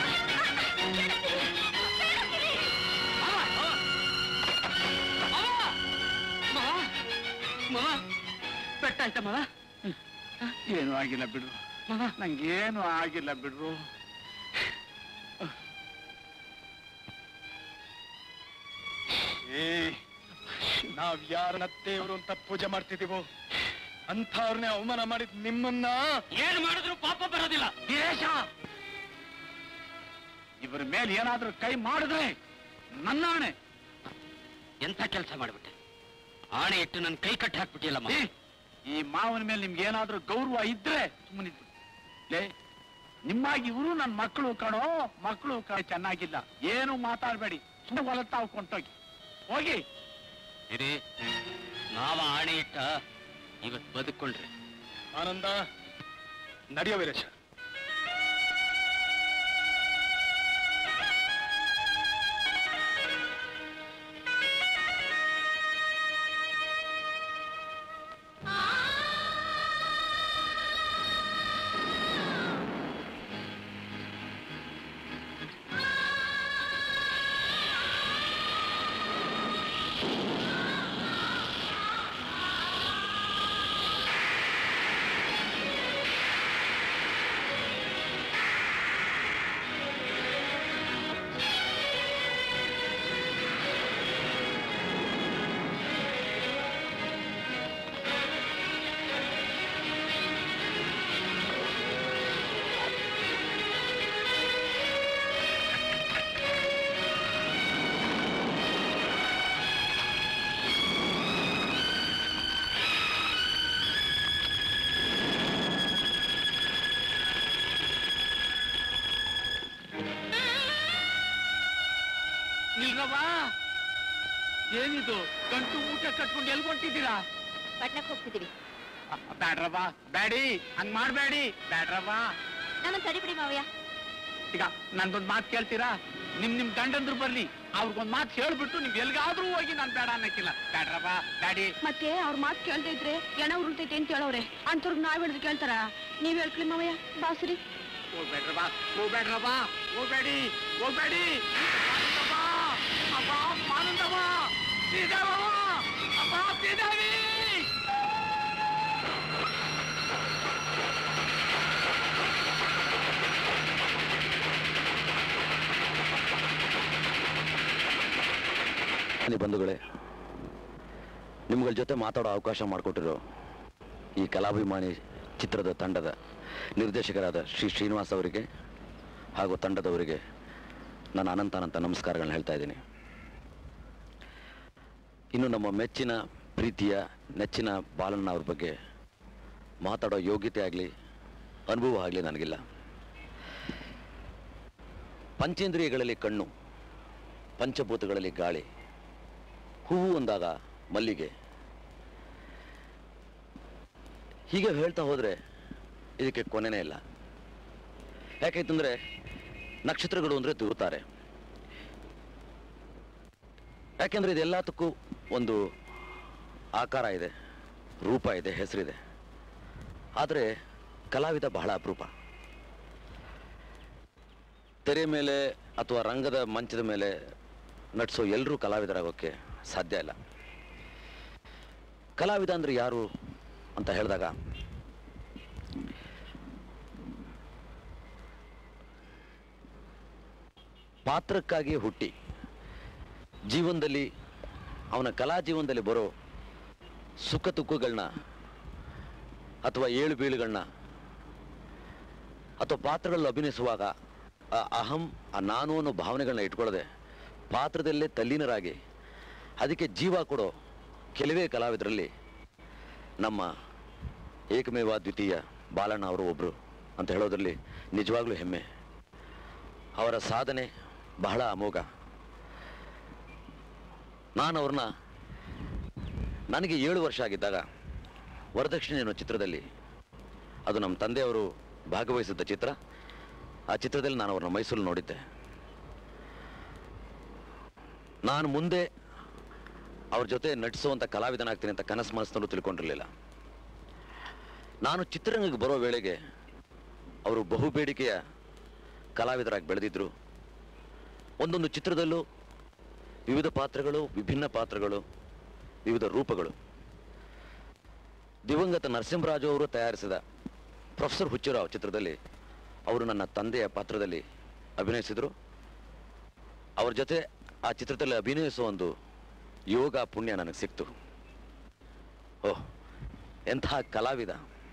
ಪೆಟ್ಟಾಯ್ತ ಮಗ ಏನು ಆಗಿಲ್ಲ ಬಿಡು ನಂಗೇನು ಆಗಿಲ್ಲ ಬಿಡ್ರು ಏ ನಾವ್ ಯಾರನ್ನ ದೇವರು ಅಂತ ಪೂಜೆ ಮಾಡ್ತಿದೀವೋ ಅಂಥವ್ರನ್ನೇ ಅವಮಾನ ಮಾಡಿದ್ ನಿಮ್ಮನ್ನ ಏನ್ ಮಾಡಿದ್ರು ಪಾಪ ಬರೋದಿಲ್ಲ ದಿನೇಶ ಇವರ ಮೇಲೆ ಏನಾದ್ರೂ ಕೈ ಮಾಡಿದ್ರೆ ನನ್ನ ಆಣೆ ಎಂತ ಕೆಲಸ ಮಾಡ್ಬಿಟ್ಟೆ ಆಣೆ ಇಟ್ಟು ನನ್ನ ಕೈ ಕಟ್ಟಿ ಹಾಕ್ಬಿಟ್ಟಿಯಲ್ಲಮ್ಮ ಏ, ಈ ಮಾವನ ಮೇಲೆ ನಿಮ್ಗೆ ಏನಾದ್ರೂ ಗೌರವ ಇದ್ರೆ ಸುಮ್ಮನಿದ್ದು ಲೇ ನಿಮ್ಮಾಗಿ ಇವರು ನನ್ನ ಮಕ್ಕಳು ಕಣೋ ಮಕ್ಕಳು ಕ ಚೆನ್ನಾಗಿಲ್ಲ ಏನು ಮಾತಾಡ್ಬೇಡಿ ಸುಮ್ಮನೆ ಹೊಲ ತಾವು ಕೊಂಟೋಗಿ ಹೋಗಿ ಇರಿ ನಾವ ಆಣೆ ಇಟ್ಟ ಇವತ್ ಬದುಕೊಂಡ್ರಿ ಆನಂದ ನಡೆಯೋ ವೀರೇಶ ನಿಲ್ರವ್ವ ಏನಿದು ಗಂಟು ಊಟ ಕಟ್ಕೊಂಡು ಎಲ್ಲಿ ಹೊಂಟಿದ್ದೀರಾ ಪಟ್ನಕ್ಕೆ ಹೋಗ್ತಿದ್ದೀವಿ ಬ್ಯಾಡ್ರವ್ವ ಬ್ಯಾಡಿ ಹಂಗ್ ಮಾಡ್ಬೇಡಿ ಬ್ಯಾಡ್ರವ್ವ ನಮ್ಮ ತಡಿಬಿಡಿ ಮಾವಯ್ಯ ಈಗ ನನ್ಗೊಂದ್ ಮಾತು ಕೇಳ್ತೀರಾ ನಿಮ್ ನಿಮ್ ಗಂಡಂದ್ರು ಬರ್ಲಿ ಅವ್ರಿಗೊಂದ್ ಮಾತು ಹೇಳ್ಬಿಟ್ಟು ನೀವ್ ಎಲ್ಗಾದ್ರೂ ಹೋಗಿ ನಾನ್ ಬೇಡ ಅನ್ನಕ್ಕಿಲ್ಲ ಬ್ಯಾಡ್ರವ್ವ ಬ್ಯಾಡಿ ಮತ್ತೆ ಅವ್ರ ಮಾತು ಕೇಳ್ದೆ ಇದ್ರೆ ಎಣ ಉರುಳ್ತೈತೆ ಅಂತ ಹೇಳವ್ರೆ ಅಂಥವ್ರಿಗೆ ನಾವ್ ಹೇಳಿದ್ರೆ ಕೇಳ್ತಾರ ನೀವ್ ಹೇಳ್ಕೊಳ್ಳಿ ಮಾವಯ್ಯ ಬಾಸುರಿ ಹೋಗ್ಬೇಡ್ರಪ್ಪ ಹೋಗ್ಬೇಡ್ರಪ್ಪ ಹೋಗ್ಬೇಡಿ ಹೋಗ್ಬೇಡಿ ಮಾನಂದಮ್ಮ ಅಪ್ಪ ಮಾನಂದಮ್ಮ ಶ್ರೀದೇವಮ್ಮ ಅಪ್ಪ ಶ್ರೀದೇವಿ ಬನ್ನಿ ಬಂಧುಗಳೇ ನಿಮ್ಗಳ ಜೊತೆ ಮಾತಾಡೋ ಅವಕಾಶ ಮಾಡಿಕೊಟ್ಟಿರೋ ಈ ಕಲಾಭಿಮಾನಿ ಚಿತ್ರದ ತಂಡದ ನಿರ್ದೇಶಕರಾದ ಶ್ರೀ ಶ್ರೀನಿವಾಸ್ ಅವರಿಗೆ ಹಾಗೂ ತಂಡದವರಿಗೆ ನಾನು ಅನಂತ ಅನಂತ ನಮಸ್ಕಾರಗಳನ್ನ ಹೇಳ್ತಾ ಇದ್ದೀನಿ ಇನ್ನು ನಮ್ಮ ಮೆಚ್ಚಿನ ಪ್ರೀತಿಯ ನೆಚ್ಚಿನ ಬಾಲಣ್ಣ ಅವ್ರ ಬಗ್ಗೆ ಮಾತಾಡೋ ಯೋಗ್ಯತೆ ಆಗಲಿ ಅನುಭವ ಆಗಲಿ ನನಗಿಲ್ಲ ಪಂಚೇಂದ್ರಿಯಗಳಲ್ಲಿ ಕಣ್ಣು ಪಂಚಭೂತಗಳಲ್ಲಿ ಗಾಳಿ ಹೂವು ಅಂದಾಗ ಮಲ್ಲಿಗೆ ಹೀಗೆ ಹೇಳ್ತಾ ಹೋದರೆ ಇದಕ್ಕೆ ಕೊನೆನೇ ಇಲ್ಲ ಯಾಕೆಂತಂದ್ರೆ ನಕ್ಷತ್ರಗಳು ಅಂದರೆ ತಿರುತ್ತಾರೆ ಯಾಕೆಂದ್ರೆ ಇದೆಲ್ಲದಕ್ಕೂ ಒಂದು ಆಕಾರ ಇದೆ ರೂಪ ಇದೆ ಹೆಸರಿದೆ ಆದರೆ ಕಲಾವಿದ ಬಹಳ ಅಪರೂಪ ತೆರೆ ಮೇಲೆ ಅಥವಾ ರಂಗದ ಮಂಚದ ಮೇಲೆ ನಟಿಸೋ ಎಲ್ಲರೂ ಕಲಾವಿದರಾಗೋಕ್ಕೆ ಸಾಧ್ಯ ಇಲ್ಲ ಕಲಾವಿದ ಅಂದ್ರೆ ಯಾರು ಅಂತ ಹೇಳಿದಾಗ ಪಾತ್ರಕ್ಕಾಗಿ ಹುಟ್ಟಿ ಜೀವನದಲ್ಲಿ ಅವನ ಕಲಾ ಜೀವನದಲ್ಲಿ ಬರೋ ಸುಖ ದುಃಖಗಳನ್ನ ಅಥವಾ ಏಳು ಬೀಳುಗಳನ್ನ ಅಥವಾ ಪಾತ್ರಗಳಲ್ಲಿ ಅಭಿನಯಿಸುವಾಗ ಆ ಅಹಂ ಆ ನಾನು ಅನ್ನೋ ಭಾವನೆಗಳನ್ನ ಇಟ್ಕೊಳ್ಳದೆ ಪಾತ್ರದಲ್ಲೇ ತಲ್ಲೀನರಾಗಿ ಅದಕ್ಕೆ ಜೀವ ಕೊಡೋ ಕೆಲವೇ ಕಲಾವಿದರಲ್ಲಿ ನಮ್ಮ ಏಕಮೇವ ದ್ವಿತೀಯ ಬಾಲಣ್ಣ ಅವರು ಒಬ್ಬರು ಅಂತ ಹೇಳೋದ್ರಲ್ಲಿ ನಿಜವಾಗ್ಲೂ ಹೆಮ್ಮೆ ಅವರ ಸಾಧನೆ ಬಹಳ ಅಮೋಘ ನಾನು ಅವ್ರನ್ನ ನನಗೆ ಏಳು ವರ್ಷ ಆಗಿದ್ದಾಗ ವರದಕ್ಷಿಣೆ ಅನ್ನೋ ಚಿತ್ರದಲ್ಲಿ ಅದು ನಮ್ಮ ತಂದೆಯವರು ಭಾಗವಹಿಸಿದ್ದ ಚಿತ್ರ ಆ ಚಿತ್ರದಲ್ಲಿ ನಾನು ಅವ್ರನ್ನ ಮೈಸೂರು ನೋಡಿದ್ದೆ ನಾನು ಮುಂದೆ ಅವ್ರ ಜೊತೆ ನಟಿಸುವಂಥ ಕಲಾವಿದನಾಗ್ತೀನಿ ಅಂತ ಕನಸು ಮನಸ್ಸಿನಲ್ಲೂ ತಿಳ್ಕೊಂಡಿರಲಿಲ್ಲ ನಾನು ಚಿತ್ರರಂಗಕ್ಕೆ ಬರೋ ವೇಳೆಗೆ ಅವರು ಬಹುಬೇಡಿಕೆಯ ಕಲಾವಿದರಾಗಿ ಬೆಳೆದಿದ್ರು ಒಂದೊಂದು ಚಿತ್ರದಲ್ಲೂ ವಿವಿಧ ಪಾತ್ರಗಳು ವಿಭಿನ್ನ ಪಾತ್ರಗಳು ವಿವಿಧ ರೂಪಗಳು ದಿವಂಗತ ನರಸಿಂಹರಾಜು ಅವರು ತಯಾರಿಸಿದ ಪ್ರೊಫೆಸರ್ ಹುಚ್ಚುರಾವ್ ಚಿತ್ರದಲ್ಲಿ ಅವರು ನನ್ನ ತಂದೆಯ ಪಾತ್ರದಲ್ಲಿ ಅಭಿನಯಿಸಿದರು ಅವ್ರ ಜೊತೆ ಆ ಚಿತ್ರದಲ್ಲಿ ಅಭಿನಯಿಸುವ ಒಂದು ಯೋಗ ಪುಣ್ಯ ನನಗೆ ಸಿಕ್ತು ಓಹ್ ಎಂತಹ ಕಲಾವಿದ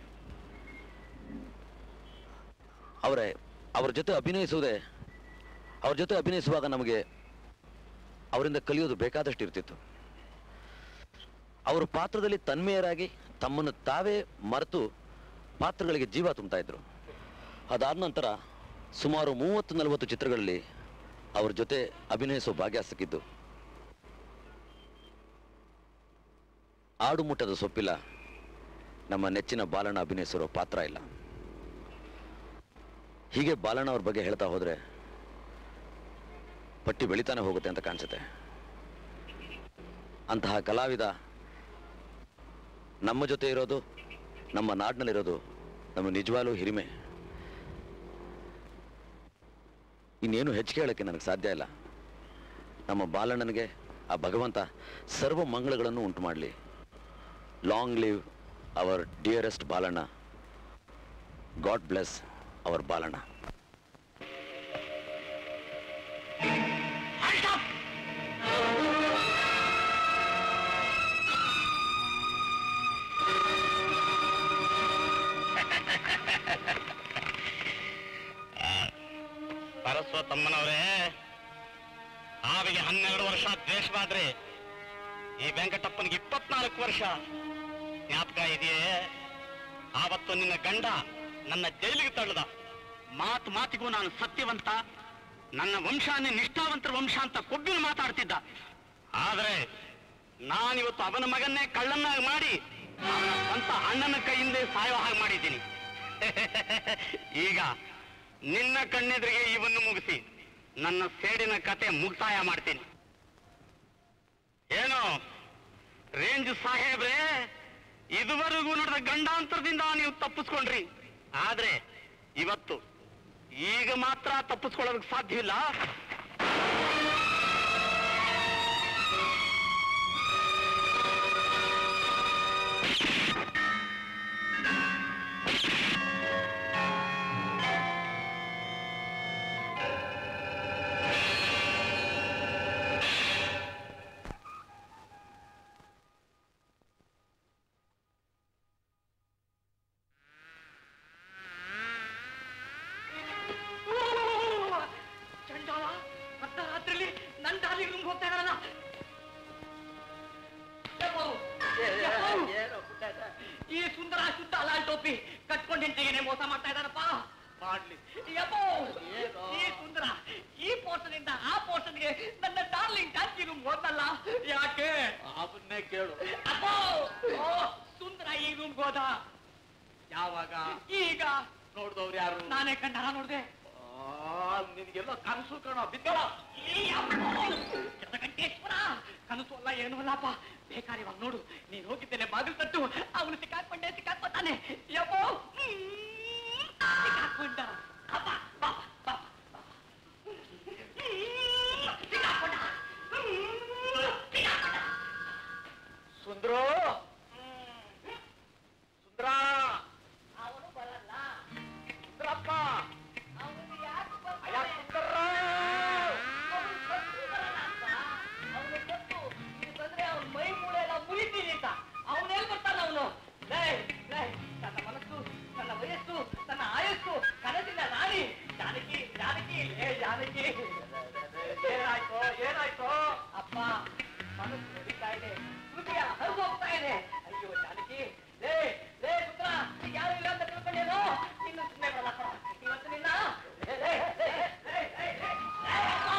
ಅವರೇ ಅವ್ರ ಜೊತೆ ಅಭಿನಯಿಸುವುದೇ ಅವ್ರ ಜೊತೆ ಅಭಿನಯಿಸುವಾಗ ನಮಗೆ ಅವರಿಂದ ಕಲಿಯೋದು ಬೇಕಾದಷ್ಟು ಇರ್ತಿತ್ತು ಅವರು ಪಾತ್ರದಲ್ಲಿ ತನ್ಮೆಯರಾಗಿ ತಮ್ಮನ್ನು ತಾವೇ ಮರೆತು ಪಾತ್ರಗಳಿಗೆ ಜೀವ ತುಂಬ್ತಾ ಇದ್ರು ಅದಾದ ನಂತರ ಸುಮಾರು ಮೂವತ್ತು ನಲವತ್ತು ಚಿತ್ರಗಳಲ್ಲಿ ಅವ್ರ ಜೊತೆ ಅಭಿನಯಿಸೋ ಭಾಗ್ಯ ಸಿಕ್ಕಿದ್ದು ಆಡು ಮುಟ್ಟದ ಸೊಪ್ಪಿಲ್ಲ ನಮ್ಮ ನೆಚ್ಚಿನ ಬಾಲಣ್ಣ ಅಭಿನಯಿಸಿರೋ ಪಾತ್ರ ಇಲ್ಲ ಹೀಗೆ ಬಾಲಣ್ಣ ಅವ್ರ ಬಗ್ಗೆ ಹೇಳ್ತಾ ಹೋದ್ರೆ ಪಟ್ಟಿ ಬೆಳಿತಾನೆ ಹೋಗುತ್ತೆ ಅಂತ ಕಾಣಿಸುತ್ತೆ ಅಂತಹ ಕಲಾವಿದ ನಮ್ಮ ಜೊತೆ ಇರೋದು ನಮ್ಮ ನಾಡಿನಲ್ಲಿರೋದು ನಮ್ಮ ನಿಜವಾಗ್ಲೂ ಹಿರಿಮೆ ಇನ್ನೇನು ಹೆಚ್ಚಿಗೆ ಹೇಳೋಕ್ಕೆ ನನಗೆ ಸಾಧ್ಯ ಇಲ್ಲ ನಮ್ಮ ಬಾಲಣ್ಣನಿಗೆ ಆ ಭಗವಂತ ಸರ್ವ ಮಂಗಳಗಳನ್ನು ಉಂಟು ಮಾಡಲಿ long live our dearest Balanna God bless our Balanna ಸರಸ್ವತಮ್ಮನವರೇ ಆವಿಗೆ ಹನ್ನೆರಡು ವರ್ಷ ದ್ವೇಷವಾದ್ರೆ ಈ ವೆಂಕಟಪ್ಪನಿಗೆ ಇಪ್ಪತ್ನಾಲ್ಕು ವರ್ಷ ಜ್ಞಾಪಕ ಇದೆಯೇ ಆವತ್ತು ನಿನ್ನ ಗಂಡ ನನ್ನ ಜೈಲಿಗೆ ತಳ್ಳದ ಮಾತು ಮಾತಿಗೂ ನಾನು ಸತ್ಯವಂತ ನನ್ನ ವಂಶಾನೇ ನಿಷ್ಠಾವಂತರ ವಂಶ ಅಂತ ಕೊಬ್ಬಿನ ಮಾತಾಡ್ತಿದ್ದ ಆದ್ರೆ ನಾನಿವತ್ತು ಅವನ ಮಗನ್ನೇ ಕಳ್ಳನ್ನಾಗಿ ಮಾಡಿ ಅವನ ಸ್ವಂತ ಅಣ್ಣನ ಕೈಯಿಂದಲೇ ಸಾಯೋ ಹಾಗೆ ಮಾಡಿದ್ದೀನಿ ಈಗ ನಿನ್ನ ಕಣ್ಣೆದುರಿಗೆ ಇವನ್ನು ಮುಗಿಸಿ ನನ್ನ ಸೇಡಿನ ಕತೆ ಮುಕ್ತಾಯ ಮಾಡ್ತೀನಿ ಏನು ರೇಂಜ್ ಸಾಹೇಬ್ರೆ ಇದುವರೆಗೂ ನಡೆದ ಗಂಡಾಂತರದಿಂದ ನೀವು ತಪ್ಪಿಸ್ಕೊಂಡ್ರಿ ಆದ್ರೆ ಇವತ್ತು ಈಗ ಮಾತ್ರ ತಪ್ಪಿಸ್ಕೊಳ್ಳೋದಕ್ಕೆ ಸಾಧ್ಯ ಇಲ್ಲ ಚಂಡಾಲ ಮಧ್ಯರಾತ್ರಿಲಿ ನನ್ನ ದಾರಿ ರೂಮ್ ಹೋಗ್ತಾ ಇದಾರಲ್ಲ ಈ ಸುಂದರ ಶುದ್ಧ ಲಾಲ್ ಟೋಪಿ ಕಟ್ಕೊಂಡು ಹೆಂಡತಿಗೆ ಮೋಸ ಮಾಡ್ತಾ ಇದಾರಪ್ಪ ಮಾಡ್ಲಿ ಯಪ್ಪೋ ಈ ಸುಂದರ ಈ ಪೋರ್ಷನಿಂದ ಆ ಪೋರ್ಷನ್ಗೆ ನನ್ನ ಡಾರ್ಲಿಂಗ್ ಜಾಸ್ತಿ ರೂಮ್ ಹೋದಲ್ಲ ಯಾಕೆ ಅವನ್ನೇ ಕೇಳು ಅಪ್ಪೋ ಓ, ಸುಂದರ ಈ ರೂಮ್ ಹೋದ ಯಾವಾಗ ಈಗ ನೋಡ್ದವ್ರು ಯಾರು ನಾನೇ ಕಣ್ಣಾರ ನೋಡ್ದೆ ನಿನಗೆಲ್ಲ ಕನಸು ಕಣ ಬಿದ್ದಳ ಗಂಟೇಶ್ವರ ಕನಸು ಅಲ್ಲ ಏನು ಅಲ್ಲಪ್ಪ ಬೇಕಾದ್ರೆ ಇವಾಗ ನೋಡು ನೀನ್ ಹೋಗಿದ್ದೇನೆ ಬಾಗಿಲು ತಟ್ಟು ಅವನು ಸಿಕ್ಕಾಕೊಂಡೆ ಸಿಕ್ಕಾಕೊತಾನೆ ಯಪ್ಪೋ ಹ್ಮ್, ಸಿಕ್ಕಾಕೊಂಡ ಅಪ್ಪ ಬಾ ಬಾ ಸಿಕ್ಕಾಕೊಂಡ ಸುಂದ್ರ ಸುಂದ್ರ ಅವನು ಬರಲ್ಲ ಸುಂದ್ರಪ್ಪ ಅವನು ಯಾಕೆ ಅಯ್ಯ, ಸುಂದರ ಅವನು ಬಂದು ಬರಲ್ಲ ಅಂತ ಅವನು ಗೊತ್ತು ಇದು ಬಂದ್ರೆ ಅವನ ಮೈ ಮೂಳೆ ಎಲ್ಲ ಮುರಿತೀನಿ ಅಂತ ಅವನೆಲ್ಲಿ ಬರ್ತಾನ ಅವನು ಲೇ ಲೇ ತನ್ನ ಮನಸ್ಸು ತನ್ನ ವಯಸ್ಸು ತನ್ನ ಆಯಸ್ಸು ಕನಸಿನ ರಾಣಿ ಜಾನಕಿ ಜಾನಕಿ ಲೇ ಜಾನಕಿ ಏನಾಯ್ತು ಏನಾಯ್ತು ಅಪ್ಪ ಮನಸ್ಸು ನಡೀತಾ ಇದೆ ಹೃದಯ ಹರಿದು ಹೋಗ್ತಾ ಇದೆ ಅಯ್ಯೋ ಜಾನಕಿ ಲೇ ಲೇ ಪುತ್ರ ಯಾರು ಇಲ್ಲ ಅಂತ ತಿಳ್ಕೊಂಡೇನೋ ಇನ್ನು ಸುಮ್ಮನೆ ಬರಲ್ಲ ಕಣೋ. ಇವತ್ತು ನಿನ್ನ ಲೇ, ಲೇ, ಲೇ, ಲೇ, ಲೇ, ಲೇ, ಲೇ,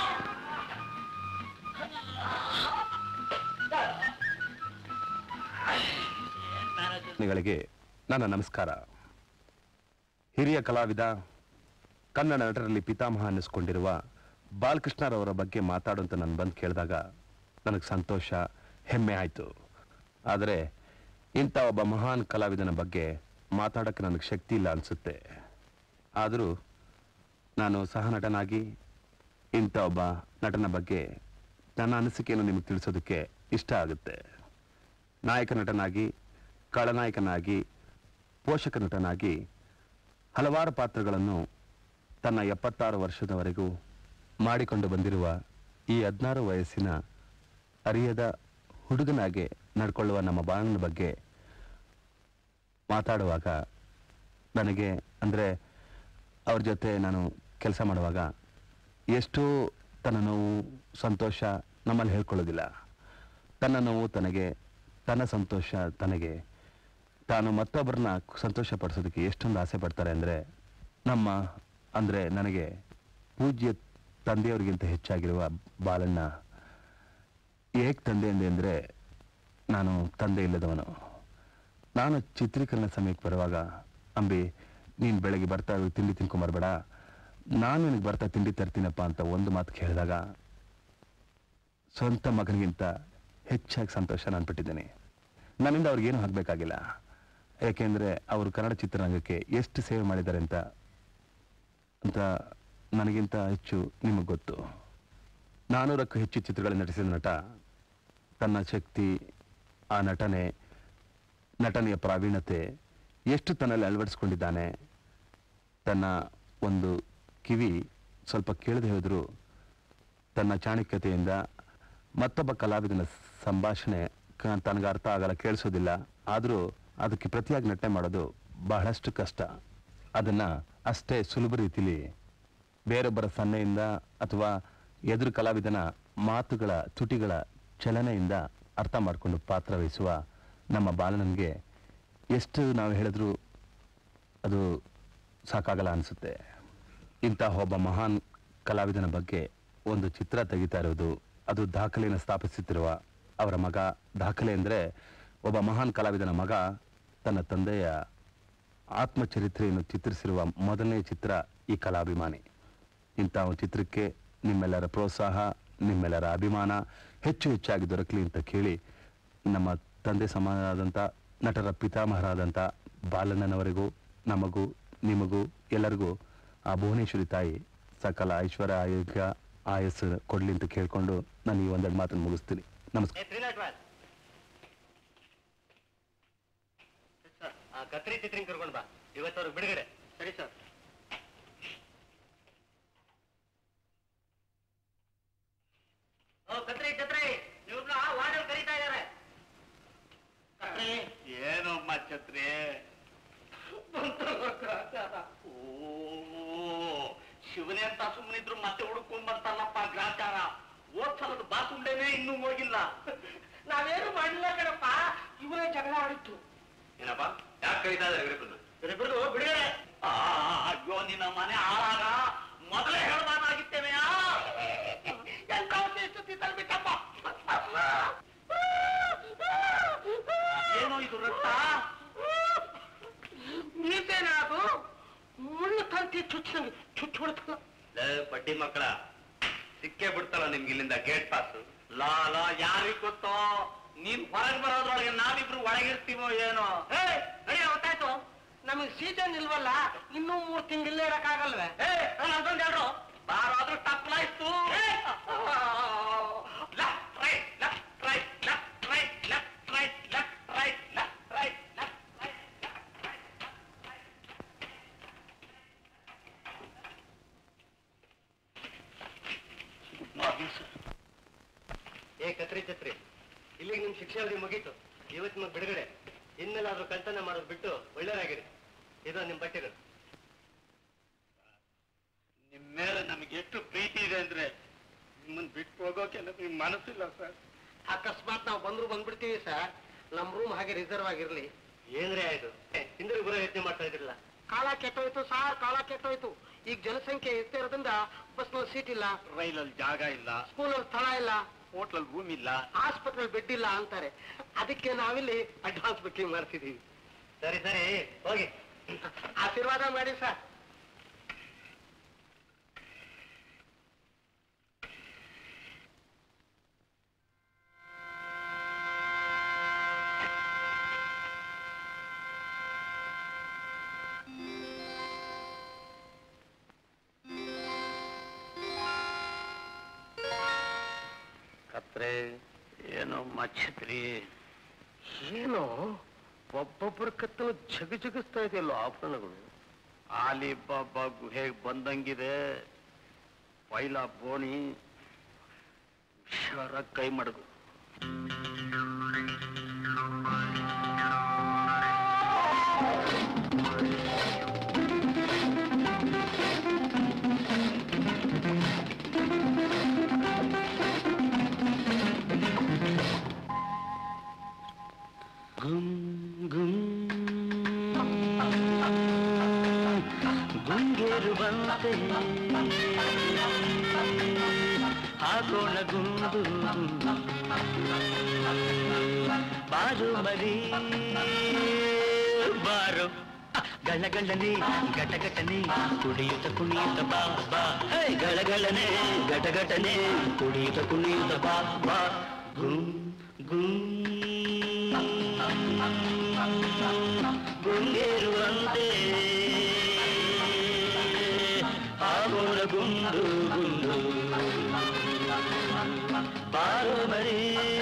ಗಳಿಗೆ ನನ್ನ ನಮಸ್ಕಾರ ಹಿರಿಯ ಕಲಾವಿದ ಕನ್ನಡ ನಟರಲ್ಲಿ ಪಿತಾಮಹ ಅನ್ನಿಸ್ಕೊಂಡಿರುವ ಬಾಲಕೃಷ್ಣರವರ ಬಗ್ಗೆ ಮಾತಾಡುವಂತ ನಾನು ಬಂದು ಕೇಳಿದಾಗ ನನಗೆ ಸಂತೋಷ ಹೆಮ್ಮೆ ಆಯಿತು ಆದರೆ ಇಂಥ ಒಬ್ಬ ಮಹಾನ್ ಕಲಾವಿದನ ಬಗ್ಗೆ ಮಾತಾಡೋಕ್ಕೆ ನನಗೆ ಶಕ್ತಿ ಇಲ್ಲ ಅನಿಸುತ್ತೆ ಆದರೂ ನಾನು ಸಹ ನಟನಾಗಿ ಇಂಥ ಒಬ್ಬ ನಟನ ಬಗ್ಗೆ ನನ್ನ ಅನಿಸಿಕೆಯನ್ನು ನಿಮಗೆ ತಿಳಿಸೋದಕ್ಕೆ ಇಷ್ಟ ಆಗುತ್ತೆ ನಾಯಕ ನಟನಾಗಿ ಖಳನಾಯಕನಾಗಿ ಪೋಷಕ ನಟನಾಗಿ ಹಲವಾರು ಪಾತ್ರಗಳನ್ನು ತನ್ನ ಎಪ್ಪತ್ತಾರು ವರ್ಷದವರೆಗೂ ಮಾಡಿಕೊಂಡು ಬಂದಿರುವ ಈ ಹದಿನಾರು ವಯಸ್ಸಿನ ಅರಿಯದ ಹುಡುಗನಾಗೆ ನಡ್ಕೊಳ್ಳುವ ನಮ್ಮ ಬಾಳನ ಬಗ್ಗೆ ಮಾತಾಡುವಾಗ ನನಗೆ ಅಂದರೆ ಅವ್ರ ಜೊತೆ ನಾನು ಕೆಲಸ ಮಾಡುವಾಗ ಎಷ್ಟೋ ತನ್ನ ನೋವು ಸಂತೋಷ ನಮ್ಮಲ್ಲಿ ಹೇಳ್ಕೊಳ್ಳೋದಿಲ್ಲ ತನ್ನ ನೋವು ತನಗೆ ತನ್ನ ಸಂತೋಷ ತನಗೆ ತಾನು ಮತ್ತೊಬ್ಬರನ್ನ ಸಂತೋಷ ಪಡಿಸೋದಕ್ಕೆ ಎಷ್ಟೊಂದು ಆಸೆ ಪಡ್ತಾರೆ ಅಂದರೆ ನಮ್ಮ ಅಂದರೆ ನನಗೆ ಪೂಜ್ಯ ತಂದೆಯವರಿಗಿಂತ ಹೆಚ್ಚಾಗಿರುವ ಬಾಲಣ್ಣ ಏಕ್ ತಂದೆ ಎಂದೆ ಅಂದರೆ ನಾನು ತಂದೆ ಇಲ್ಲದವನು ನಾನು ಚಿತ್ರೀಕರಣ ಸಮಯಕ್ಕೆ ಬರುವಾಗ ಅಂಬಿ ನೀನು ಬೆಳಗ್ಗೆ ಬರ್ತಾ ತಿಂಡಿ ತಿನ್ಕೊಂಬರ್ಬೇಡ ನಾನು ನಿನಗೆ ಬರ್ತಾ ತಿಂಡಿ ತರ್ತೀನಪ್ಪ ಅಂತ ಒಂದು ಮಾತು ಕೇಳಿದಾಗ ಸ್ವಂತ ಮಗನಿಗಿಂತ ಹೆಚ್ಚಾಗಿ ಸಂತೋಷ ನಾನು ಪಟ್ಟಿದ್ದೇನೆ ನನ್ನಿಂದ ಅವ್ರಿಗೇನು ಆಗಬೇಕಾಗಿಲ್ಲ ಯಾಕೆಂದರೆ ಅವರು ಕನ್ನಡ ಚಿತ್ರರಂಗಕ್ಕೆ ಎಷ್ಟು ಸೇವೆ ಮಾಡಿದ್ದಾರೆ ಅಂತ ಅಂತ ನನಗಿಂತ ಹೆಚ್ಚು ನಿಮಗೆ ಗೊತ್ತು ನಾನೂರಕ್ಕೂ ಹೆಚ್ಚು ಚಿತ್ರಗಳಲ್ಲಿ ನಟಿಸಿದ ನಟ ತನ್ನ ಶಕ್ತಿ ಆ ನಟನೆ ನಟನೆಯ ಪ್ರಾವೀಣ್ಯತೆ ಎಷ್ಟು ತನ್ನಲ್ಲಿ ಅಳವಡಿಸ್ಕೊಂಡಿದ್ದಾನೆ ತನ್ನ ಒಂದು ಕಿವಿ ಸ್ವಲ್ಪ ಕೇಳದೆ ಹೋದರೂ ತನ್ನ ಚಾಣಕ್ಯತೆಯಿಂದ ಮತ್ತೊಬ್ಬ ಕಲಾವಿದನ ಸಂಭಾಷಣೆ ಕ- ತನಗೆ ಅರ್ಥ ಆಗಲ್ಲ ಕೇಳಿಸೋದಿಲ್ಲ ಆದರೂ ಅದಕ್ಕೆ ಪ್ರತಿಯಾಗಿ ನಟನೆ ಮಾಡೋದು ಬಹಳಷ್ಟು ಕಷ್ಟ ಅದನ್ನು ಅಷ್ಟೇ ಸುಲಭ ರೀತಿಲಿ ಬೇರೊಬ್ಬರ ಸನ್ನೆಯಿಂದ ಅಥವಾ ಎದುರು ಕಲಾವಿದನ ಮಾತುಗಳ ತುಟಿಗಳ ಚಲನೆಯಿಂದ ಅರ್ಥ ಮಾಡಿಕೊಂಡು ಪಾತ್ರ ವಹಿಸುವ ನಮ್ಮ ಬಾಲನನಿಗೆ ಎಷ್ಟು ನಾವು ಹೇಳಿದ್ರೂ ಅದು ಸಾಕಾಗಲ್ಲ ಅನಿಸುತ್ತೆ ಇಂತಹ ಒಬ್ಬ ಮಹಾನ್ ಕಲಾವಿದನ ಬಗ್ಗೆ ಒಂದು ಚಿತ್ರ ತೆಗಿತಾ ಇರೋದು ಅದು ದಾಖಲೆಯನ್ನು ಸ್ಥಾಪಿಸುತ್ತಿರುವ ಅವರ ಮಗ ದಾಖಲೆ ಅಂದರೆ ಒಬ್ಬ ಮಹಾನ್ ಕಲಾವಿದನ ಮಗ ತನ್ನ ತಂದೆಯ ಆತ್ಮಚರಿತ್ರೆಯನ್ನು ಚಿತ್ರಿಸಿರುವ ಮೊದಲನೇ ಚಿತ್ರ ಈ ಕಲಾಭಿಮಾನಿ ಇಂಥ ಒಂದು ಚಿತ್ರಕ್ಕೆ ನಿಮ್ಮೆಲ್ಲರ ಪ್ರೋತ್ಸಾಹ ನಿಮ್ಮೆಲ್ಲರ ಅಭಿಮಾನ ಹೆಚ್ಚು ಹೆಚ್ಚಾಗಿ ದೊರಕಲಿ ಅಂತ ಕೇಳಿ ನಮ್ಮ ತಂದೆ ಸಮಾನರಾದಂಥ ನಟರ ಪಿತಾಮಹರಾದಂಥ ಬಾಲಣ್ಣನವರಿಗೂ ನಮಗೂ ನಿಮಗೂ ಎಲ್ಲರಿಗೂ ಆ ಭುವನೇಶ್ವರಿ ತಾಯಿ ಸಕಲ ಐಶ್ವರ್ಯ ಆರೋಗ್ಯ ಆಯಸ್ಸು ಕೊಡ್ಲಿ ಅಂತ ಕೇಳ್ಕೊಂಡು ನಾನು ಈ ಒಂದೆರಡು ಮಾತನ್ನು ಮುಗಿಸ್ತೀನಿ ನಮಸ್ಕಾರ ಆ ಕತ್ರಿ ಚಿತ್ರಿನ್ ಕರ್ಕೊಂಡು ಬಾ ಇವತ್ತವ್ರಿಗೆ ಬಿಡುಗಡೆ ಸರಿ ಸರ್ ಕತ್ರಿ ಕತ್ರಿ ಇವ್ರನ್ನ ವಾರ್ಡಲ್ ಕರೀತಾ ಇದಾರೆ ಕತ್ರಿ ಏನಮ್ಮ ಛತ್ರಿ ಓ ಶಿವನೇ ಅಂತ ಸುಮ್ಮನಿದ್ರು ಮತ್ತೆ ಹುಡುಕೊಂಡ್ ಬರ್ತಾನಪ್ಪ ಗ್ರಾಚಾರ ಓದ್ ಸಲದ ಬಾಸುಂಡೆನೇ ಇನ್ನೂ ಹೋಗಿಲ್ಲ ನಾವೇನು ಮಾಡಿಲ್ಲ ಕಣಪ್ಪ ಇವರೇ ಜಗಳ ಆಡಿತ್ತು ಏನಪ್ಪ ಯಾಕೆ ಕರೀತಾ ಇದ್ದಾರೆ ಇವರಿಬ್ಬರು ಇವರಿಬ್ಬರು ಬಿಡುಗಡೆ ಆ, ಅಯ್ಯೋ ನಿನ್ನ ಮನೆ ಹಾಳಾಗ ಮೊದಲೇ ಹೇಳ್ಬಾರ್ದಾಗಿತ್ತೇನೆ ಎಂತ ಸ್ಥಿತಿ ತಲುಪಿಟ್ಟಪ್ಪ ಏನೋ ಇದು ರಕ್ತ ನೀತೇನ ಅದು ಮುಳ್ಳು ತಂತಿ ಚುಚ್ಚಂಗೆ ಚುಚ್ಚು ಬಿಡ್ತಲ್ಲ ಲೇ ಬಡ್ಡಿ ಮಕ್ಕಳ ಸಿಕ್ಕೇ ಬಿಡ್ತಲ್ಲ ನಿಮ್ಗೆ ಇಲ್ಲಿಂದ ಗೇಟ್ ಪಾಸ್ ಲಾ ಲಾ ಯಾರಿಗ್ ಗೊತ್ತೋ ನೀನ್ ಹೊರಗೆ ಬರೋದ್ರೊಳಗೆ ನಾವಿಬ್ರು ಒಳಗಿರ್ತೀವೋ ಏನೋ ಏ ನಡಿ ಗೊತ್ತಾಯ್ತು ನಮಗೆ ಸೀಸನ್ ಇಲ್ವಲ್ಲ ಇನ್ನೂ ಮೂರ್ ತಿಂಗಳಿಲ್ಲೇ ಇರಕ್ಕಾಗಲ್ವೇ ಏ ನಾನು ಅದೊಂದು ಹೇಳ್ರು ಬಾರಾದ್ರೂ ಟಪ್ಲಾಯ್ತು left right left right left right left right left right left right left right ಏ ಕತ್ರಿ ಛತ್ರಿ ಇಲ್ಲಿಗೆ ನಿಮ್ ಶಿಕ್ಷೆ ಅವಧಿ ಮುಗೀತು ಇವತ್ತು ನಿಮಗೆ ಬಿಡುಗಡೆ ಇನ್ಮೇಲಾದ್ರೂ ಕಳ್ತನ ಮಾಡೋದು ಬಿಟ್ಟು ಒಳ್ಳೆಯರಾಗಿರಿ ಇದು ನಿಮ್ ಬಟ್ಟೆಗಳು ನಿಮ್ ಮೇಲೆ ನಮಗೆ ಎಷ್ಟು ಪ್ರೀತಿ ಇದೆ ಅಂದ್ರೆ ನಿಮ್ಮನ್ನ ಬಿಟ್ಟು ಹೋಗೋಕೆ ನಮಗೆ ಮನಸ್ಸಿಲ್ಲ ಸರ್ ಅಕಸ್ಮಾತ್ ನಾವು ಬಂದ್ರು ಬಂದ್ಬಿಡ್ತೀವಿ ಸರ್ ನಮ್ ರೂಮ್ ಹಾಗೆ ರಿಸರ್ವ್ ಆಗಿರ್ಲಿ ಏನ್ರೇ ಆಯ್ತು ಹಿಂದಿರುಗಿ ಬರೋ ಯೋಚನೆ ಮಾಡ್ತಾ ಇದ್ರಲ್ಲ ಕಾಲ ಕೆಟ್ಟೋಯ್ತು ಸಾರ್ ಕಾಲ ಕೆಟ್ಟೋಯ್ತು ಈಗ ಜನಸಂಖ್ಯೆ ಎಷ್ಟೇ ಇರೋದ್ರಿಂದ ಬಸ್ನಲ್ಲಿ ಸೀಟ್ ಇಲ್ಲ ರೈಲಲ್ಲಿ ಜಾಗ ಇಲ್ಲ ಸ್ಕೂಲಲ್ಲಿ ಸ್ಥಳ ಇಲ್ಲ ಹೋಟ್ಲಲ್ಲಿ ರೂಮ್ ಇಲ್ಲ ಆಸ್ಪತ್ರೆ ಬೆಡ್ ಇಲ್ಲ ಅಂತಾರೆ ಅದಕ್ಕೆ ನಾವಿಲ್ಲಿ ಅಡ್ವಾನ್ಸ್ ಬುಕ್ಕಿಂಗ್ ಮಾಡ್ತಿದೀವಿ ಸರಿ ಸರಿ ಹೋಗಿ ಆಶೀರ್ವಾದ ಮಾಡಿ ಸರ್ ಕತ್ರೆ ಏನೋ ಮಚ್ಚತ್ರಿ ಏನು ಒಬ್ಬೊಬ್ಬರ ಕತ್ತಲು ಜಗ ಜಗಿಸ್ತಾ ಇದೆಯಲ್ಲೋ ಆಭರಣಗಳು ಆಲಿಬಾಬಾ ಗುಹೆಗೆ ಬಂದಂಗಿದೆ ಪೈಲ ಬೋಣಿ ಹುಷಾರಾಗಿ ಕೈ ಮಡಗು ಗುಂಗೇರುವಂತೆ ಹಾಕೋಣ ಗುಂಡು ಬಾರು ಮರಿ ಬಾರು ಗಳಗಳನೆ ಗಟಗಟನೆ ಕುಡಿಯುತ್ತ ಕುಣಿಯುತ್ತ ಬಾ ಬಾ ಹೇ ಗಳಗಳನೆ ಗಟಗಟನೆ ಕುಡಿಯುತ್ತ ಕುಣಿಯುತ್ತ ಬಾ ಬಾ ಗುಂ ಗುಂ ಗುಂಗೇರುವಂತೆ ಆಗೋಣ ಗುಂಡು ಗುಂಡು ಬಾರು ಮರಿ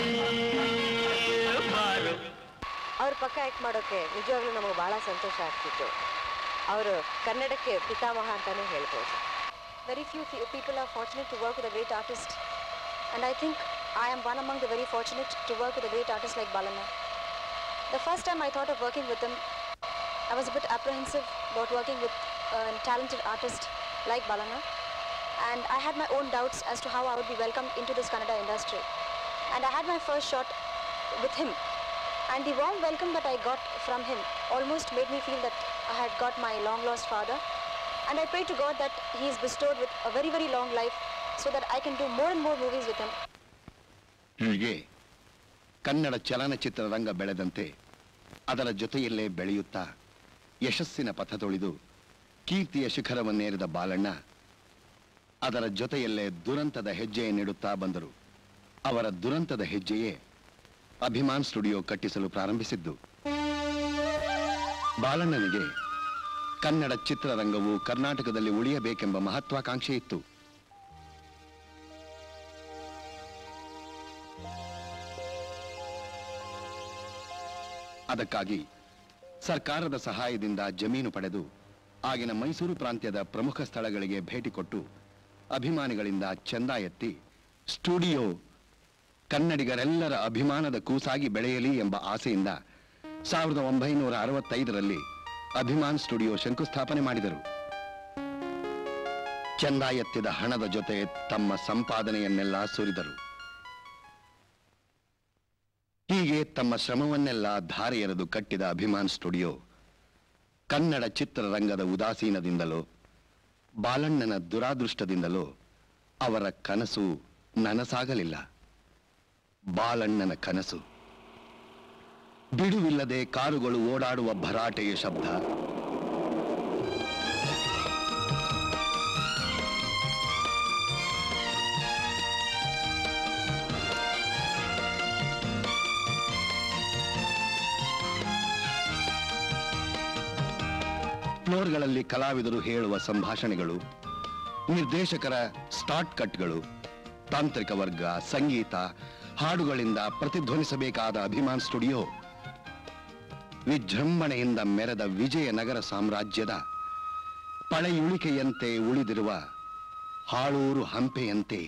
ಬಾರು ಅವ್ರ ಪಕ್ಕ ಆ್ಯಕ್ಟ್ ಮಾಡೋಕ್ಕೆ ನಿಜವಾಗ್ಲೂ ನಮಗೆ ಭಾಳ ಸಂತೋಷ ಆಗ್ತಿತ್ತು ಅವರು ಕನ್ನಡಕ್ಕೆ ಪಿತಾಮಹ ಅಂತಾನೆ ಹೇಳ್ಬೋದು very few people are fortunate to work with a great artist and I think I am one among the very fortunate to work with a great artist like Balanna the first time I thought of working with them I was a bit apprehensive about working with a talented artist like Balana and I had my own doubts as to how I would be welcomed into this Kannada industry. And I had my first shot with him and the warm welcome that I got from him almost made me feel that I had got my long lost father and I pray to God that he is bestowed with a very very long life so that I can do more and more movies with him. ಹೀಗೆ ಕನ್ನಡ ಚಲನಚಿತ್ರ ರಂಗ ಬೆಳೆದಂತೆ ಅದರ ಜೊತೆಯಲ್ಲೇ ಬೆಳೆಯುತ್ತಾ ಯಶಸ್ಸಿನ ಪಥ ತೊಳೆದು ಕೀರ್ತಿಯ ಶಿಖರವನ್ನೇರಿದ ಬಾಲಣ್ಣ ಅದರ ಜೊತೆಯಲ್ಲೇ ದುರಂತದ ಹೆಜ್ಜೆಯನ್ನಿಡುತ್ತಾ ಬಂದರು ಅವರ ದುರಂತದ ಹೆಜ್ಜೆಯೇ ಅಭಿಮಾನ್ ಸ್ಟುಡಿಯೋ ಕಟ್ಟಿಸಲು ಪ್ರಾರಂಭಿಸಿದ್ದು ಬಾಲಣ್ಣನಿಗೆ ಕನ್ನಡ ಚಿತ್ರರಂಗವು ಕರ್ನಾಟಕದಲ್ಲಿ ಉಳಿಯಬೇಕೆಂಬ ಮಹತ್ವಾಕಾಂಕ್ಷೆ ಇತ್ತು ಅದಕ್ಕಾಗಿ ಸರ್ಕಾರದ ಸಹಾಯದಿಂದ ಜಮೀನು ಪಡೆದು ಆಗಿನ ಮೈಸೂರು ಪ್ರಾಂತ್ಯದ ಪ್ರಮುಖ ಸ್ಥಳಗಳಿಗೆ ಭೇಟಿ ಕೊಟ್ಟು ಅಭಿಮಾನಿಗಳಿಂದ ಚಂದ ಎತ್ತಿ ಸ್ಟುಡಿಯೋ ಕನ್ನಡಿಗರೆಲ್ಲರ ಅಭಿಮಾನದ ಕೂಸಾಗಿ ಬೆಳೆಯಲಿ ಎಂಬ ಆಸೆಯಿಂದ ಸಾವಿರದ ಒಂಬೈನೂರ ಅರವತ್ತೈದರಲ್ಲಿ ಅಭಿಮಾನ್ ಸ್ಟುಡಿಯೋ ಶಂಕುಸ್ಥಾಪನೆ ಮಾಡಿದರು ಚಂದ ಎತ್ತಿದ ಹಣದ ಜೊತೆ ತಮ್ಮ ಸಂಪಾದನೆಯನ್ನೆಲ್ಲ ಸುರಿದರು ಹೀಗೆ ತಮ್ಮ ಶ್ರಮವನ್ನೆಲ್ಲ ಧಾರೆ ಎರೆದು ಕಟ್ಟಿದ ಅಭಿಮಾನ್ ಸ್ಟುಡಿಯೋ ಕನ್ನಡ ಚಿತ್ರರಂಗದ ಉದಾಸೀನದಿಂದಲೋ ಬಾಲಣ್ಣನ ದುರಾದೃಷ್ಟದಿಂದಲೋ ಅವರ ಕನಸು ನನಸಾಗಲಿಲ್ಲ ಬಾಲಣ್ಣನ ಕನಸು ಬಿಡುವಿಲ್ಲದೆ ಕಾರುಗಳು ಓಡಾಡುವ ಭರಾಟೆಯ ಶಬ್ದ ಫ್ಲೋರ್ಗಳಲ್ಲಿ ಕಲಾವಿದರು ಹೇಳುವ ಸಂಭಾಷಣೆಗಳು ನಿರ್ದೇಶಕರ ಸ್ಟಾರ್ಟ್ ಕಟ್ಗಳು ತಾಂತ್ರಿಕ ವರ್ಗ ಸಂಗೀತ ಹಾಡುಗಳಿಂದ ಪ್ರತಿಧ್ವನಿಸಬೇಕಾದ ಅಭಿಮಾನ್ ಸ್ಟುಡಿಯೋ ವಿಜೃಂಭಣೆಯಿಂದ ಮೆರೆದ ವಿಜಯನಗರ ಸಾಮ್ರಾಜ್ಯದ ಪಳೆಯುಳಿಕೆಯಂತೆ ಉಳಿದಿರುವ ಹಾಳೂರು ಹಂಪೆಯಂತೆ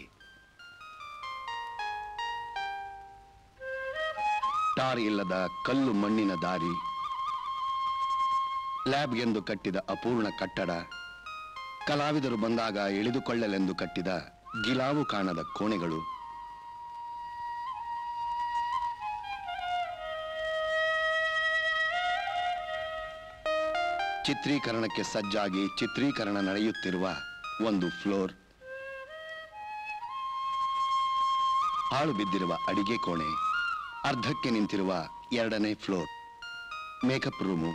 ಟಾರ್ ಇಲ್ಲದ ಕಲ್ಲು ಮಣ್ಣಿನ ದಾರಿ ಲ್ಯಾಬ್ಗೆಂದು ಕಟ್ಟಿದ ಅಪೂರ್ಣ ಕಟ್ಟಡ ಕಲಾವಿದರು ಬಂದಾಗ ಇಳಿದುಕೊಳ್ಳಲೆಂದು ಕಟ್ಟಿದ ಗಿಲಾವು ಕಾಣದ ಕೋಣೆಗಳು ಚಿತ್ರೀಕರಣಕ್ಕೆ ಸಜ್ಜಾಗಿ ಚಿತ್ರೀಕರಣ ನಡೆಯುತ್ತಿರುವ ಒಂದು ಫ್ಲೋರ್ ಹಾಳು ಬಿದ್ದಿರುವ ಅಡಿಗೆ ಕೋಣೆ ಅರ್ಧಕ್ಕೆ ನಿಂತಿರುವ ಎರಡನೇ ಫ್ಲೋರ್ ಮೇಕಪ್ ರೂಮು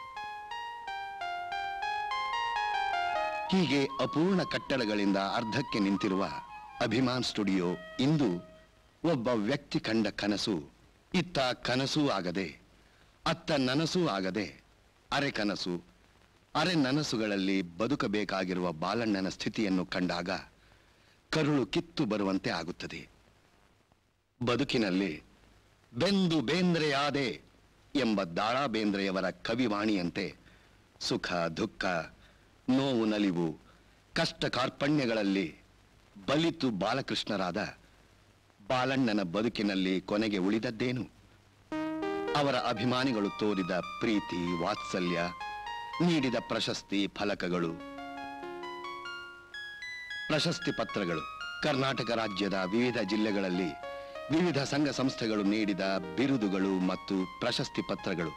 ಹೀಗೆ ಅಪೂರ್ಣ ಕಟ್ಟಡಗಳಿಂದ ಅರ್ಧಕ್ಕೆ ನಿಂತಿರುವ ಅಭಿಮಾನ್ ಸ್ಟುಡಿಯೋ ಇಂದು ಒಬ್ಬ ವ್ಯಕ್ತಿ ಕಂಡ ಕನಸು ಇತ್ತ ಕನಸೂ ಆಗದೆ ಅತ್ತ ನನಸೂ ಆಗದೆ ಅರೆ ಕನಸು ಅರೆ ನನಸುಗಳಲ್ಲಿ ಬದುಕಬೇಕಾಗಿರುವ ಬಾಲಣ್ಣನ ಸ್ಥಿತಿಯನ್ನು ಕಂಡಾಗ ಕರುಳು ಕಿತ್ತು ಬರುವಂತೆ ಆಗುತ್ತದೆ ಬದುಕಿನಲ್ಲಿ ಬೆಂದು ಬೇಂದ್ರೆಯಾದೆ ಎಂಬ ದಾಳಾ ಬೇಂದ್ರೆಯವರ ಕವಿವಾಣಿಯಂತೆ ಸುಖ ದುಃಖ ನೋವು ನಲಿವು ಕಷ್ಟ ಕಾರ್ಪಣ್ಯಗಳಲ್ಲಿ ಬಲಿತು ಬಾಲಕೃಷ್ಣರಾದ ಬಾಲಣ್ಣನ ಬದುಕಿನಲ್ಲಿ ಕೊನೆಗೆ ಉಳಿದದ್ದೇನು ಅವರ ಅಭಿಮಾನಿಗಳು ತೋರಿದ ಪ್ರೀತಿ ವಾತ್ಸಲ್ಯ ನೀಡಿದ ಪ್ರಶಸ್ತಿ ಫಲಕಗಳು ಪ್ರಶಸ್ತಿ ಪತ್ರಗಳು ಕರ್ನಾಟಕ ರಾಜ್ಯದ ವಿವಿಧ ಜಿಲ್ಲೆಗಳಲ್ಲಿ ವಿವಿಧ ಸಂಘ ಸಂಸ್ಥೆಗಳು ನೀಡಿದ ಬಿರುದುಗಳು ಮತ್ತು ಪ್ರಶಸ್ತಿ ಪತ್ರಗಳು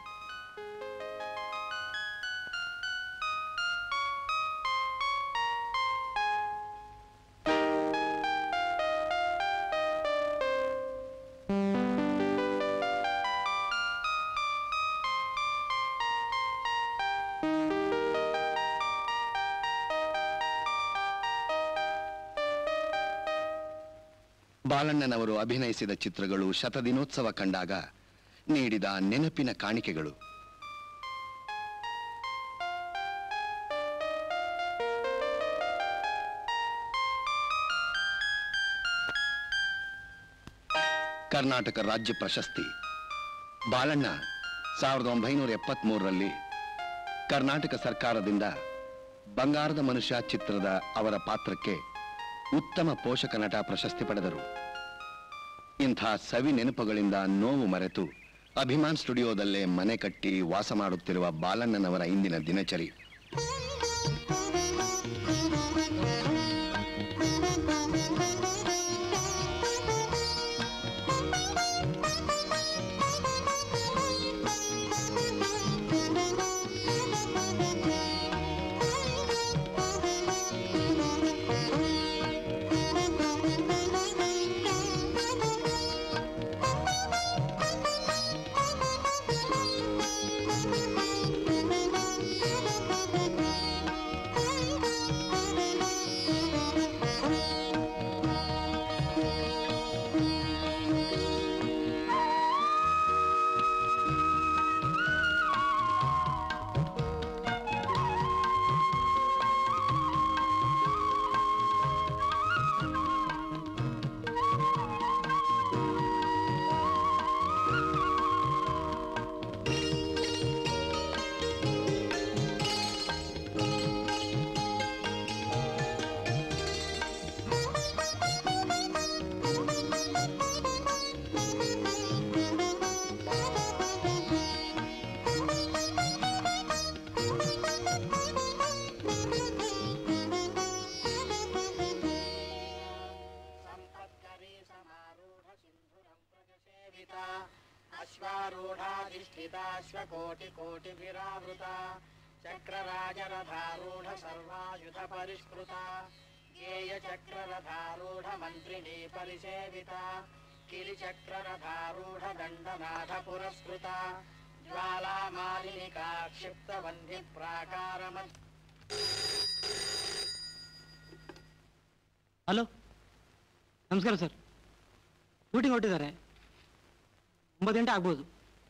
ಬಾಲಣ್ಣನವರು ಅಭಿನಯಿಸಿದ ಚಿತ್ರಗಳು ಶತದಿನೋತ್ಸವ ಕಂಡಾಗ ನೀಡಿದ ನೆನಪಿನ ಕಾಣಿಕೆಗಳು ಕರ್ನಾಟಕ ರಾಜ್ಯ ಪ್ರಶಸ್ತಿ ಬಾಲಣ್ಣ ಸಾವಿರದ ಒಂಬೈನೂರ ಎಪ್ಪತ್ಮೂರರಲ್ಲಿ ಕರ್ನಾಟಕ ಸರ್ಕಾರದಿಂದ ಬಂಗಾರದ ಮನುಷ್ಯ ಚಿತ್ರದ ಅವರ ಪಾತ್ರಕ್ಕೆ ಉತ್ತಮ ಪೋಷಕ ನಟ ಪ್ರಶಸ್ತಿ ಪಡೆದರು ಇಂಥ ಸವಿ ನೆನಪುಗಳಿಂದ ನೋವು ಮರೆತು ಅಭಿಮಾನ್ ಸ್ಟುಡಿಯೋದಲ್ಲೇ ಮನೆ ಕಟ್ಟಿ ವಾಸ ಮಾಡುತ್ತಿರುವ ಬಾಲಣ್ಣನವರ ಇಂದಿನ ದಿನಚರಿ चक्रराजरथारूढाधिष्ठिताश्वकोटिकोटिभिरावृता चक्रराजरथारूढ सर्वायुध परिष्कृता गेयचक्ररथारूढ मन्त्रिणी परिसेविता किलिचक्ररथारूढ दण्डनाथ पुरस्कृता ज्वालामालिनिका क्षिप्तबन्धि प्राकारमत् ಹಲೋ ನಮಸ್ಕಾರ ಸರ್ ಶೂಟಿಂಗ್ ಹೊರಟಿದ್ದಾರೆ ಒಂಬತ್ತು ಗಂಟೆ ಆಗ್ಬೋದು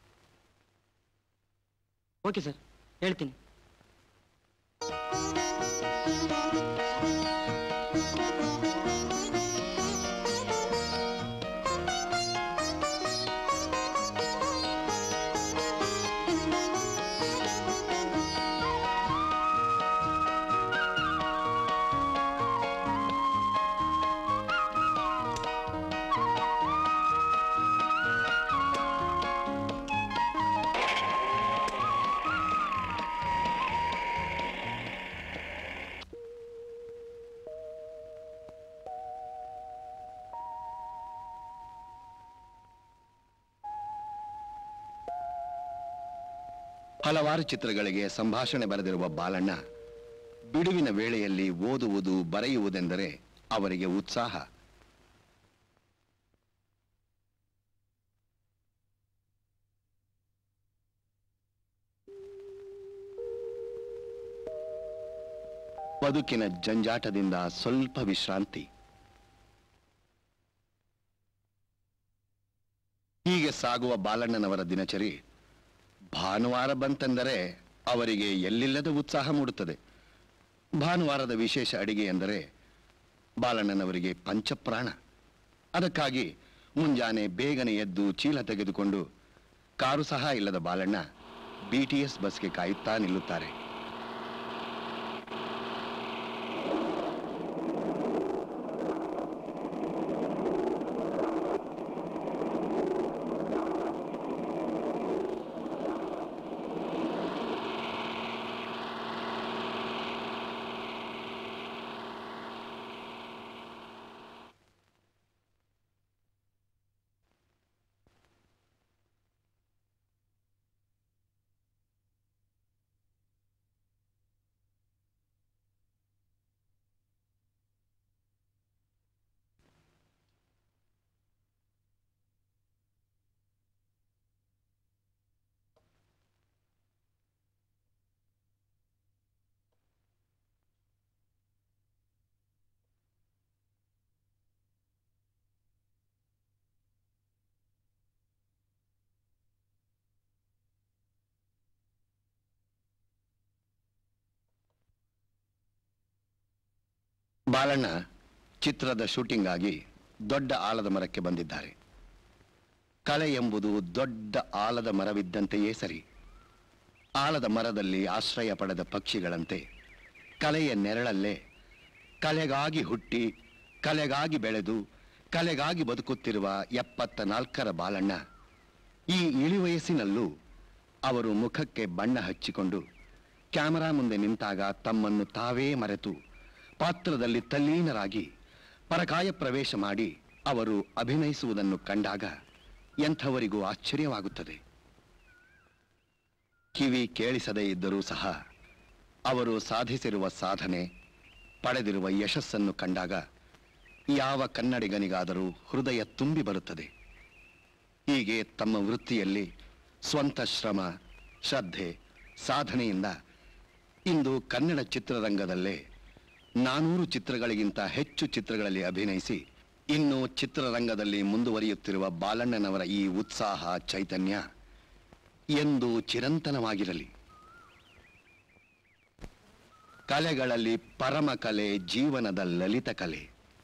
ಓಕೆ ಸರ್ ಹೇಳ್ತೀನಿ ಹಲವಾರು ಚಿತ್ರಗಳಿಗೆ ಸಂಭಾಷಣೆ ಬರೆದಿರುವ ಬಾಲಣ್ಣ ಬಿಡುವಿನ ವೇಳೆಯಲ್ಲಿ ಓದುವುದು ಬರೆಯುವುದೆಂದರೆ ಅವರಿಗೆ ಉತ್ಸಾಹ ಬದುಕಿನ ಜಂಜಾಟದಿಂದ ಸ್ವಲ್ಪ ವಿಶ್ರಾಂತಿ ಹೀಗೆ ಸಾಗುವ ಬಾಲಣ್ಣನವರ ದಿನಚರಿ ಭಾನುವಾರ ಬಂತೆಂದರೆ ಅವರಿಗೆ ಎಲ್ಲಿಲ್ಲದ ಉತ್ಸಾಹ ಮೂಡುತ್ತದೆ ಭಾನುವಾರದ ವಿಶೇಷ ಅಡಿಗೆ ಎಂದರೆ ಬಾಲಣ್ಣನವರಿಗೆ ಪಂಚಪ್ರಾಣ ಅದಕ್ಕಾಗಿ ಮುಂಜಾನೆ ಬೇಗನೆ ಎದ್ದು ಚೀಲ ತೆಗೆದುಕೊಂಡು ಕಾರು ಸಹ ಇಲ್ಲದ ಬಾಲಣ್ಣ ಬಿಟಿಎಸ್ ಬಸ್ಗೆ ಕಾಯುತ್ತಾ ನಿಲ್ಲುತ್ತಾರೆ ಬಾಲಣ್ಣ ಚಿತ್ರದ ಶೂಟಿಂಗ್ ಆಗಿ ದೊಡ್ಡ ಆಲದ ಮರಕ್ಕೆ ಬಂದಿದ್ದಾರೆ ಕಲೆ ಎಂಬುದು ದೊಡ್ಡ ಆಲದ ಮರವಿದ್ದಂತೆಯೇ ಸರಿ ಆಲದ ಮರದಲ್ಲಿ ಆಶ್ರಯ ಪಡೆದ ಪಕ್ಷಿಗಳಂತೆ ಕಲೆಯ ನೆರಳಲ್ಲೇ ಕಲೆಗಾಗಿ ಹುಟ್ಟಿ ಕಲೆಗಾಗಿ ಬೆಳೆದು ಕಲೆಗಾಗಿ ಬದುಕುತ್ತಿರುವ ಎಪ್ಪತ್ತ ನಾಲ್ಕರ ಬಾಲಣ್ಣ ಈ ಇಳಿವಯಸ್ಸಿನಲ್ಲೂ ಅವರು ಮುಖಕ್ಕೆ ಬಣ್ಣ ಹಚ್ಚಿಕೊಂಡು ಕ್ಯಾಮರಾ ಮುಂದೆ ನಿಂತಾಗ ತಮ್ಮನ್ನು ತಾವೇ ಮರೆತು ಪಾತ್ರದಲ್ಲಿ ತಲ್ಲೀನರಾಗಿ ಪರಕಾಯ ಪ್ರವೇಶ ಮಾಡಿ ಅವರು ಅಭಿನಯಿಸುವುದನ್ನು ಕಂಡಾಗ ಎಂಥವರಿಗೂ ಆಶ್ಚರ್ಯವಾಗುತ್ತದೆ ಕಿವಿ ಕೇಳಿಸದೇ ಇದ್ದರೂ ಸಹ ಅವರು ಸಾಧಿಸಿರುವ ಸಾಧನೆ ಪಡೆದಿರುವ ಯಶಸ್ಸನ್ನು ಕಂಡಾಗ ಯಾವ ಕನ್ನಡಿಗನಿಗಾದರೂ ಹೃದಯ ತುಂಬಿ ಬರುತ್ತದೆ ಹೀಗೆ ತಮ್ಮ ವೃತ್ತಿಯಲ್ಲಿ ಸ್ವಂತ ಶ್ರಮ ಶ್ರದ್ಧೆ ಸಾಧನೆಯಿಂದ ಇಂದು ಕನ್ನಡ ಚಿತ್ರರಂಗದಲ್ಲೇ ನಾನೂರು ಚಿತ್ರಗಳಿಗಿಂತ ಹೆಚ್ಚು ಚಿತ್ರಗಳಲ್ಲಿ ಅಭಿನಯಿಸಿ ಇನ್ನು ಚಿತ್ರರಂಗದಲ್ಲಿ ಮುಂದುವರಿಯುತ್ತಿರುವ ಬಾಲಣ್ಣನವರ ಈ ಉತ್ಸಾಹ ಚೈತನ್ಯ ಎಂದು ಚಿರಂತನವಾಗಿರಲಿ ಕಲೆಗಳಲ್ಲಿ ಪರಮ ಕಲೆ ಜೀವನದ ಲಲಿತ ಕಲೆ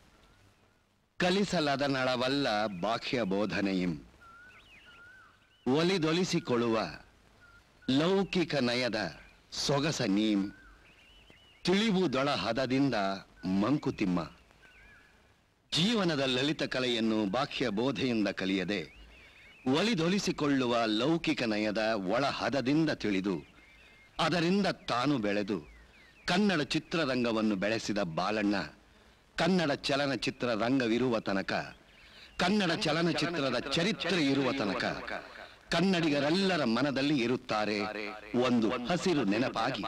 ಕಲಿಸಲದ ನಳವಲ್ಲ ಬಾಹ್ಯ ಬೋಧನೆಯಿಂ ಒಲಿದೊಲಿಸಿಕೊಳ್ಳುವ ಲೌಕಿಕ ನಯದ ಸೊಗಸ ನೀಂ ತಿಳಿವುದೊಳ ಹದದಿಂದ ಮಂಕುತಿಮ್ಮ ಜೀವನದ ಲಲಿತ ಕಲೆಯನ್ನು ಬಾಹ್ಯ ಬೋಧೆಯಿಂದ ಕಲಿಯದೆ ಒಲಿದೊಲಿಸಿಕೊಳ್ಳುವ ಲೌಕಿಕ ನಯದ ಒಳ ಹದದಿಂದ ತಿಳಿದು ಅದರಿಂದ ತಾನು ಬೆಳೆದು ಕನ್ನಡ ಚಿತ್ರರಂಗವನ್ನು ಬೆಳೆಸಿದ ಬಾಲಣ್ಣ ಕನ್ನಡ ಚಲನಚಿತ್ರ ರಂಗವಿರುವ ತನಕ ಕನ್ನಡ ಚಲನಚಿತ್ರದ ಚರಿತ್ರೆ ಇರುವ ತನಕ ಕನ್ನಡಿಗರೆಲ್ಲರ ಮನದಲ್ಲಿ ಇರುತ್ತಾರೆ ಒಂದು ಹಸಿರು ನೆನಪಾಗಿ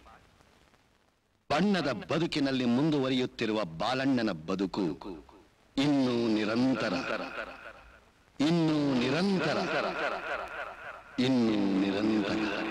ಬಣ್ಣದ ಬದುಕಿನಲ್ಲಿ ಮುಂದುವರಿಯುತ್ತಿರುವ ಬಾಲಣ್ಣನ ಬದುಕು ಇನ್ನೂ ನಿರಂತರ ಇನ್ನೂ ನಿರಂತರ ಇನ್ನೂ ನಿರಂತರ